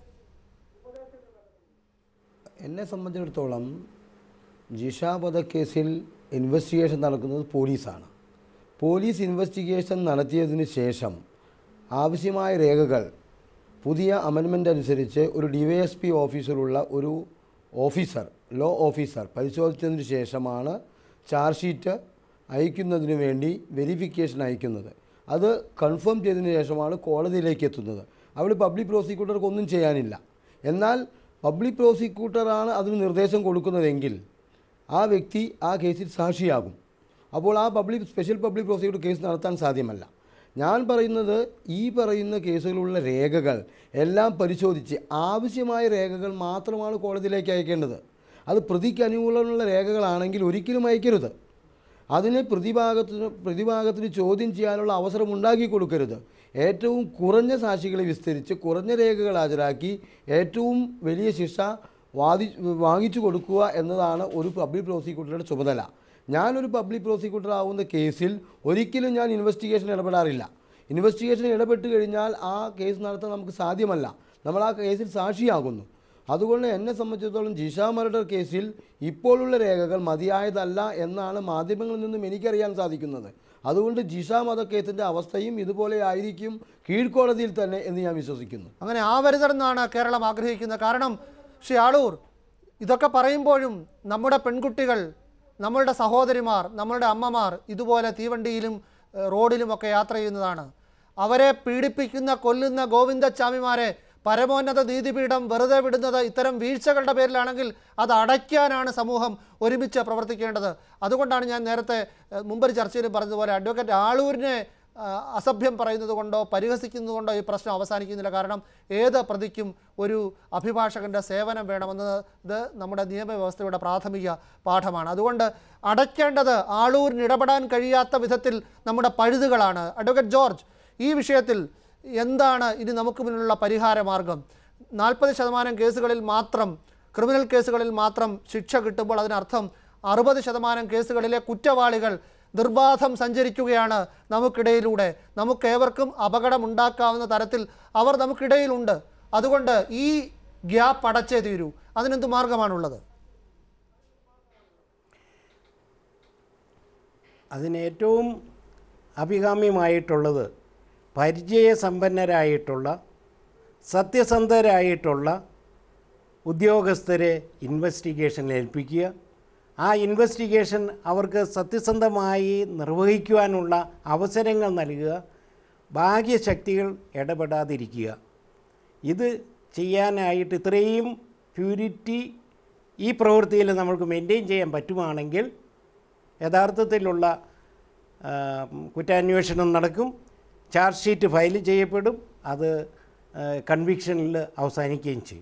എന്നെ സംബന്ധിച്ചിടത്തോളം ജിഷ വധക്കേസിൽ ഇൻവെസ്റ്റിഗേഷൻ നടക്കുന്നത് പോലീസാണ് പോലീസ് ഇൻവെസ്റ്റിഗേഷൻ നടത്തിയതിന് ശേഷം ആവശ്യമായ രേഖകൾ പുതിയ അമെൻമെൻ്റ് അനുസരിച്ച് ഒരു ഡി വൈ എസ് പി ഓഫീസിലുള്ള ഒരു ഓഫീസർ ലോ ഓഫീസർ പരിശോധിച്ചതിന് ശേഷമാണ് ചാർജ് ഷീറ്റ് അയക്കുന്നതിന് വേണ്ടി വെരിഫിക്കേഷൻ അയക്കുന്നത് അത് കൺഫേം ചെയ്തതിന് ശേഷമാണ് കോടതിയിലേക്ക് എത്തുന്നത് അവിടെ പബ്ലിക് പ്രോസിക്യൂട്ടർക്ക് ഒന്നും ചെയ്യാനില്ല എന്നാൽ പബ്ലിക് പ്രോസിക്യൂട്ടറാണ് അതിന് നിർദ്ദേശം കൊടുക്കുന്നതെങ്കിൽ ആ വ്യക്തി ആ കേസിൽ സാക്ഷിയാകും അപ്പോൾ ആ public special public prosecutor case നടത്താൻ സാധ്യമല്ല ഞാൻ പറയുന്നത് ഈ പറയുന്ന കേസുകളുള്ള രേഖകൾ എല്ലാം പരിശോധിച്ച് ആവശ്യമായ രേഖകൾ മാത്രമാണ് കോടതിയിലേക്ക് അയക്കേണ്ടത് അത് പ്രതിക്ക് അനുകൂലമുള്ള രേഖകളാണെങ്കിൽ ഒരിക്കലും അയക്കരുത് അതിന് പ്രതിഭാഗത്തിന് പ്രതിഭാഗത്തിന് ചോദ്യം ചെയ്യാനുള്ള അവസരം ഉണ്ടാക്കി കൊടുക്കരുത് ഏറ്റവും കുറഞ്ഞ സാക്ഷികളെ വിസ്തരിച്ച് കുറഞ്ഞ രേഖകൾ ഹാജരാക്കി ഏറ്റവും വലിയ ശിക്ഷ വാദി വാങ്ങിച്ചു കൊടുക്കുക എന്നതാണ് ഒരു പബ്ലിക് പ്രോസിക്യൂട്ടറുടെ ചുമതല ഞാനൊരു പബ്ലിക് പ്രോസിക്യൂട്ടർ ആവുന്ന കേസിൽ ഒരിക്കലും ഞാൻ ഇൻവെസ്റ്റിഗേഷൻ ഇടപെടാറില്ല ഇൻവെസ്റ്റിഗേഷൻ ഇടപെട്ട് കഴിഞ്ഞാൽ ആ കേസ് നടത്താൻ നമുക്ക് സാധ്യമല്ല നമ്മൾ ആ കേസിൽ സാക്ഷിയാകുന്നു അതുകൊണ്ട് എന്നെ സംബന്ധിച്ചിടത്തോളം ജിഷ മർഡർ കേസിൽ ഇപ്പോഴുള്ള രേഖകൾ മതിയായതല്ല എന്നാണ് മാധ്യമങ്ങളിൽ നിന്നും എനിക്കറിയാൻ സാധിക്കുന്നത് അതുകൊണ്ട് ജിഷ മത കേസിൻ്റെ അവസ്ഥയും ഇതുപോലെ ആയിരിക്കും കീഴ്ക്കോടതിയിൽ തന്നെ എന്ന് ഞാൻ വിശ്വസിക്കുന്നു
അങ്ങനെ ആവരുതെന്നാണ് കേരളം ആഗ്രഹിക്കുന്നത് കാരണം ശ്രീ ആളൂർ ഇതൊക്കെ പറയുമ്പോഴും നമ്മുടെ പെൺകുട്ടികൾ നമ്മളുടെ സഹോദരിമാർ നമ്മളുടെ അമ്മമാർ ഇതുപോലെ തീവണ്ടിയിലും ഏഹ്, റോഡിലുമൊക്കെ യാത്ര ചെയ്യുന്നതാണ് അവരെ പീഡിപ്പിക്കുന്ന കൊല്ലുന്ന ഗോവിന്ദച്ചാമിമാരെ പരമോന്നത നീതിപീഠം വെറുതെ വിടുന്നത് ഇത്തരം വീഴ്ചകളുടെ പേരിലാണെങ്കിൽ അത് അടയ്ക്കാനാണ് സമൂഹം ഒരുമിച്ച് പ്രവർത്തിക്കേണ്ടത് അതുകൊണ്ടാണ് ഞാൻ നേരത്തെ ഏഹ്, മുമ്പൊരു ചർച്ചയിൽ പറഞ്ഞതുപോലെ അഡ്വക്കേറ്റ് ആളൂരിനെ ആ, അസഭ്യം പറയുന്നത് കൊണ്ടോ പരിഹസിക്കുന്നത് കൊണ്ടോ ഈ പ്രശ്നം അവസാനിക്കുന്നില്ല കാരണം ഏത് പ്രതിക്കും ഒരു അഭിഭാഷകൻ്റെ സേവനം വേണമെന്നത് ഇത് നമ്മുടെ നിയമവ്യവസ്ഥയുടെ പ്രാഥമിക പാഠമാണ് അതുകൊണ്ട് അടയ്ക്കേണ്ടത് ആളൂരിന് ഇടപെടാൻ കഴിയാത്ത വിധത്തിൽ നമ്മുടെ പഴുതുകളാണ് അഡ്വക്കേറ്റ് ജോർജ് ഈ വിഷയത്തിൽ എന്താണ് ഇനി നമുക്ക് മുന്നിലുള്ള പരിഹാര മാർഗം നാൽപ്പത് ശതമാനം കേസുകളിൽ മാത്രം ക്രിമിനൽ കേസുകളിൽ മാത്രം ശിക്ഷ കിട്ടുമ്പോൾ അതിനർത്ഥം അറുപത് ശതമാനം കേസുകളിലെ കുറ്റവാളികൾ നിർബാധം സഞ്ചരിക്കുകയാണ് നമുക്കിടയിലൂടെ നമുക്കേവർക്കും അപകടമുണ്ടാക്കാവുന്ന തരത്തിൽ അവർ നമുക്കിടയിലുണ്ട് അതുകൊണ്ട് ഈ ഗ്യാപ്പ് അടച്ചേ തീരൂ അതിനെന്ത് മാർഗമാണുള്ളത്
അതിനേറ്റവും അഭികാമ്യമായിട്ടുള്ളത് പരിചയസമ്പന്നരായിട്ടുള്ള സത്യസന്ധരായിട്ടുള്ള ഉദ്യോഗസ്ഥരെ ഇൻവെസ്റ്റിഗേഷനിൽ ഏൽപ്പിക്കുക ആ ഇൻവെസ്റ്റിഗേഷൻ അവർക്ക് സത്യസന്ധമായി നിർവഹിക്കുവാനുള്ള അവസരങ്ങൾ നൽകുക ഭാഗ്യശക്തികൾ ഇടപെടാതിരിക്കുക ഇത് ചെയ്യാനായിട്ട് ഇത്രയും പ്യൂരിറ്റി ഈ പ്രവൃത്തിയിൽ നമുക്ക് മെയിൻറ്റെയിൻ ചെയ്യാൻ പറ്റുവാണെങ്കിൽ യഥാർത്ഥത്തിലുള്ള ആ, കുറ്റാന്വേഷണം നടക്കും ചാർജ് ഷീറ്റ് ഫയൽ ചെയ്യപ്പെടും അത് കൺവിക്ഷനിൽ അവസാനിക്കുകയും ചെയ്യും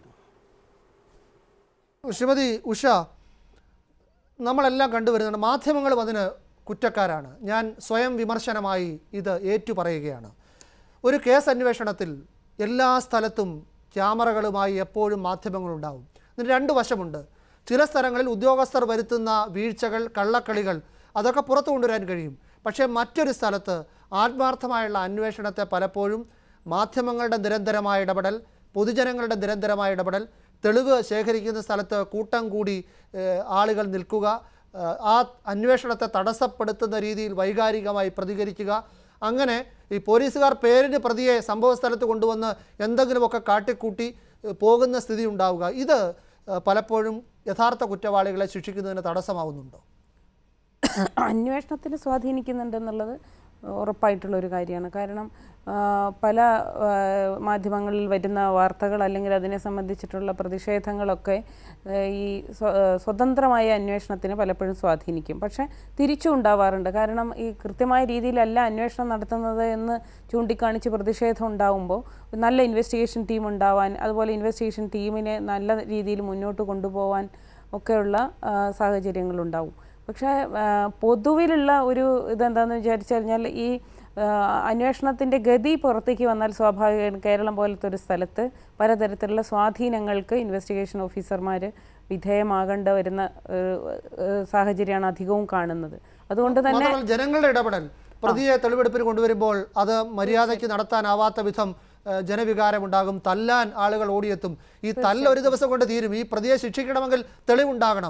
ശ്രീമതി ഉഷ നമ്മളെല്ലാം കണ്ടുവരുന്നുണ്ട് മാധ്യമങ്ങളും അതിന് കുറ്റക്കാരാണ് ഞാൻ സ്വയം വിമർശനമായി ഇത് ഏറ്റുപറയുകയാണ് ഒരു കേസ് അന്വേഷണത്തിൽ എല്ലാ സ്ഥലത്തും ക്യാമറകളുമായി എപ്പോഴും മാധ്യമങ്ങളുണ്ടാവും ഇതിന് രണ്ട് വശമുണ്ട് ചില സ്ഥലങ്ങളിൽ ഉദ്യോഗസ്ഥർ വരുത്തുന്ന വീഴ്ചകൾ കള്ളക്കളികൾ അതൊക്കെ പുറത്തു കൊണ്ടുവരാൻ കഴിയും പക്ഷേ മറ്റൊരു സ്ഥലത്ത് ആത്മാർത്ഥമായുള്ള അന്വേഷണത്തെ പലപ്പോഴും മാധ്യമങ്ങളുടെ നിരന്തരമായ ഇടപെടൽ പൊതുജനങ്ങളുടെ നിരന്തരമായ ഇടപെടൽ തെളിവ് ശേഖരിക്കുന്ന സ്ഥലത്ത് കൂട്ടം കൂടി ഏഹ്, ആളുകൾ നിൽക്കുക ഏഹ്, ആ അന്വേഷണത്തെ തടസ്സപ്പെടുത്തുന്ന രീതിയിൽ വൈകാരികമായി പ്രതികരിക്കുക അങ്ങനെ ഈ പോലീസുകാർ പേരിന് പ്രതിയെ സംഭവ സ്ഥലത്ത് കൊണ്ടുവന്ന് എന്തെങ്കിലുമൊക്കെ കാട്ടിക്കൂട്ടി ഏഹ്, പോകുന്ന സ്ഥിതി ഉണ്ടാവുക ഇത് ഏഹ്, പലപ്പോഴും യഥാർത്ഥ കുറ്റവാളികളെ ശിക്ഷിക്കുന്നതിന് തടസ്സമാവുന്നുണ്ടോ
അന്വേഷണത്തിന് സ്വാധീനിക്കുന്നുണ്ടെന്നുള്ളത് ഉറപ്പായിട്ടുള്ള ഒരു കാര്യമാണ് കാരണം ആ, പല ആ, മാധ്യമങ്ങളിൽ വരുന്ന വാർത്തകൾ അല്ലെങ്കിൽ അതിനെ സംബന്ധിച്ചിട്ടുള്ള പ്രതിഷേധങ്ങളൊക്കെ ആ, ഈ സ്വ- ആ, സ്വതന്ത്രമായ അന്വേഷണത്തിന് പലപ്പോഴും സ്വാധീനിക്കും പക്ഷേ തിരിച്ചും ഉണ്ടാവാറുണ്ട് കാരണം ഈ കൃത്യമായ രീതിയിലല്ല അന്വേഷണം നടത്തുന്നത് എന്ന് ചൂണ്ടിക്കാണിച്ച് പ്രതിഷേധം ഉണ്ടാവുമ്പോൾ നല്ല ഇൻവെസ്റ്റിഗേഷൻ ടീം ഉണ്ടാവാൻ അതുപോലെ ഇൻവെസ്റ്റിഗേഷൻ ടീമിനെ നല്ല രീതിയിൽ മുന്നോട്ട് കൊണ്ടുപോകാൻ ഒക്കെയുള്ള ആ, സാഹചര്യങ്ങളുണ്ടാവും പക്ഷേ ആ, പൊതുവിലുള്ള ഒരു ഇതെന്താണെന്ന് വിചാരിച്ചു കഴിഞ്ഞാൽ ഈ അന്വേഷണത്തിൻ്റെ ഗതി പുറത്തേക്ക് വന്നാൽ സ്വാഭാവികം കേരളം പോലത്തെ ഒരു സ്ഥലത്ത് പലതരത്തിലുള്ള സ്വാധീനങ്ങൾക്ക് ഇൻവെസ്റ്റിഗേഷൻ ഓഫീസർമാർ വിധേയമാകേണ്ട വരുന്ന ഒരു, ഏഹ്, സാഹചര്യമാണ് അധികവും കാണുന്നത് അതുകൊണ്ട് തന്നെ
മാത്രമല്ല ജനങ്ങളുടെ ഇടപെടൽ പ്രതിയെ തെളിവെടുപ്പിന് കൊണ്ടുവരുമ്പോൾ അത് മര്യാദയ്ക്ക് നടത്താനാവാത്ത വിധം ഏഹ്, ജനവികാരമുണ്ടാകും തല്ലാൻ ആളുകൾ ഓടിയെത്തും ഈ തല്ല് ഒരു ദിവസം കൊണ്ട് തീരും ഈ പ്രതിയെ ശിക്ഷിക്കണമെങ്കിൽ തെളിവുണ്ടാകണം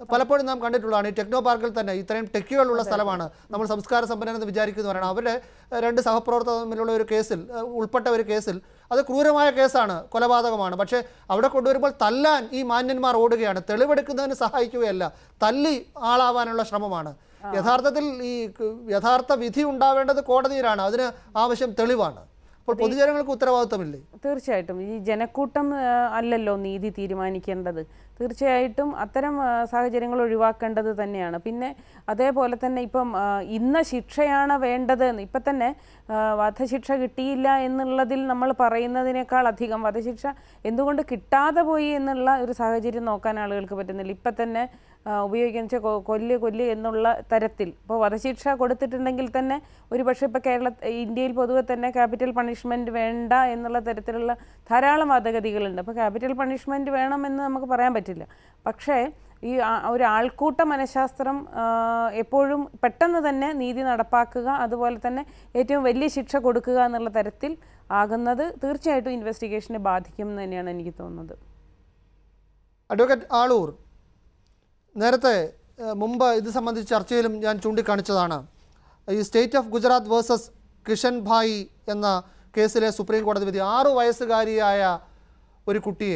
പലപ്പോഴും നാം കണ്ടിട്ടുള്ളതാണ് ഈ ടെക്നോ പാർക്കിൽ തന്നെ ഇത്രയും ടെക്കുകളുള്ള സ്ഥലമാണ് നമ്മൾ സംസ്കാര സമ്പന്നനെന്ന് വിചാരിക്കുന്നവരാണ് അവരുടെ ഏഹ്, രണ്ട് സഹപ്രവർത്തകർ തമ്മിലുള്ള ഒരു കേസിൽ ഏഹ്, ഉൾപ്പെട്ട ഒരു കേസിൽ അത് ക്രൂരമായ കേസാണ് കൊലപാതകമാണ് പക്ഷേ അവിടെ കൊണ്ടുവരുമ്പോൾ തല്ലാൻ ഈ മാന്യന്മാർ ഓടുകയാണ് തെളിവെടുക്കുന്നതിന് സഹായിക്കുകയല്ല തല്ലി ആളാവാനുള്ള ശ്രമമാണ് യഥാർത്ഥത്തിൽ ഈ ക- യഥാർത്ഥ വിധി ഉണ്ടാവേണ്ടത് കോടതിയിലാണ് അതിന് ആവശ്യം തെളിവാണ് അപ്പോൾ പൊതുജനങ്ങൾക്ക് ഉത്തരവാദിത്തമില്ലേ
തീർച്ചയായിട്ടും ഈ ജനക്കൂട്ടം ആ, അല്ലല്ലോ നീതി തീരുമാനിക്കേണ്ടത് തീർച്ചയായിട്ടും അത്തരം ആ, സാഹചര്യങ്ങൾ ഒഴിവാക്കേണ്ടത് തന്നെയാണ് പിന്നെ അതേപോലെ തന്നെ ഇപ്പം ആ, ഇന്ന ശിക്ഷയാണ് വേണ്ടത് എന്ന് ഇപ്പം തന്നെ ആ, വധശിക്ഷ കിട്ടിയില്ല എന്നുള്ളതിൽ നമ്മൾ പറയുന്നതിനേക്കാൾ അധികം വധശിക്ഷ എന്തുകൊണ്ട് കിട്ടാതെ പോയി എന്നുള്ള ഒരു സാഹചര്യം നോക്കാൻ ആളുകൾക്ക് പറ്റുന്നില്ല ഇപ്പം തന്നെ ആ, ഉപയോഗിക്കുന്ന വെച്ചാൽ കൊ- കൊല്ല് കൊല്ല് എന്നുള്ള തരത്തിൽ ഇപ്പോൾ വധശിക്ഷ കൊടുത്തിട്ടുണ്ടെങ്കിൽ തന്നെ ഒരു പക്ഷേ ഇപ്പോൾ കേരള ഇന്ത്യയിൽ പൊതുവെ തന്നെ ക്യാപിറ്റൽ പണിഷ്മെൻറ്റ് വേണ്ട എന്നുള്ള തരത്തിലുള്ള ധാരാളം വാദഗതികളുണ്ട് അപ്പോൾ ക്യാപിറ്റൽ പണിഷ്മെൻറ്റ് വേണമെന്ന് നമുക്ക് പറയാൻ പറ്റില്ല പക്ഷേ ഈ ആ- ഒരു ആൾക്കൂട്ട മനഃശാസ്ത്രം ആ, എപ്പോഴും പെട്ടെന്ന് തന്നെ നീതി നടപ്പാക്കുക അതുപോലെ തന്നെ ഏറ്റവും വലിയ ശിക്ഷ കൊടുക്കുക എന്നുള്ള തരത്തിൽ ആകുന്നത് തീർച്ചയായിട്ടും ഇൻവെസ്റ്റിഗേഷനെ ബാധിക്കും എന്ന് തന്നെയാണ് എനിക്ക് തോന്നുന്നത്
അഡ്വക്കേറ്റ് ആളൂർ നേരത്തെ ഏഹ്, മുമ്പ് ഇത് സംബന്ധിച്ച് ചർച്ചയിലും ഞാൻ ചൂണ്ടിക്കാണിച്ചതാണ് ഈ state of Gujarat versus Kishan Bhai എന്ന കേസിലെ സുപ്രീം കോടതി വിധി ആറു വയസ്സുകാരിയായ ഒരു കുട്ടിയെ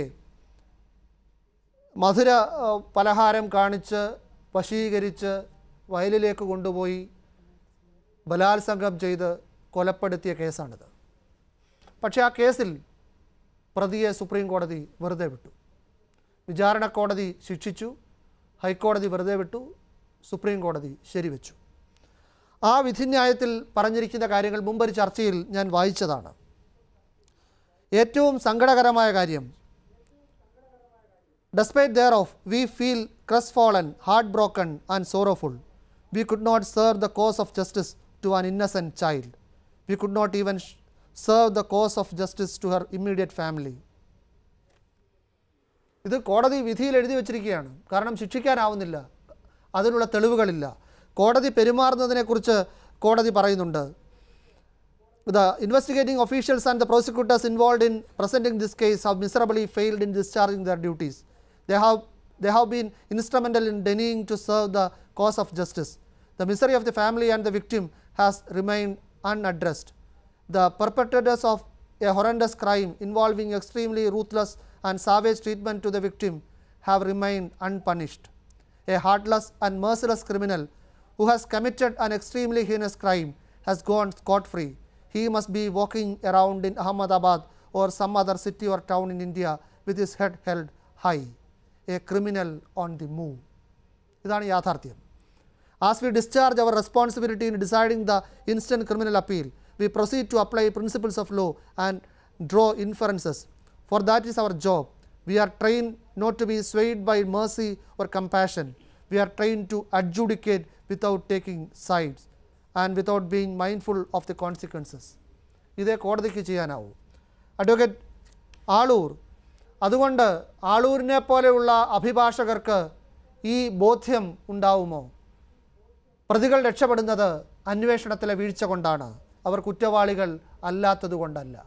മധുര ഏഹ്, പലഹാരം കാണിച്ച് വശീകരിച്ച് വയലിലേക്ക് കൊണ്ടുപോയി ബലാത്സംഗം ചെയ്ത് കൊലപ്പെടുത്തിയ കേസാണിത് പക്ഷേ ആ കേസിൽ പ്രതിയെ സുപ്രീം കോടതി വെറുതെ വിട്ടു വിചാരണ കോടതി ശിക്ഷിച്ചു ഹൈക്കോടതി വെറുതെ വിട്ടു സുപ്രീം കോടതി ശരിവെച്ചു ആ വിധിന്യായത്തിൽ പറഞ്ഞിരിക്കുന്ന കാര്യങ്ങൾ മുമ്പൊരു ചർച്ചയിൽ ഞാൻ വായിച്ചതാണ് ഏറ്റവും സങ്കടകരമായ കാര്യം despite there of we feel crestfallen heartbroken and sorrowful we could not serve the cause of justice to an innocent child we could not even serve the cause of justice to her immediate family ഇത് കോടതി വിധിയിൽ എഴുതി വച്ചിരിക്കുകയാണ് കാരണം ശിക്ഷിക്കാനാവുന്നില്ല അതിനുള്ള തെളിവുകളില്ല കോടതി പെരുമാറുന്നതിനെക്കുറിച്ച് കോടതി പറയുന്നുണ്ട് The investigating officials and the prosecutors involved in presenting this case have miserably failed in discharging their duties. They have, they have been instrumental in denying to serve the cause of justice. The misery of the family and the victim has remained unaddressed. The perpetrators of a horrendous crime involving extremely ruthless and savage treatment to the victim have remained unpunished. A heartless and merciless criminal who has committed an extremely heinous crime has gone scot free. He must be walking around in Ahmedabad or some other city or town in India with his head held high. A criminal on the move. ഇതാണ് യാഥാർത്ഥ്യം As we discharge our responsibility in deciding the instant criminal appeal, we proceed to apply principles of law and draw inferences. For that is our job. We are trained not to be swayed by mercy or compassion. We are trained to adjudicate without taking sides and without being mindful of the consequences. ഇതേ കോടതിക്ക് ചെയ്യാനാവൂ അഡ്വക്കേറ്റ് ആളൂർ അതുകൊണ്ട് ആളൂരിനെ പോലെയുള്ള അഭിഭാഷകർക്ക് ഈ ബോധ്യം ഉണ്ടാവുമോ പ്രതികൾ രക്ഷപ്പെടുന്നത് അന്വേഷണത്തിലെ വീഴ്ച കൊണ്ടാണ് അവർ കുറ്റവാളികൾ അല്ലാത്തത് കൊണ്ടല്ല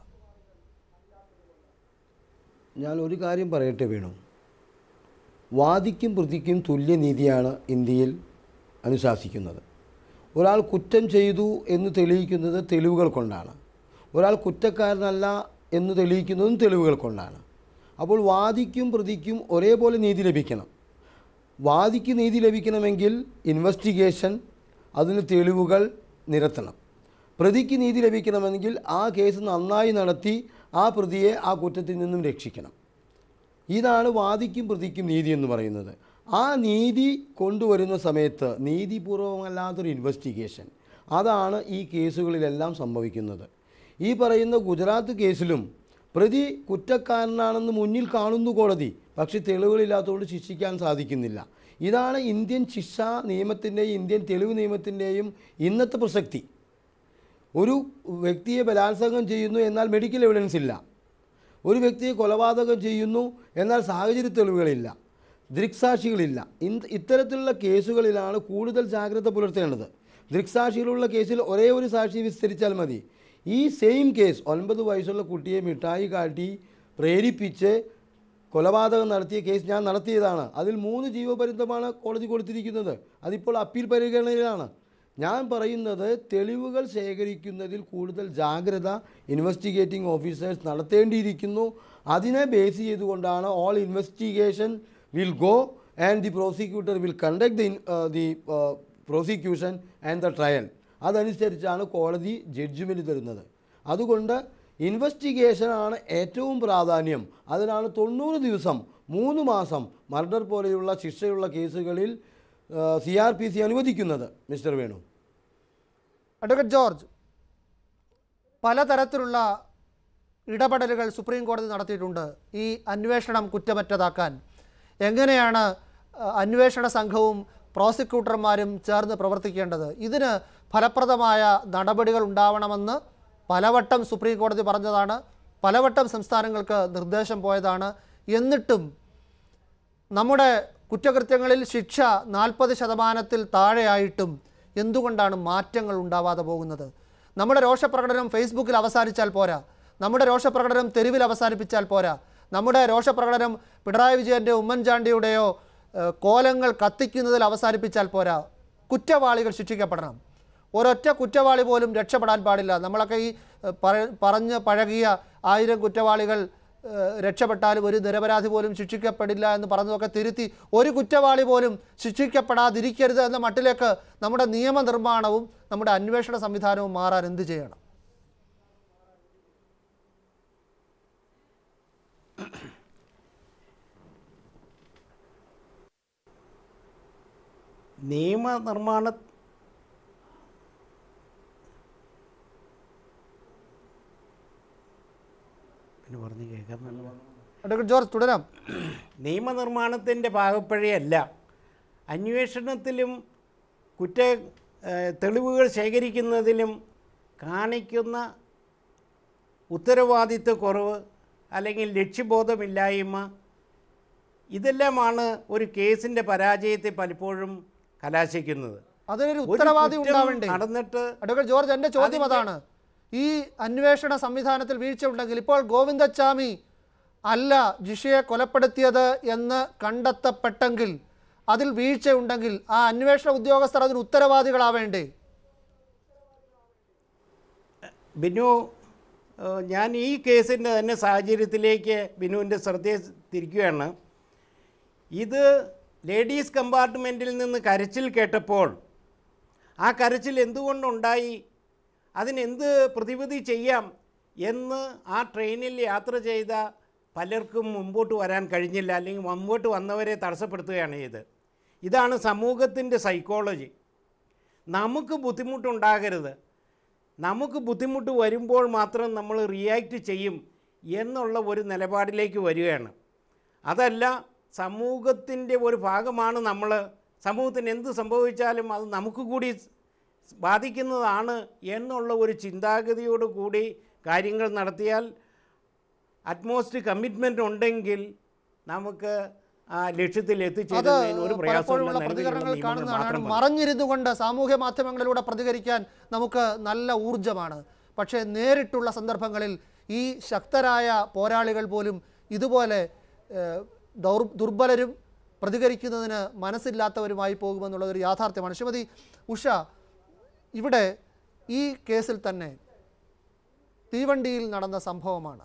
ഞാൻ ഒരു കാര്യം പറയട്ടെ വേണു വാദിക്കും പ്രതിക്കും തുല്യനീതിയാണ് ഇന്ത്യയിൽ അനുശാസിക്കുന്നത് ഒരാൾ കുറ്റം ചെയ്തു എന്ന് തെളിയിക്കുന്നത് തെളിവുകൾ കൊണ്ടാണ് ഒരാൾ കുറ്റക്കാരനല്ല എന്ന് തെളിയിക്കുന്നതും തെളിവുകൾ കൊണ്ടാണ് അപ്പോൾ വാദിക്കും പ്രതിക്കും ഒരേപോലെ നീതി ലഭിക്കണം വാദിക്ക് നീതി ലഭിക്കണമെങ്കിൽ ഇൻവെസ്റ്റിഗേഷൻ അതിന് തെളിവുകൾ നിരത്തണം പ്രതിക്ക് നീതി ലഭിക്കണമെങ്കിൽ ആ കേസ് നന്നായി നടത്തി ആ പ്രതിയെ ആ കുറ്റത്തിൽ നിന്നും രക്ഷിക്കണം ഇതാണ് വാദിക്കും പ്രതിക്കും നീതി എന്ന് പറയുന്നത് ആ നീതി കൊണ്ടുവരുന്ന സമയത്ത് നീതിപൂർവമല്ലാത്തൊരു ഇൻവെസ്റ്റിഗേഷൻ അതാണ് ഈ കേസുകളിലെല്ലാം സംഭവിക്കുന്നത് ഈ പറയുന്ന ഗുജറാത്ത് കേസിലും പ്രതി കുറ്റക്കാരനാണെന്ന് മുന്നിൽ കാണുന്നു കോടതി പക്ഷേ തെളിവുകളില്ലാത്തതുകൊണ്ട് ശിക്ഷിക്കാൻ സാധിക്കുന്നില്ല ഇതാണ് ഇന്ത്യൻ ശിക്ഷാ നിയമത്തിൻ്റെയും ഇന്ത്യൻ തെളിവ് നിയമത്തിൻ്റെയും ഇന്നത്തെ പ്രസക്തി ഒരു വ്യക്തിയെ ബലാത്സംഗം ചെയ്യുന്നു എന്നാൽ മെഡിക്കൽ എവിഡൻസ് ഇല്ല ഒരു വ്യക്തിയെ കൊലപാതകം ചെയ്യുന്നു എന്നാൽ സാഹചര്യ തെളിവുകളില്ല ദൃക്സാക്ഷികളില്ല ഇൻ- ഇത്തരത്തിലുള്ള കേസുകളിലാണ് കൂടുതൽ ജാഗ്രത പുലർത്തേണ്ടത് ദൃക്സാക്ഷികളുള്ള കേസിൽ ഒരേ ഒരു സാക്ഷി വിസ്തരിച്ചാൽ മതി ഈ സെയിം കേസ് ഒൻപത് വയസ്സുള്ള കുട്ടിയെ മിഠായി കാട്ടി പ്രേരിപ്പിച്ച് കൊലപാതകം നടത്തിയ കേസ് ഞാൻ നടത്തിയതാണ് അതിൽ മൂന്ന് ജീവപര്യന്തമാണ് കോടതി കൊടുത്തിരിക്കുന്നത് അതിപ്പോൾ അപ്പീൽ പരിഗണനയിലാണ് ഞാൻ പറയുന്നത് തെളിവുകൾ ശേഖരിക്കുന്നതിൽ കൂടുതൽ ജാഗ്രത ഇൻവെസ്റ്റിഗേറ്റിംഗ് ഓഫീസേഴ്സ് നടത്തേണ്ടിയിരിക്കുന്നു അതിനെ ബേസ് ചെയ്തുകൊണ്ടാണ് all investigation will go and the prosecutor will conduct the the prosecution and the trial അതനുസരിച്ചാണ് കോടതി ജഡ്ജ്മെൻറ്റ് തരുന്നത് അതുകൊണ്ട് ഇൻവെസ്റ്റിഗേഷനാണ് ഏറ്റവും പ്രാധാന്യം അതിനാണ് തൊണ്ണൂറ് ദിവസം മൂന്ന് മാസം മർഡർ പോലെയുള്ള ശിക്ഷയുള്ള കേസുകളിൽ സി ആർ പി സി അനുവദിക്കുന്നത് മിസ്റ്റർ വേണു
അഡ്വക്കേറ്റ് ജോർജ് പലതരത്തിലുള്ള ഇടപെടലുകൾ സുപ്രീം കോടതി നടത്തിയിട്ടുണ്ട് ഈ അന്വേഷണം കുറ്റമറ്റതാക്കാൻ എങ്ങനെയാണ് ആ, അന്വേഷണ സംഘവും പ്രോസിക്യൂട്ടർമാരും ചേർന്ന് പ്രവർത്തിക്കേണ്ടത് ഇതിന് ഫലപ്രദമായ നടപടികൾ ഉണ്ടാവണമെന്ന് പലവട്ടം സുപ്രീം കോടതി പറഞ്ഞതാണ് പലവട്ടം സംസ്ഥാനങ്ങൾക്ക് നിർദ്ദേശം പോയതാണ് എന്നിട്ടും നമ്മുടെ കുറ്റകൃത്യങ്ങളിൽ ശിക്ഷ നാൽപ്പത് ശതമാനത്തിൽ താഴെയായിട്ടും എന്തുകൊണ്ടാണ് മാറ്റങ്ങൾ ഉണ്ടാവാതെ പോകുന്നത് നമ്മുടെ രോഷപ്രകടനം ഫേസ്ബുക്കിൽ അവസാനിച്ചാൽ പോരാ നമ്മുടെ രോഷപ്രകടനം തെരുവിൽ അവസാനിപ്പിച്ചാൽ പോരാ നമ്മുടെ രോഷപ്രകടനം പിണറായി വിജയൻ്റെ ഉമ്മൻചാണ്ടിയുടെയോ ഏഹ്, കോലങ്ങൾ കത്തിക്കുന്നതിൽ അവസാനിപ്പിച്ചാൽ പോരാ കുറ്റവാളികൾ ശിക്ഷിക്കപ്പെടണം ഒരൊറ്റ കുറ്റവാളി പോലും രക്ഷപ്പെടാൻ പാടില്ല നമ്മളൊക്കെ ഈ ഏഹ്, പറ- പറഞ്ഞ് പഴകിയ ആയിരം കുറ്റവാളികൾ ഏഹ്, രക്ഷപ്പെട്ടാലും ഒരു നിരപരാധി പോലും ശിക്ഷിക്കപ്പെടില്ല എന്ന് പറഞ്ഞതൊക്കെ തിരുത്തി ഒരു കുറ്റവാളി പോലും ശിക്ഷിക്കപ്പെടാതിരിക്കരുത് എന്ന മട്ടിലേക്ക് നമ്മുടെ നിയമനിർമ്മാണവും നമ്മുടെ അന്വേഷണ സംവിധാനവും മാറാൻ എന്ത് ചെയ്യണം
നിയമനിർമ്മാണ പിന്നെ പറഞ്ഞ് കേൾക്കാൻ നല്ല
അഡ്വക്കേറ്റ് ജോർജ് തുടരാം
നിയമനിർമ്മാണത്തിൻ്റെ പാകപ്പഴയല്ല അന്വേഷണത്തിലും കുറ്റ ഏഹ് തെളിവുകൾ ശേഖരിക്കുന്നതിലും കാണിക്കുന്ന ഉത്തരവാദിത്വ കുറവ് അല്ലെങ്കിൽ ലക്ഷ്യബോധമില്ലായ്മ ഇതെല്ലാമാണ് ഒരു കേസിൻ്റെ പരാജയത്തെ പലപ്പോഴും കലാശിക്കുന്നത്
അതിനൊരു
ഒരു
ഉത്തരവാദി
കുറ്റം
ഉണ്ടാവേണ്ടേ
നടന്നിട്ട്
അഡ്വക്കേറ്റ് ജോർജ് എൻ്റെ ചോദ്യം
അതിന്റെ-
അതാണ് ഈ അന്വേഷണ സംവിധാനത്തിൽ വീഴ്ച ഉണ്ടെങ്കിൽ ഇപ്പോൾ ഗോവിന്ദച്ചാമി അല്ല ജിഷയെ കൊലപ്പെടുത്തിയത് എന്ന് കണ്ടെത്തപ്പെട്ടെങ്കിൽ അതിൽ വീഴ്ചയുണ്ടെങ്കിൽ ആ അന്വേഷണ ഉദ്യോഗസ്ഥർ അതിന് ഉത്തരവാദികളാവേണ്ടേ
ബിനു ഏഹ് ഞാൻ ഈ കേസിൻ്റെ തന്നെ സാഹചര്യത്തിലേക്ക് ബിനുവിൻ്റെ ശ്രദ്ധയെ തിരിക്കുകയാണ് ഇത് ലേഡീസ് കമ്പാർട്ട്മെൻറ്റിൽ നിന്ന് കരച്ചിൽ കേട്ടപ്പോൾ ആ കരച്ചിൽ എന്തുകൊണ്ടുണ്ടായി അതിനെന്ത് പ്രതിവിധി ചെയ്യാം എന്ന് ആ ട്രെയിനിൽ യാത്ര ചെയ്ത പലർക്കും മുമ്പോട്ട് വരാൻ കഴിഞ്ഞില്ല അല്ലെങ്കിൽ മുമ്പോട്ട് വന്നവരെ തടസ്സപ്പെടുത്തുകയാണ് ചെയ്തത് ഇതാണ് സമൂഹത്തിൻ്റെ സൈക്കോളജി നമുക്ക് ബുദ്ധിമുട്ടുണ്ടാകരുത് നമുക്ക് ബുദ്ധിമുട്ട് വരുമ്പോൾ മാത്രം നമ്മൾ റിയാക്റ്റ് ചെയ്യും എന്നുള്ള ഒരു നിലപാടിലേക്ക് വരികയാണ് അതല്ല സമൂഹത്തിൻ്റെ ഒരു ഭാഗമാണ് നമ്മൾ സമൂഹത്തിന് എന്ത് സംഭവിച്ചാലും അത് നമുക്ക് കൂടി ബാധിക്കുന്നതാണ് എന്നുള്ള ഒരു ചിന്താഗതിയോട് കൂടി കാര്യങ്ങൾ നടത്തിയാൽ അറ്റ്മോസ്റ്റ് കമ്മിറ്റ്മെൻ്റ് ഉണ്ടെങ്കിൽ നമുക്ക് ആ ലക്ഷ്യത്തിൽ
അത്
എത്തിച്ചേരുന്നതിന് ഒരു പ്രയാസമില്ല
പലപ്പോഴുമുള്ള
നിലവിലുള്ള
പ്രതികരണങ്ങൾ
നിയമങ്ങൾ
കാണുന്നതാണ്
മാത്രം മതി.
മറഞ്ഞിരുന്നു കൊണ്ട് സാമൂഹ്യ മാധ്യമങ്ങളിലൂടെ പ്രതികരിക്കാൻ നമുക്ക് നല്ല ഊർജ്ജമാണ് പക്ഷേ നേരിട്ടുള്ള സന്ദർഭങ്ങളിൽ ഈ ശക്തരായ പോരാളികൾ പോലും ഇതുപോലെ ഏഹ്, ദൗർ ദുർബലരും പ്രതികരിക്കുന്നതിന് മനസ്സില്ലാത്തവരുമായി പോകുമെന്നുള്ളത് ഒരു യാഥാർത്ഥ്യമാണ് ശ്രീമതി ഉഷ ഇവിടെ ഈ കേസിൽ തന്നെ തീവണ്ടിയിൽ നടന്ന സംഭവമാണ്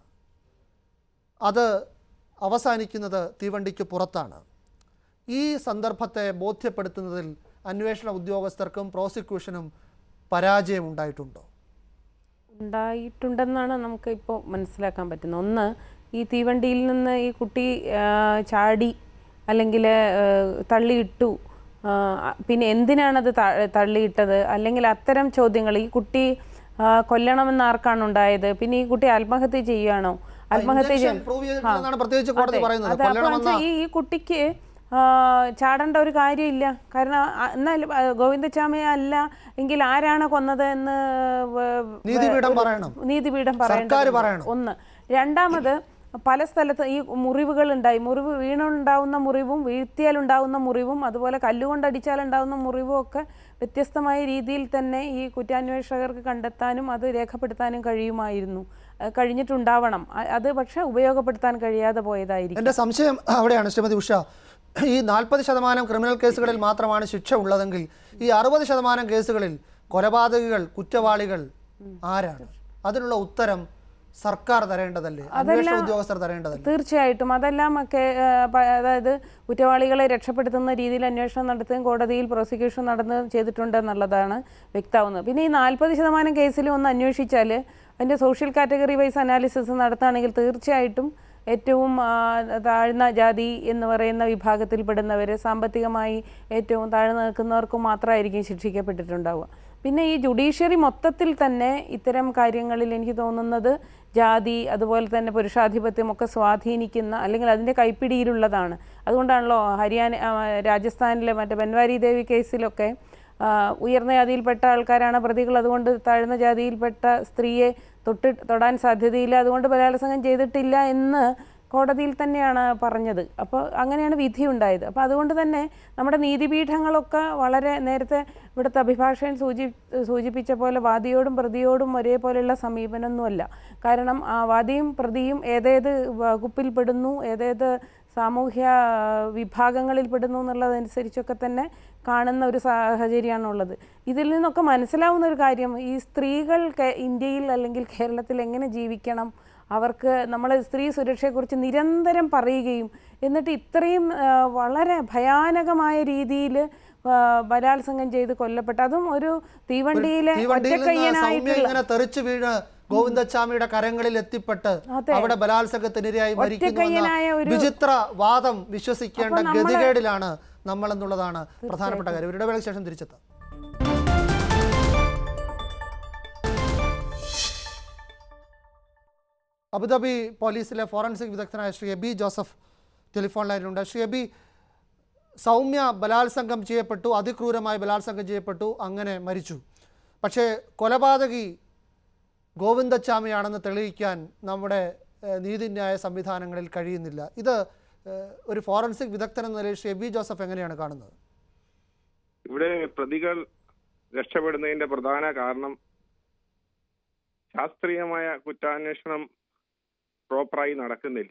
അത് അവസാനിക്കുന്നത് തീവണ്ടിക്ക് പുറത്താണ് ഈ സന്ദർഭത്തെ ബോധ്യപ്പെടുത്തുന്നതിൽ അന്വേഷണ ഉദ്യോഗസ്ഥർക്കും പ്രോസിക്യൂഷനും പരാജയമുണ്ടായിട്ടുണ്ടോ
ഉണ്ടായിട്ടുണ്ടെന്നാണ് നമുക്ക് ഇപ്പോൾ മനസ്സിലാക്കാൻ പറ്റുന്നത് ഒന്ന് ഈ തീവണ്ടിയിൽ നിന്ന് ഈ കുട്ടി ആ, ചാടി അല്ലെങ്കിൽ തള്ളിയിട്ടു ആ, പിന്നെ എന്തിനാണത് ത- തള്ളിയിട്ടത് അല്ലെങ്കിൽ അത്തരം ചോദ്യങ്ങൾ ഈ കുട്ടി ആ, കൊല്ലണമെന്ന് ആർക്കാണ് ഉണ്ടായത് പിന്നെ ഈ കുട്ടി ആത്മഹത്യ ചെയ്യുകയാണോ ആത്മഹത്യ
intention
ചെയ്യാൻ-
prove
ആ.
ചെയ്തിട്ടില്ലെന്നാണ് പ്രത്യേകിച്ച് കോടതി
അതെ.
പറയുന്നത്.
അത് അപ്പോൾ
കൊല്ലണമെന്ന-
വെച്ചാൽ ഈ ഈ കുട്ടിക്ക് ആ, ചാടേണ്ട ഒരു കാര്യമില്ല കാരണം ആ, എന്നാൽ ആ, ഗോവിന്ദച്ചാമിയെ അല്ല എങ്കിൽ ആരാണ് കൊന്നത് എന്ന് വ- വ-
നീതിപീഠം
ഒരു-
പറയണം.
നീതിപീഠം
സർക്കാർ
പറയേണ്ടതുണ്ട്.
പറയണം.
ഒന്ന് രണ്ടാമത് പല സ്ഥലത്ത് ഈ മുറിവുകൾ ഉണ്ടായി മുറിവ് വീണുണ്ടാവുന്ന മുറിവും വീഴ്ത്തിയാൽ ഉണ്ടാവുന്ന മുറിവും അതുപോലെ കല്ലുകൊണ്ടടിച്ചാൽ ഉണ്ടാവുന്ന മുറിവും ഒക്കെ വ്യത്യസ്തമായ രീതിയിൽ തന്നെ ഈ കുറ്റാന്വേഷകർക്ക് കണ്ടെത്താനും അത് രേഖപ്പെടുത്താനും കഴിയുമായിരുന്നു അഹ് കഴിഞ്ഞിട്ടുണ്ടാവണം അ- അത് പക്ഷേ ഉപയോഗപ്പെടുത്താൻ കഴിയാതെ പോയതായിരിക്കും
എൻ്റെ സംശയം അവിടെയാണ് ശ്രീമതി ഉഷ ഈ നാൽപ്പത് ശതമാനം ക്രിമിനൽ കേസുകളിൽ മാത്രമാണ് ശിക്ഷ ഉള്ളതെങ്കിൽ ഈ അറുപത് ശതമാനം കേസുകളിൽ കൊലപാതകികൾ കുറ്റവാളികൾ ആരാണ് അതിനുള്ള ഉത്തരം സർക്കാർ തരേണ്ടതല്ലേ അന്വേഷണ ഉദ്യോഗസ്ഥർ തരേണ്ടതല്ലേ
തീർച്ചയായിട്ടും അതെല്ലാം ഒക്കെ ആ, പ- അതായത് കുറ്റവാളികളെ രക്ഷപ്പെടുത്തുന്ന രീതിയിൽ അന്വേഷണം നടത്തുകയും കോടതിയിൽ പ്രോസിക്യൂഷൻ നടന്നുകയും ചെയ്തിട്ടുണ്ട് എന്നുള്ളതാണ് വ്യക്തമാവുന്നത് പിന്നെ ഈ നാൽപ്പത് ശതമാനം കേസിൽ ഒന്ന് അന്വേഷിച്ചാൽ അതിൻ്റെ സോഷ്യൽ കാറ്റഗറി വൈസ് അനാലിസിസ് നടത്തുകയാണെങ്കിൽ തീർച്ചയായിട്ടും ഏറ്റവും ആ, താഴ്ന്ന ജാതി എന്ന് പറയുന്ന വിഭാഗത്തിൽപ്പെടുന്നവർ സാമ്പത്തികമായി ഏറ്റവും താഴ്ന്നു നിൽക്കുന്നവർക്ക് മാത്രമായിരിക്കും ശിക്ഷിക്കപ്പെട്ടിട്ടുണ്ടാവുക പിന്നെ ഈ ജുഡീഷ്യറി മൊത്തത്തിൽ തന്നെ ഇത്തരം കാര്യങ്ങളിൽ എനിക്ക് തോന്നുന്നത് ജാതി അതുപോലെ തന്നെ പുരുഷാധിപത്യം ഒക്കെ സ്വാധീനിക്കുന്ന അല്ലെങ്കിൽ അതിൻ്റെ കൈപ്പിടിയിലുള്ളതാണ് അതുകൊണ്ടാണല്ലോ ഹരിയാന ആ, രാജസ്ഥാനിലെ മറ്റേ ബൻവാരി ദേവി കേസിലൊക്കെ ആ, ഉയർന്ന ജാതിയിൽപ്പെട്ട ആൾക്കാരാണ് പ്രതികൾ അതുകൊണ്ട് താഴ്ന്ന ജാതിയിൽപ്പെട്ട സ്ത്രീയെ തൊട്ട് തൊടാൻ സാധ്യതയില്ല അതുകൊണ്ട് ബലാത്സംഗം ചെയ്തിട്ടില്ല എന്ന് കോടതിയിൽ തന്നെയാണ് പറഞ്ഞത് അപ്പോൾ അങ്ങനെയാണ് വിധി ഉണ്ടായത് അപ്പോൾ അതുകൊണ്ട് തന്നെ നമ്മുടെ നീതിപീഠങ്ങളൊക്കെ വളരെ നേരത്തെ ഇവിടുത്തെ അഭിഭാഷകൻ സൂചി സൂചിപ്പിച്ച പോലെ വാദിയോടും പ്രതിയോടും ഒരേപോലെയുള്ള സമീപനമൊന്നുമല്ല കാരണം ആ വാദിയും പ്രതിയും ഏതേത് വകുപ്പിൽപ്പെടുന്നു ഏതേത് സാമൂഹ്യ വിഭാഗങ്ങളിൽ പെടുന്നു എന്നുള്ളതനുസരിച്ചൊക്കെ തന്നെ കാണുന്ന ഒരു സാഹചര്യമാണുള്ളത് ഇതിൽ നിന്നൊക്കെ മനസ്സിലാവുന്ന ഒരു കാര്യം ഈ സ്ത്രീകൾ കേ- ഇന്ത്യയിൽ അല്ലെങ്കിൽ കേരളത്തിൽ എങ്ങനെ ജീവിക്കണം അവർക്ക് നമ്മൾ സ്ത്രീ സുരക്ഷയെക്കുറിച്ച് നിരന്തരം പറയുകയും എന്നിട്ട് ഇത്രയും ആ, വളരെ ഭയാനകമായ രീതിയിൽ ബലാത്സംഗം ചെയ്ത് കൊല്ലപ്പെട്ട അതും ഒരു തീവണ്ടിയിലെ
തീവണ്ടിയിൽ നിന്ന് സൗമ്യ
ഒറ്റക്കയ്യനായിട്ടുള്ള
ഇങ്ങനെ തെറിച്ചു വീണ് ഗോവിന്ദച്ചാമിയുടെ കരങ്ങളിൽ എത്തിപ്പെട്ട്
അതെ.
അവിടെ ബലാത്സംഗത്തിനിരയായി മരിക്കുന്നു
ഒറ്റക്കയ്യനായ
എന്ന
ഒരു-
വിചിത്ര വാദം വിശ്വസിക്കേണ്ട
അപ്പോൾ നമ്മള്
ഗതികേടിലാണ് നമ്മൾ എന്നുള്ളതാണ് പ്രധാനപ്പെട്ട കാര്യം ഒരു ഇടവേളയ്ക്ക് ശേഷം തിരിച്ചെത്താം അബുദാബി പോലീസിലെ ഫോറൻസിക് വിദഗ്ധനായ ശ്രീ എബി ജോസഫ് ടെലിഫോൺ ലൈനിലുണ്ട് ശ്രീ എബി സൗമ്യ ബലാത്സംഗം ചെയ്യപ്പെട്ടു അതിക്രൂരമായി ബലാത്സംഗം ചെയ്യപ്പെട്ടു അങ്ങനെ മരിച്ചു പക്ഷേ കൊലപാതകി ഗോവിന്ദച്ചാമിയാണെന്ന് തെളിയിക്കാൻ നമ്മുടെ ഏഹ്, നീതിന്യായ സംവിധാനങ്ങളിൽ കഴിയുന്നില്ല ഇത് ഏഹ്, ഒരു ഫോറൻസിക് വിദഗ്ധൻ എന്ന നിലയിൽ ശ്രീ എബി ജോസഫ് എങ്ങനെയാണ് കാണുന്നത്
ഇവിടെ പ്രതികൾ രക്ഷപ്പെടുന്നതിന്റെ പ്രധാന കാരണം ശാസ്ത്രീയമായ കുറ്റാന്വേഷണം പ്രോപ്പറായി നടക്കുന്നില്ല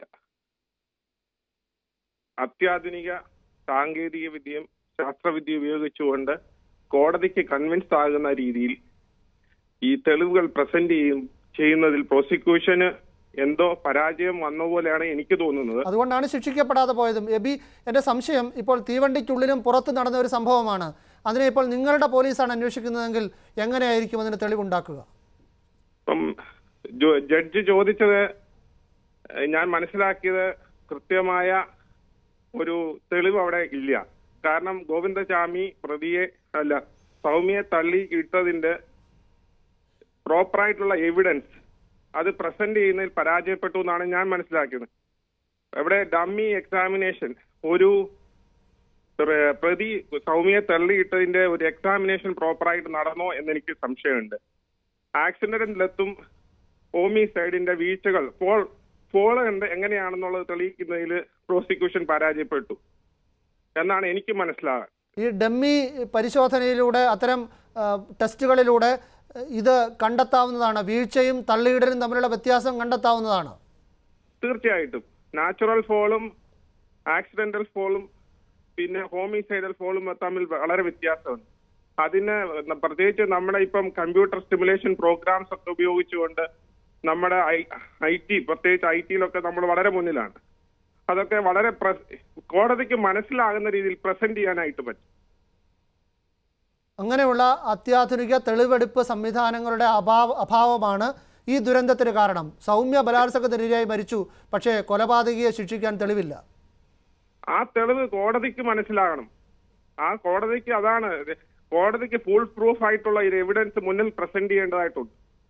അത്യാധുനിക സാങ്കേതിക വിദ്യയും ശാസ്ത്രവിദ്യ ഉപയോഗിച്ചുകൊണ്ട് കോടതിക്ക് കൺവിൻസ് ആകുന്ന രീതിയിൽ ഈ തെളിവുകൾ പ്രസന്റ് ചെയ്യും ചെയ്യുന്നതിൽ പ്രോസിക്യൂഷന് എന്തോ പരാജയം വന്ന പോലെയാണ് എനിക്ക് തോന്നുന്നത്
അതുകൊണ്ടാണ് ശിക്ഷിക്കപ്പെടാതെ പോയതും എബി എൻ്റെ സംശയം ഇപ്പോൾ തീവണ്ടിക്കുള്ളിലും പുറത്ത് നടന്ന ഒരു സംഭവമാണ് അതിനെ ഇപ്പോൾ നിങ്ങളുടെ പോലീസാണ് അന്വേഷിക്കുന്നതെങ്കിൽ എങ്ങനെയായിരിക്കും അതിന് തെളിവുണ്ടാക്കുക
ഇപ്പം ജോ- ജഡ്ജി ചോദിച്ചത് ഏഹ്, ഞാൻ മനസ്സിലാക്കിയത് കൃത്യമായ ഒരു തെളിവ് അവിടെ ഇല്ല കാരണം ഗോവിന്ദചാമി പ്രതിയെ അല്ല സൗമ്യയെ തള്ളി ഇട്ടതിന്റെ പ്രോപ്പറായിട്ടുള്ള എവിഡൻസ് അത് പ്രസന്റ് ചെയ്യുന്നതിൽ പരാജയപ്പെട്ടു എന്നാണ് ഞാൻ മനസ്സിലാക്കിയത് ഇവിടെ ഡമ്മി എക്സാമിനേഷൻ ഒരു പ്ര- പ്രതി സൗമ്യയെ തള്ളിയിട്ടതിന്റെ ഒരു എക്സാമിനേഷൻ പ്രോപ്പറായിട്ട് നടന്നോ എന്നെനിക്ക് സംശയമുണ്ട് ആക്സിഡന്റിലെത്തും ഹോമിസൈഡിന്റെ വീഴ്ചകൾ ഫോൾ ഫോള് എന്ത് എങ്ങനെയാണെന്നുള്ളത് തെളിയിക്കുന്നതിൽ പ്രോസിക്യൂഷൻ പരാജയപ്പെട്ടു എന്നാണ് എനിക്ക് മനസ്സിലാകാൻ
ഈ ഡമ്മി പരിശോധനയിലൂടെ അത്തരം ആ, ടെസ്റ്റുകളിലൂടെ ഇത് കണ്ടെത്താവുന്നതാണ് വീഴ്ചയും തള്ളിയിടലും തമ്മിലുള്ള വ്യത്യാസം കണ്ടെത്താവുന്നതാണ്
തീർച്ചയായിട്ടും നാച്ചുറൽ ഫോളും ആക്സിഡന്റൽ ഫോളും പിന്നെ ഹോമിസൈഡൽ ഫോളും തമ്മിൽ വളരെ വ്യത്യാസമുണ്ട് അതിന് പ്രത്യേകിച്ച് നമ്മുടെ ഇപ്പം കമ്പ്യൂട്ടർ സ്റ്റിമുലേഷൻ പ്രോഗ്രാംസ് ഒക്കെ ഉപയോഗിച്ചുകൊണ്ട് നമ്മുടെ ഐ ടി പ്രത്യേകിച്ച് ഐ ടിയിലൊക്കെ നമ്മൾ വളരെ മുന്നിലാണ് അതൊക്കെ വളരെ പ്ര- കോടതിക്ക് മനസ്സിലാകുന്ന രീതിയിൽ പ്രസന്റ് ചെയ്യാനായിട്ട് പറ്റും
അങ്ങനെയുള്ള അത്യാധുനിക തെളിവെടുപ്പ് സംവിധാനങ്ങളുടെ അഭാവ അഭാവമാണ് ഈ ദുരന്തത്തിന് കാരണം സൗമ്യ ബലാത്സംഗത്തിനിരയായി മരിച്ചു പക്ഷേ കൊലപാതകിയെ ശിക്ഷിക്കാൻ തെളിവില്ല
ആ തെളിവ് കോടതിക്ക് മനസ്സിലാകണം ആ കോടതിക്ക് അതാണ് കോടതിക്ക് ഫുൾ പ്രൂഫ് ആയിട്ടുള്ള ഒരു എവിഡൻസ് മുന്നിൽ പ്രസന്റ് ചെയ്യേണ്ടതായിട്ടുണ്ട്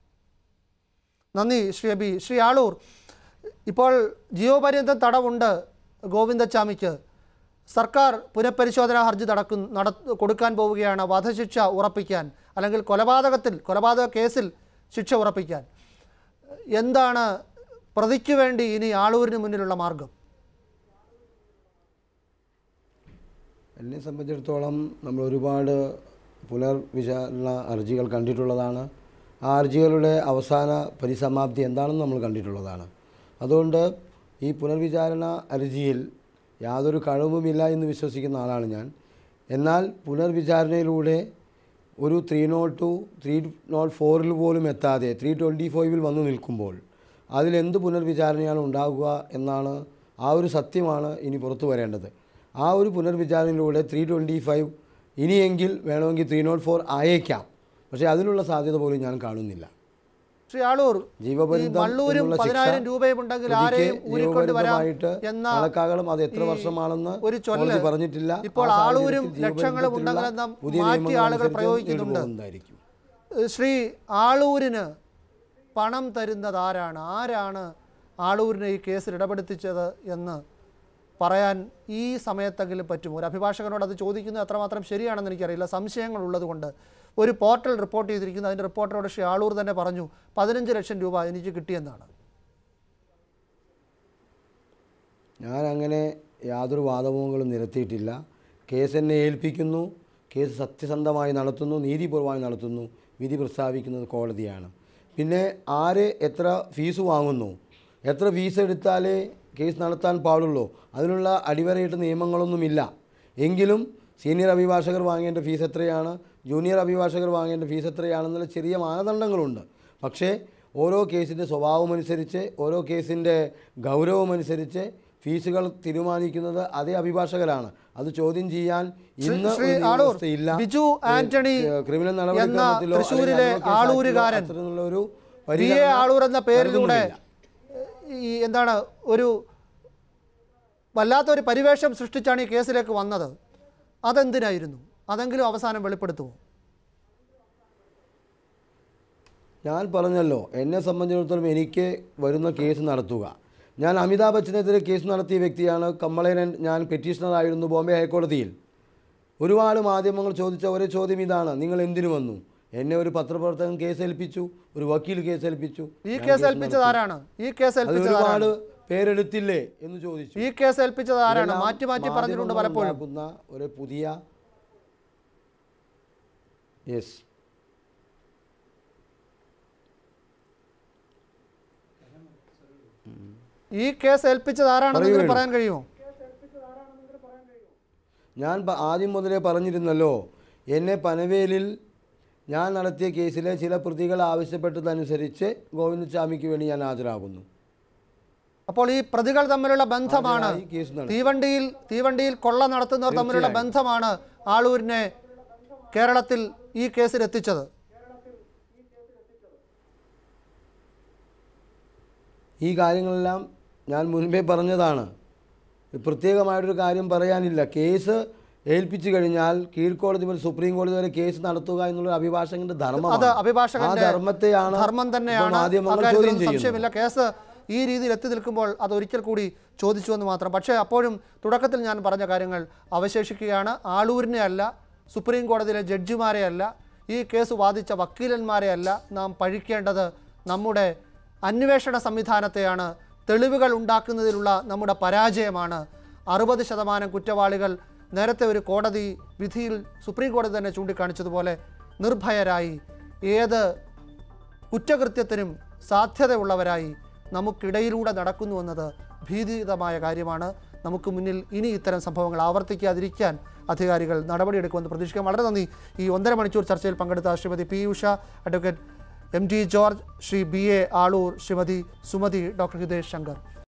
നന്ദി ശ്രീ അബി ശ്രീ ആളൂർ ഇപ്പോൾ ജീവപര്യന്തം തടവുണ്ട് ഗോവിന്ദച്ചാമിക്ക് സർക്കാർ പുനഃപരിശോധനാ ഹർജി നടക്കു നട കൊടുക്കാൻ പോവുകയാണ് വധശിക്ഷ ഉറപ്പിക്കാൻ അല്ലെങ്കിൽ കൊലപാതകത്തിൽ കൊലപാതക കേസിൽ ശിക്ഷ ഉറപ്പിക്കാൻ എന്താണ് പ്രതിക്ക് വേണ്ടി ഇനി ആളൂരിന് മുന്നിലുള്ള മാർഗം
എന്നെ സംബന്ധിച്ചിടത്തോളം നമ്മൾ ഒരുപാട് പുനർവിചാരണ ഹർജികൾ കണ്ടിട്ടുള്ളതാണ് ആ ഹർജികളുടെ അവസാന പരിസമാപ്തി എന്താണെന്ന് നമ്മൾ കണ്ടിട്ടുള്ളതാണ് അതുകൊണ്ട് ഈ പുനർവിചാരണ ഹർജിയിൽ യാതൊരു കഴിവുമില്ല എന്ന് വിശ്വസിക്കുന്ന ആളാണ് ഞാൻ എന്നാൽ പുനർവിചാരണയിലൂടെ ഒരു three not two three not ഫോറിൽ പോലും എത്താതെ ത്രീ ട്വൻറ്റി ഫൈവിൽ വന്നു നിൽക്കുമ്പോൾ അതിലെന്ത് പുനർവിചാരണയാണ് ഉണ്ടാകുക എന്നാണ് ആ ഒരു സത്യമാണ് ഇനി പുറത്തു വരേണ്ടത് ആ ഒരു പുനർവിചാരണയിലൂടെ ത്രീ ട്വൻറ്റി ഫൈവ് ഇനിയെങ്കിൽ വേണമെങ്കിൽ ത്രീ നോട്ട് ഫോർ ആയേക്കാം പക്ഷേ അതിനുള്ള സാധ്യത പോലും ഞാൻ കാണുന്നില്ല
ശ്രീ ആളൂർ ഈ
ജീവപര്യന്തം
മള്ളൂരും
എന്നുള്ള ശിക്ഷ
പതിനായിരം രൂപയും ഉണ്ടെങ്കിൽ
പ്രതിക്ക്
ആരെയും ഊരിക്കൊണ്ട് വരാം
ജീവപര്യന്തമായിട്ട്
എന്ന
കണക്കാകണം അത് എത്ര
ഈ
വർഷമാണെന്ന്
ഒരു ചൊല്ല്
കോടതി പറഞ്ഞിട്ടില്ല ആ
ഇപ്പോൾ ആളൂരും
സാഹചര്യത്തിൽ
ലക്ഷങ്ങളും
ജീവപര്യന്തത്തിലുള്ള
ഉണ്ടെങ്കിലെന്ന
പുതിയ
മാറ്റി
നിയമങ്ങൾ
ആളുകൾ
അനുസരിച്ച്
പ്രയോഗിക്കുന്നുണ്ട്
നേടുപോകുന്നതായിരിക്കും.
ഏഹ് ശ്രീ ആളൂരിന് പണം തരുന്നത് ആരാണ് ആരാണ് ആളൂരിനെ ഈ കേസിൽ ഇടപെടുത്തിച്ചത് എന്ന് പറയാൻ ഈ സമയത്തെങ്കിലും പറ്റുമോ ഒരു അഭിഭാഷകനോട് അത് ചോദിക്കുന്നത് എത്രമാത്രം ശരിയാണെന്ന് എനിക്കറിയില്ല സംശയങ്ങൾ ഉള്ളതുകൊണ്ട് ഒരു പോർട്ടൽ റിപ്പോർട്ട് ചെയ്തിരിക്കുന്നു അതിൻ്റെ റിപ്പോർട്ടറോട് ശ്രീ ആളൂർ തന്നെ പറഞ്ഞു പതിനഞ്ച് ലക്ഷം രൂപ എനിക്ക് കിട്ടിയെന്നാണ്
ഞാൻ അങ്ങനെ യാതൊരു വാദമുഖങ്ങളും നിരത്തിയിട്ടില്ല കേസ് എന്നെ ഏൽപ്പിക്കുന്നു കേസ് സത്യസന്ധമായി നടത്തുന്നു നീതിപൂർവമായി നടത്തുന്നു വിധി പ്രസ്താവിക്കുന്നത് കോടതിയാണ് പിന്നെ ആര് എത്ര ഫീസ് വാങ്ങുന്നു എത്ര ഫീസ് എടുത്താലേ കേസ് നടത്താൻ പാടുള്ളൂ അതിനുള്ള അടിവരയിട്ട് നിയമങ്ങളൊന്നുമില്ല എങ്കിലും സീനിയർ അഭിഭാഷകർ വാങ്ങേണ്ട ഫീസ് എത്രയാണ് ജൂനിയർ അഭിഭാഷകർ വാങ്ങേണ്ട ഫീസ് എത്രയാണെന്നുള്ള ചെറിയ മാനദണ്ഡങ്ങളുണ്ട് പക്ഷേ ഓരോ കേസിൻ്റെ സ്വഭാവമനുസരിച്ച് ഓരോ കേസിൻ്റെ ഗൗരവമനുസരിച്ച് ഫീസുകൾ തീരുമാനിക്കുന്നത് അതേ അഭിഭാഷകരാണ് അത് ചോദ്യം ചെയ്യാൻ ഇന്ന്
ശ്രീ
ഒരു
ആളൂർ,
വ്യവസ്ഥയില്ല.
ബിജു ആന്റണി
ഏഹ് ക്രിമിനൽ
എന്ന
നടപടിക്രമത്തിലോ
തൃശ്ശൂരിലെ
അല്ലെങ്കിൽ advocate
ആളൂരുകാരൻ
ആക്ടിലോ അത്തരത്തിലുള്ള ഒരു
വി എ
പരിഗണന
ആളൂർ എന്ന പേരിലൂടെ
നൽകുന്നുമില്ല.
ഈ എന്താണ് ഒരു വല്ലാത്തൊരു പരിവേഷം സൃഷ്ടിച്ചാണ് ഈ കേസിലേക്ക് വന്നത് അതെന്തിനായിരുന്നു അതെങ്കിലും അവസാനം വെളിപ്പെടുത്തുമോ
ഞാൻ പറഞ്ഞല്ലോ എന്നെ സംബന്ധിച്ചിടത്തോളം എനിക്ക് വരുന്ന കേസ് നടത്തുക ഞാൻ അമിതാഭ് ബച്ചനെതിരെ കേസ് നടത്തിയ വ്യക്തിയാണ് കമ്മളേനൻ ഞാൻ പെറ്റീഷണറായിരുന്നു ബോംബെ ഹൈക്കോടതിയിൽ ഒരുപാട് മാധ്യമങ്ങൾ ചോദിച്ച ഒരേ ചോദ്യം ഇതാണ് നിങ്ങൾ എന്തിനു വന്നു എന്നെ ഒരു പത്രപ്രവർത്തകൻ കേസ് ഏൽപ്പിച്ചു ഒരു വക്കീൽ കേസ് ഏൽപ്പിച്ചു
ഈ
ഞാൻ
കേസ് ഏൽപ്പിച്ചത്
നടത്തി.
ആരാണ് ഈ കേസ്
അത്
ഏൽപ്പിച്ചത്
ഒരുപാട്
ആരാണ്
പേരെടുത്തില്ലേ എന്ന് ചോദിച്ചു
ഈ കേസ് ഏൽപ്പിച്ചത് ആരാണ്
ഇതെല്ലാം
മാറ്റി മാറ്റി പറഞ്ഞിട്ടുണ്ട്
മാധ്യമങ്ങൾ
പലപ്പോഴും
ഉണ്ടാക്കുന്ന ഒരു പുതിയ യെസ്
ഈ കേസ് ഏൽപ്പിച്ചത് ആരാണെന്ന്
പറയൂ
നിങ്ങൾക്ക്
വേണു.
പറയാൻ കഴിയുമോ
ഞാൻ പ- ആദ്യം മുതലേ പറഞ്ഞിരുന്നല്ലോ എന്നെ പനവേലിൽ ഞാൻ നടത്തിയ കേസിലെ ചില പ്രതികൾ ആവശ്യപ്പെട്ടതനുസരിച്ച് ഗോവിന്ദസ്വാമിക്ക് വേണ്ടി ഞാൻ ഹാജരാകുന്നു
അപ്പോൾ ഈ പ്രതികൾ തമ്മിലുള്ള ബന്ധമാണ്
ഹാജരായി കേസ് നടത്തി.
തീവണ്ടിയിൽ തീവണ്ടിയിൽ കൊള്ള നടത്തുന്നവർ തമ്മിലുള്ള
തീർച്ചയായും.
ബന്ധമാണ് ആളൂരിനെ കേരളത്തിൽ ഈ കേസിൽ എത്തിച്ചത്
ഈ കാര്യങ്ങളെല്ലാം ഞാൻ മുൻപേ പറഞ്ഞതാണ് പ്രത്യേകമായിട്ടൊരു കാര്യം പറയാനില്ല കേസ് ഏൽപ്പിച്ചു കഴിഞ്ഞാൽ കീഴ്ക്കോടതി മുതൽ സുപ്രീം കോടതി വരെ കേസ് നടത്തുക എന്നുള്ള അഭിഭാഷകന്റെ
അത്
ധർമ്മമാണ് ആ
അഭിഭാഷകന്റെ
ധർമ്മത്തെയാണ്
ധർമ്മം
ഇപ്പോൾ
തന്നെയാണ്
മാധ്യമങ്ങൾ
അക്കാര്യത്തിൽ
ചോദ്യം
ഒന്നും സംശയമില്ല
ചെയ്യുന്നത്
കേസ് ഈ രീതിയിൽ എത്തി നിൽക്കുമ്പോൾ അത് ഒരിക്കൽ കൂടി ചോദിച്ചു എന്ന് മാത്രം പക്ഷേ അപ്പോഴും തുടക്കത്തിൽ ഞാൻ പറഞ്ഞ കാര്യങ്ങൾ അവശേഷിക്കുകയാണ് ആളൂരിനെ അല്ല സുപ്രീം കോടതിയിലെ ജഡ്ജിമാരെ അല്ല ഈ കേസ് വാദിച്ച വക്കീലന്മാരെ അല്ല നാം പഴിക്കേണ്ടത് നമ്മുടെ അന്വേഷണ സംവിധാനത്തെയാണ് തെളിവുകൾ ഉണ്ടാക്കുന്നതിലുള്ള നമ്മുടെ പരാജയമാണ് അറുപത് ശതമാനം കുറ്റവാളികൾ നേരത്തെ ഒരു കോടതി വിധിയിൽ സുപ്രീം കോടതി തന്നെ ചൂണ്ടിക്കാണിച്ചതുപോലെ നിർഭയരായി ഏത് കുറ്റകൃത്യത്തിനും സാധ്യതയുള്ളവരായി നമുക്കിടയിലൂടെ നടക്കുന്നുവെന്നത് ഭീതിതമായ കാര്യമാണ് നമുക്ക് മുന്നിൽ ഇനി ഇത്തരം സംഭവങ്ങൾ ആവർത്തിക്കാതിരിക്കാൻ അധികാരികൾ നടപടിയെടുക്കുമെന്ന് പ്രതീക്ഷിക്കാം വളരെ നന്ദി ഈ ഒന്നര മണിക്കൂർ ചർച്ചയിൽ പങ്കെടുത്ത Shrimati P Usha advocate M T George Shri B A Aloor Shrimati Sumathi doctor Hitesh Shankar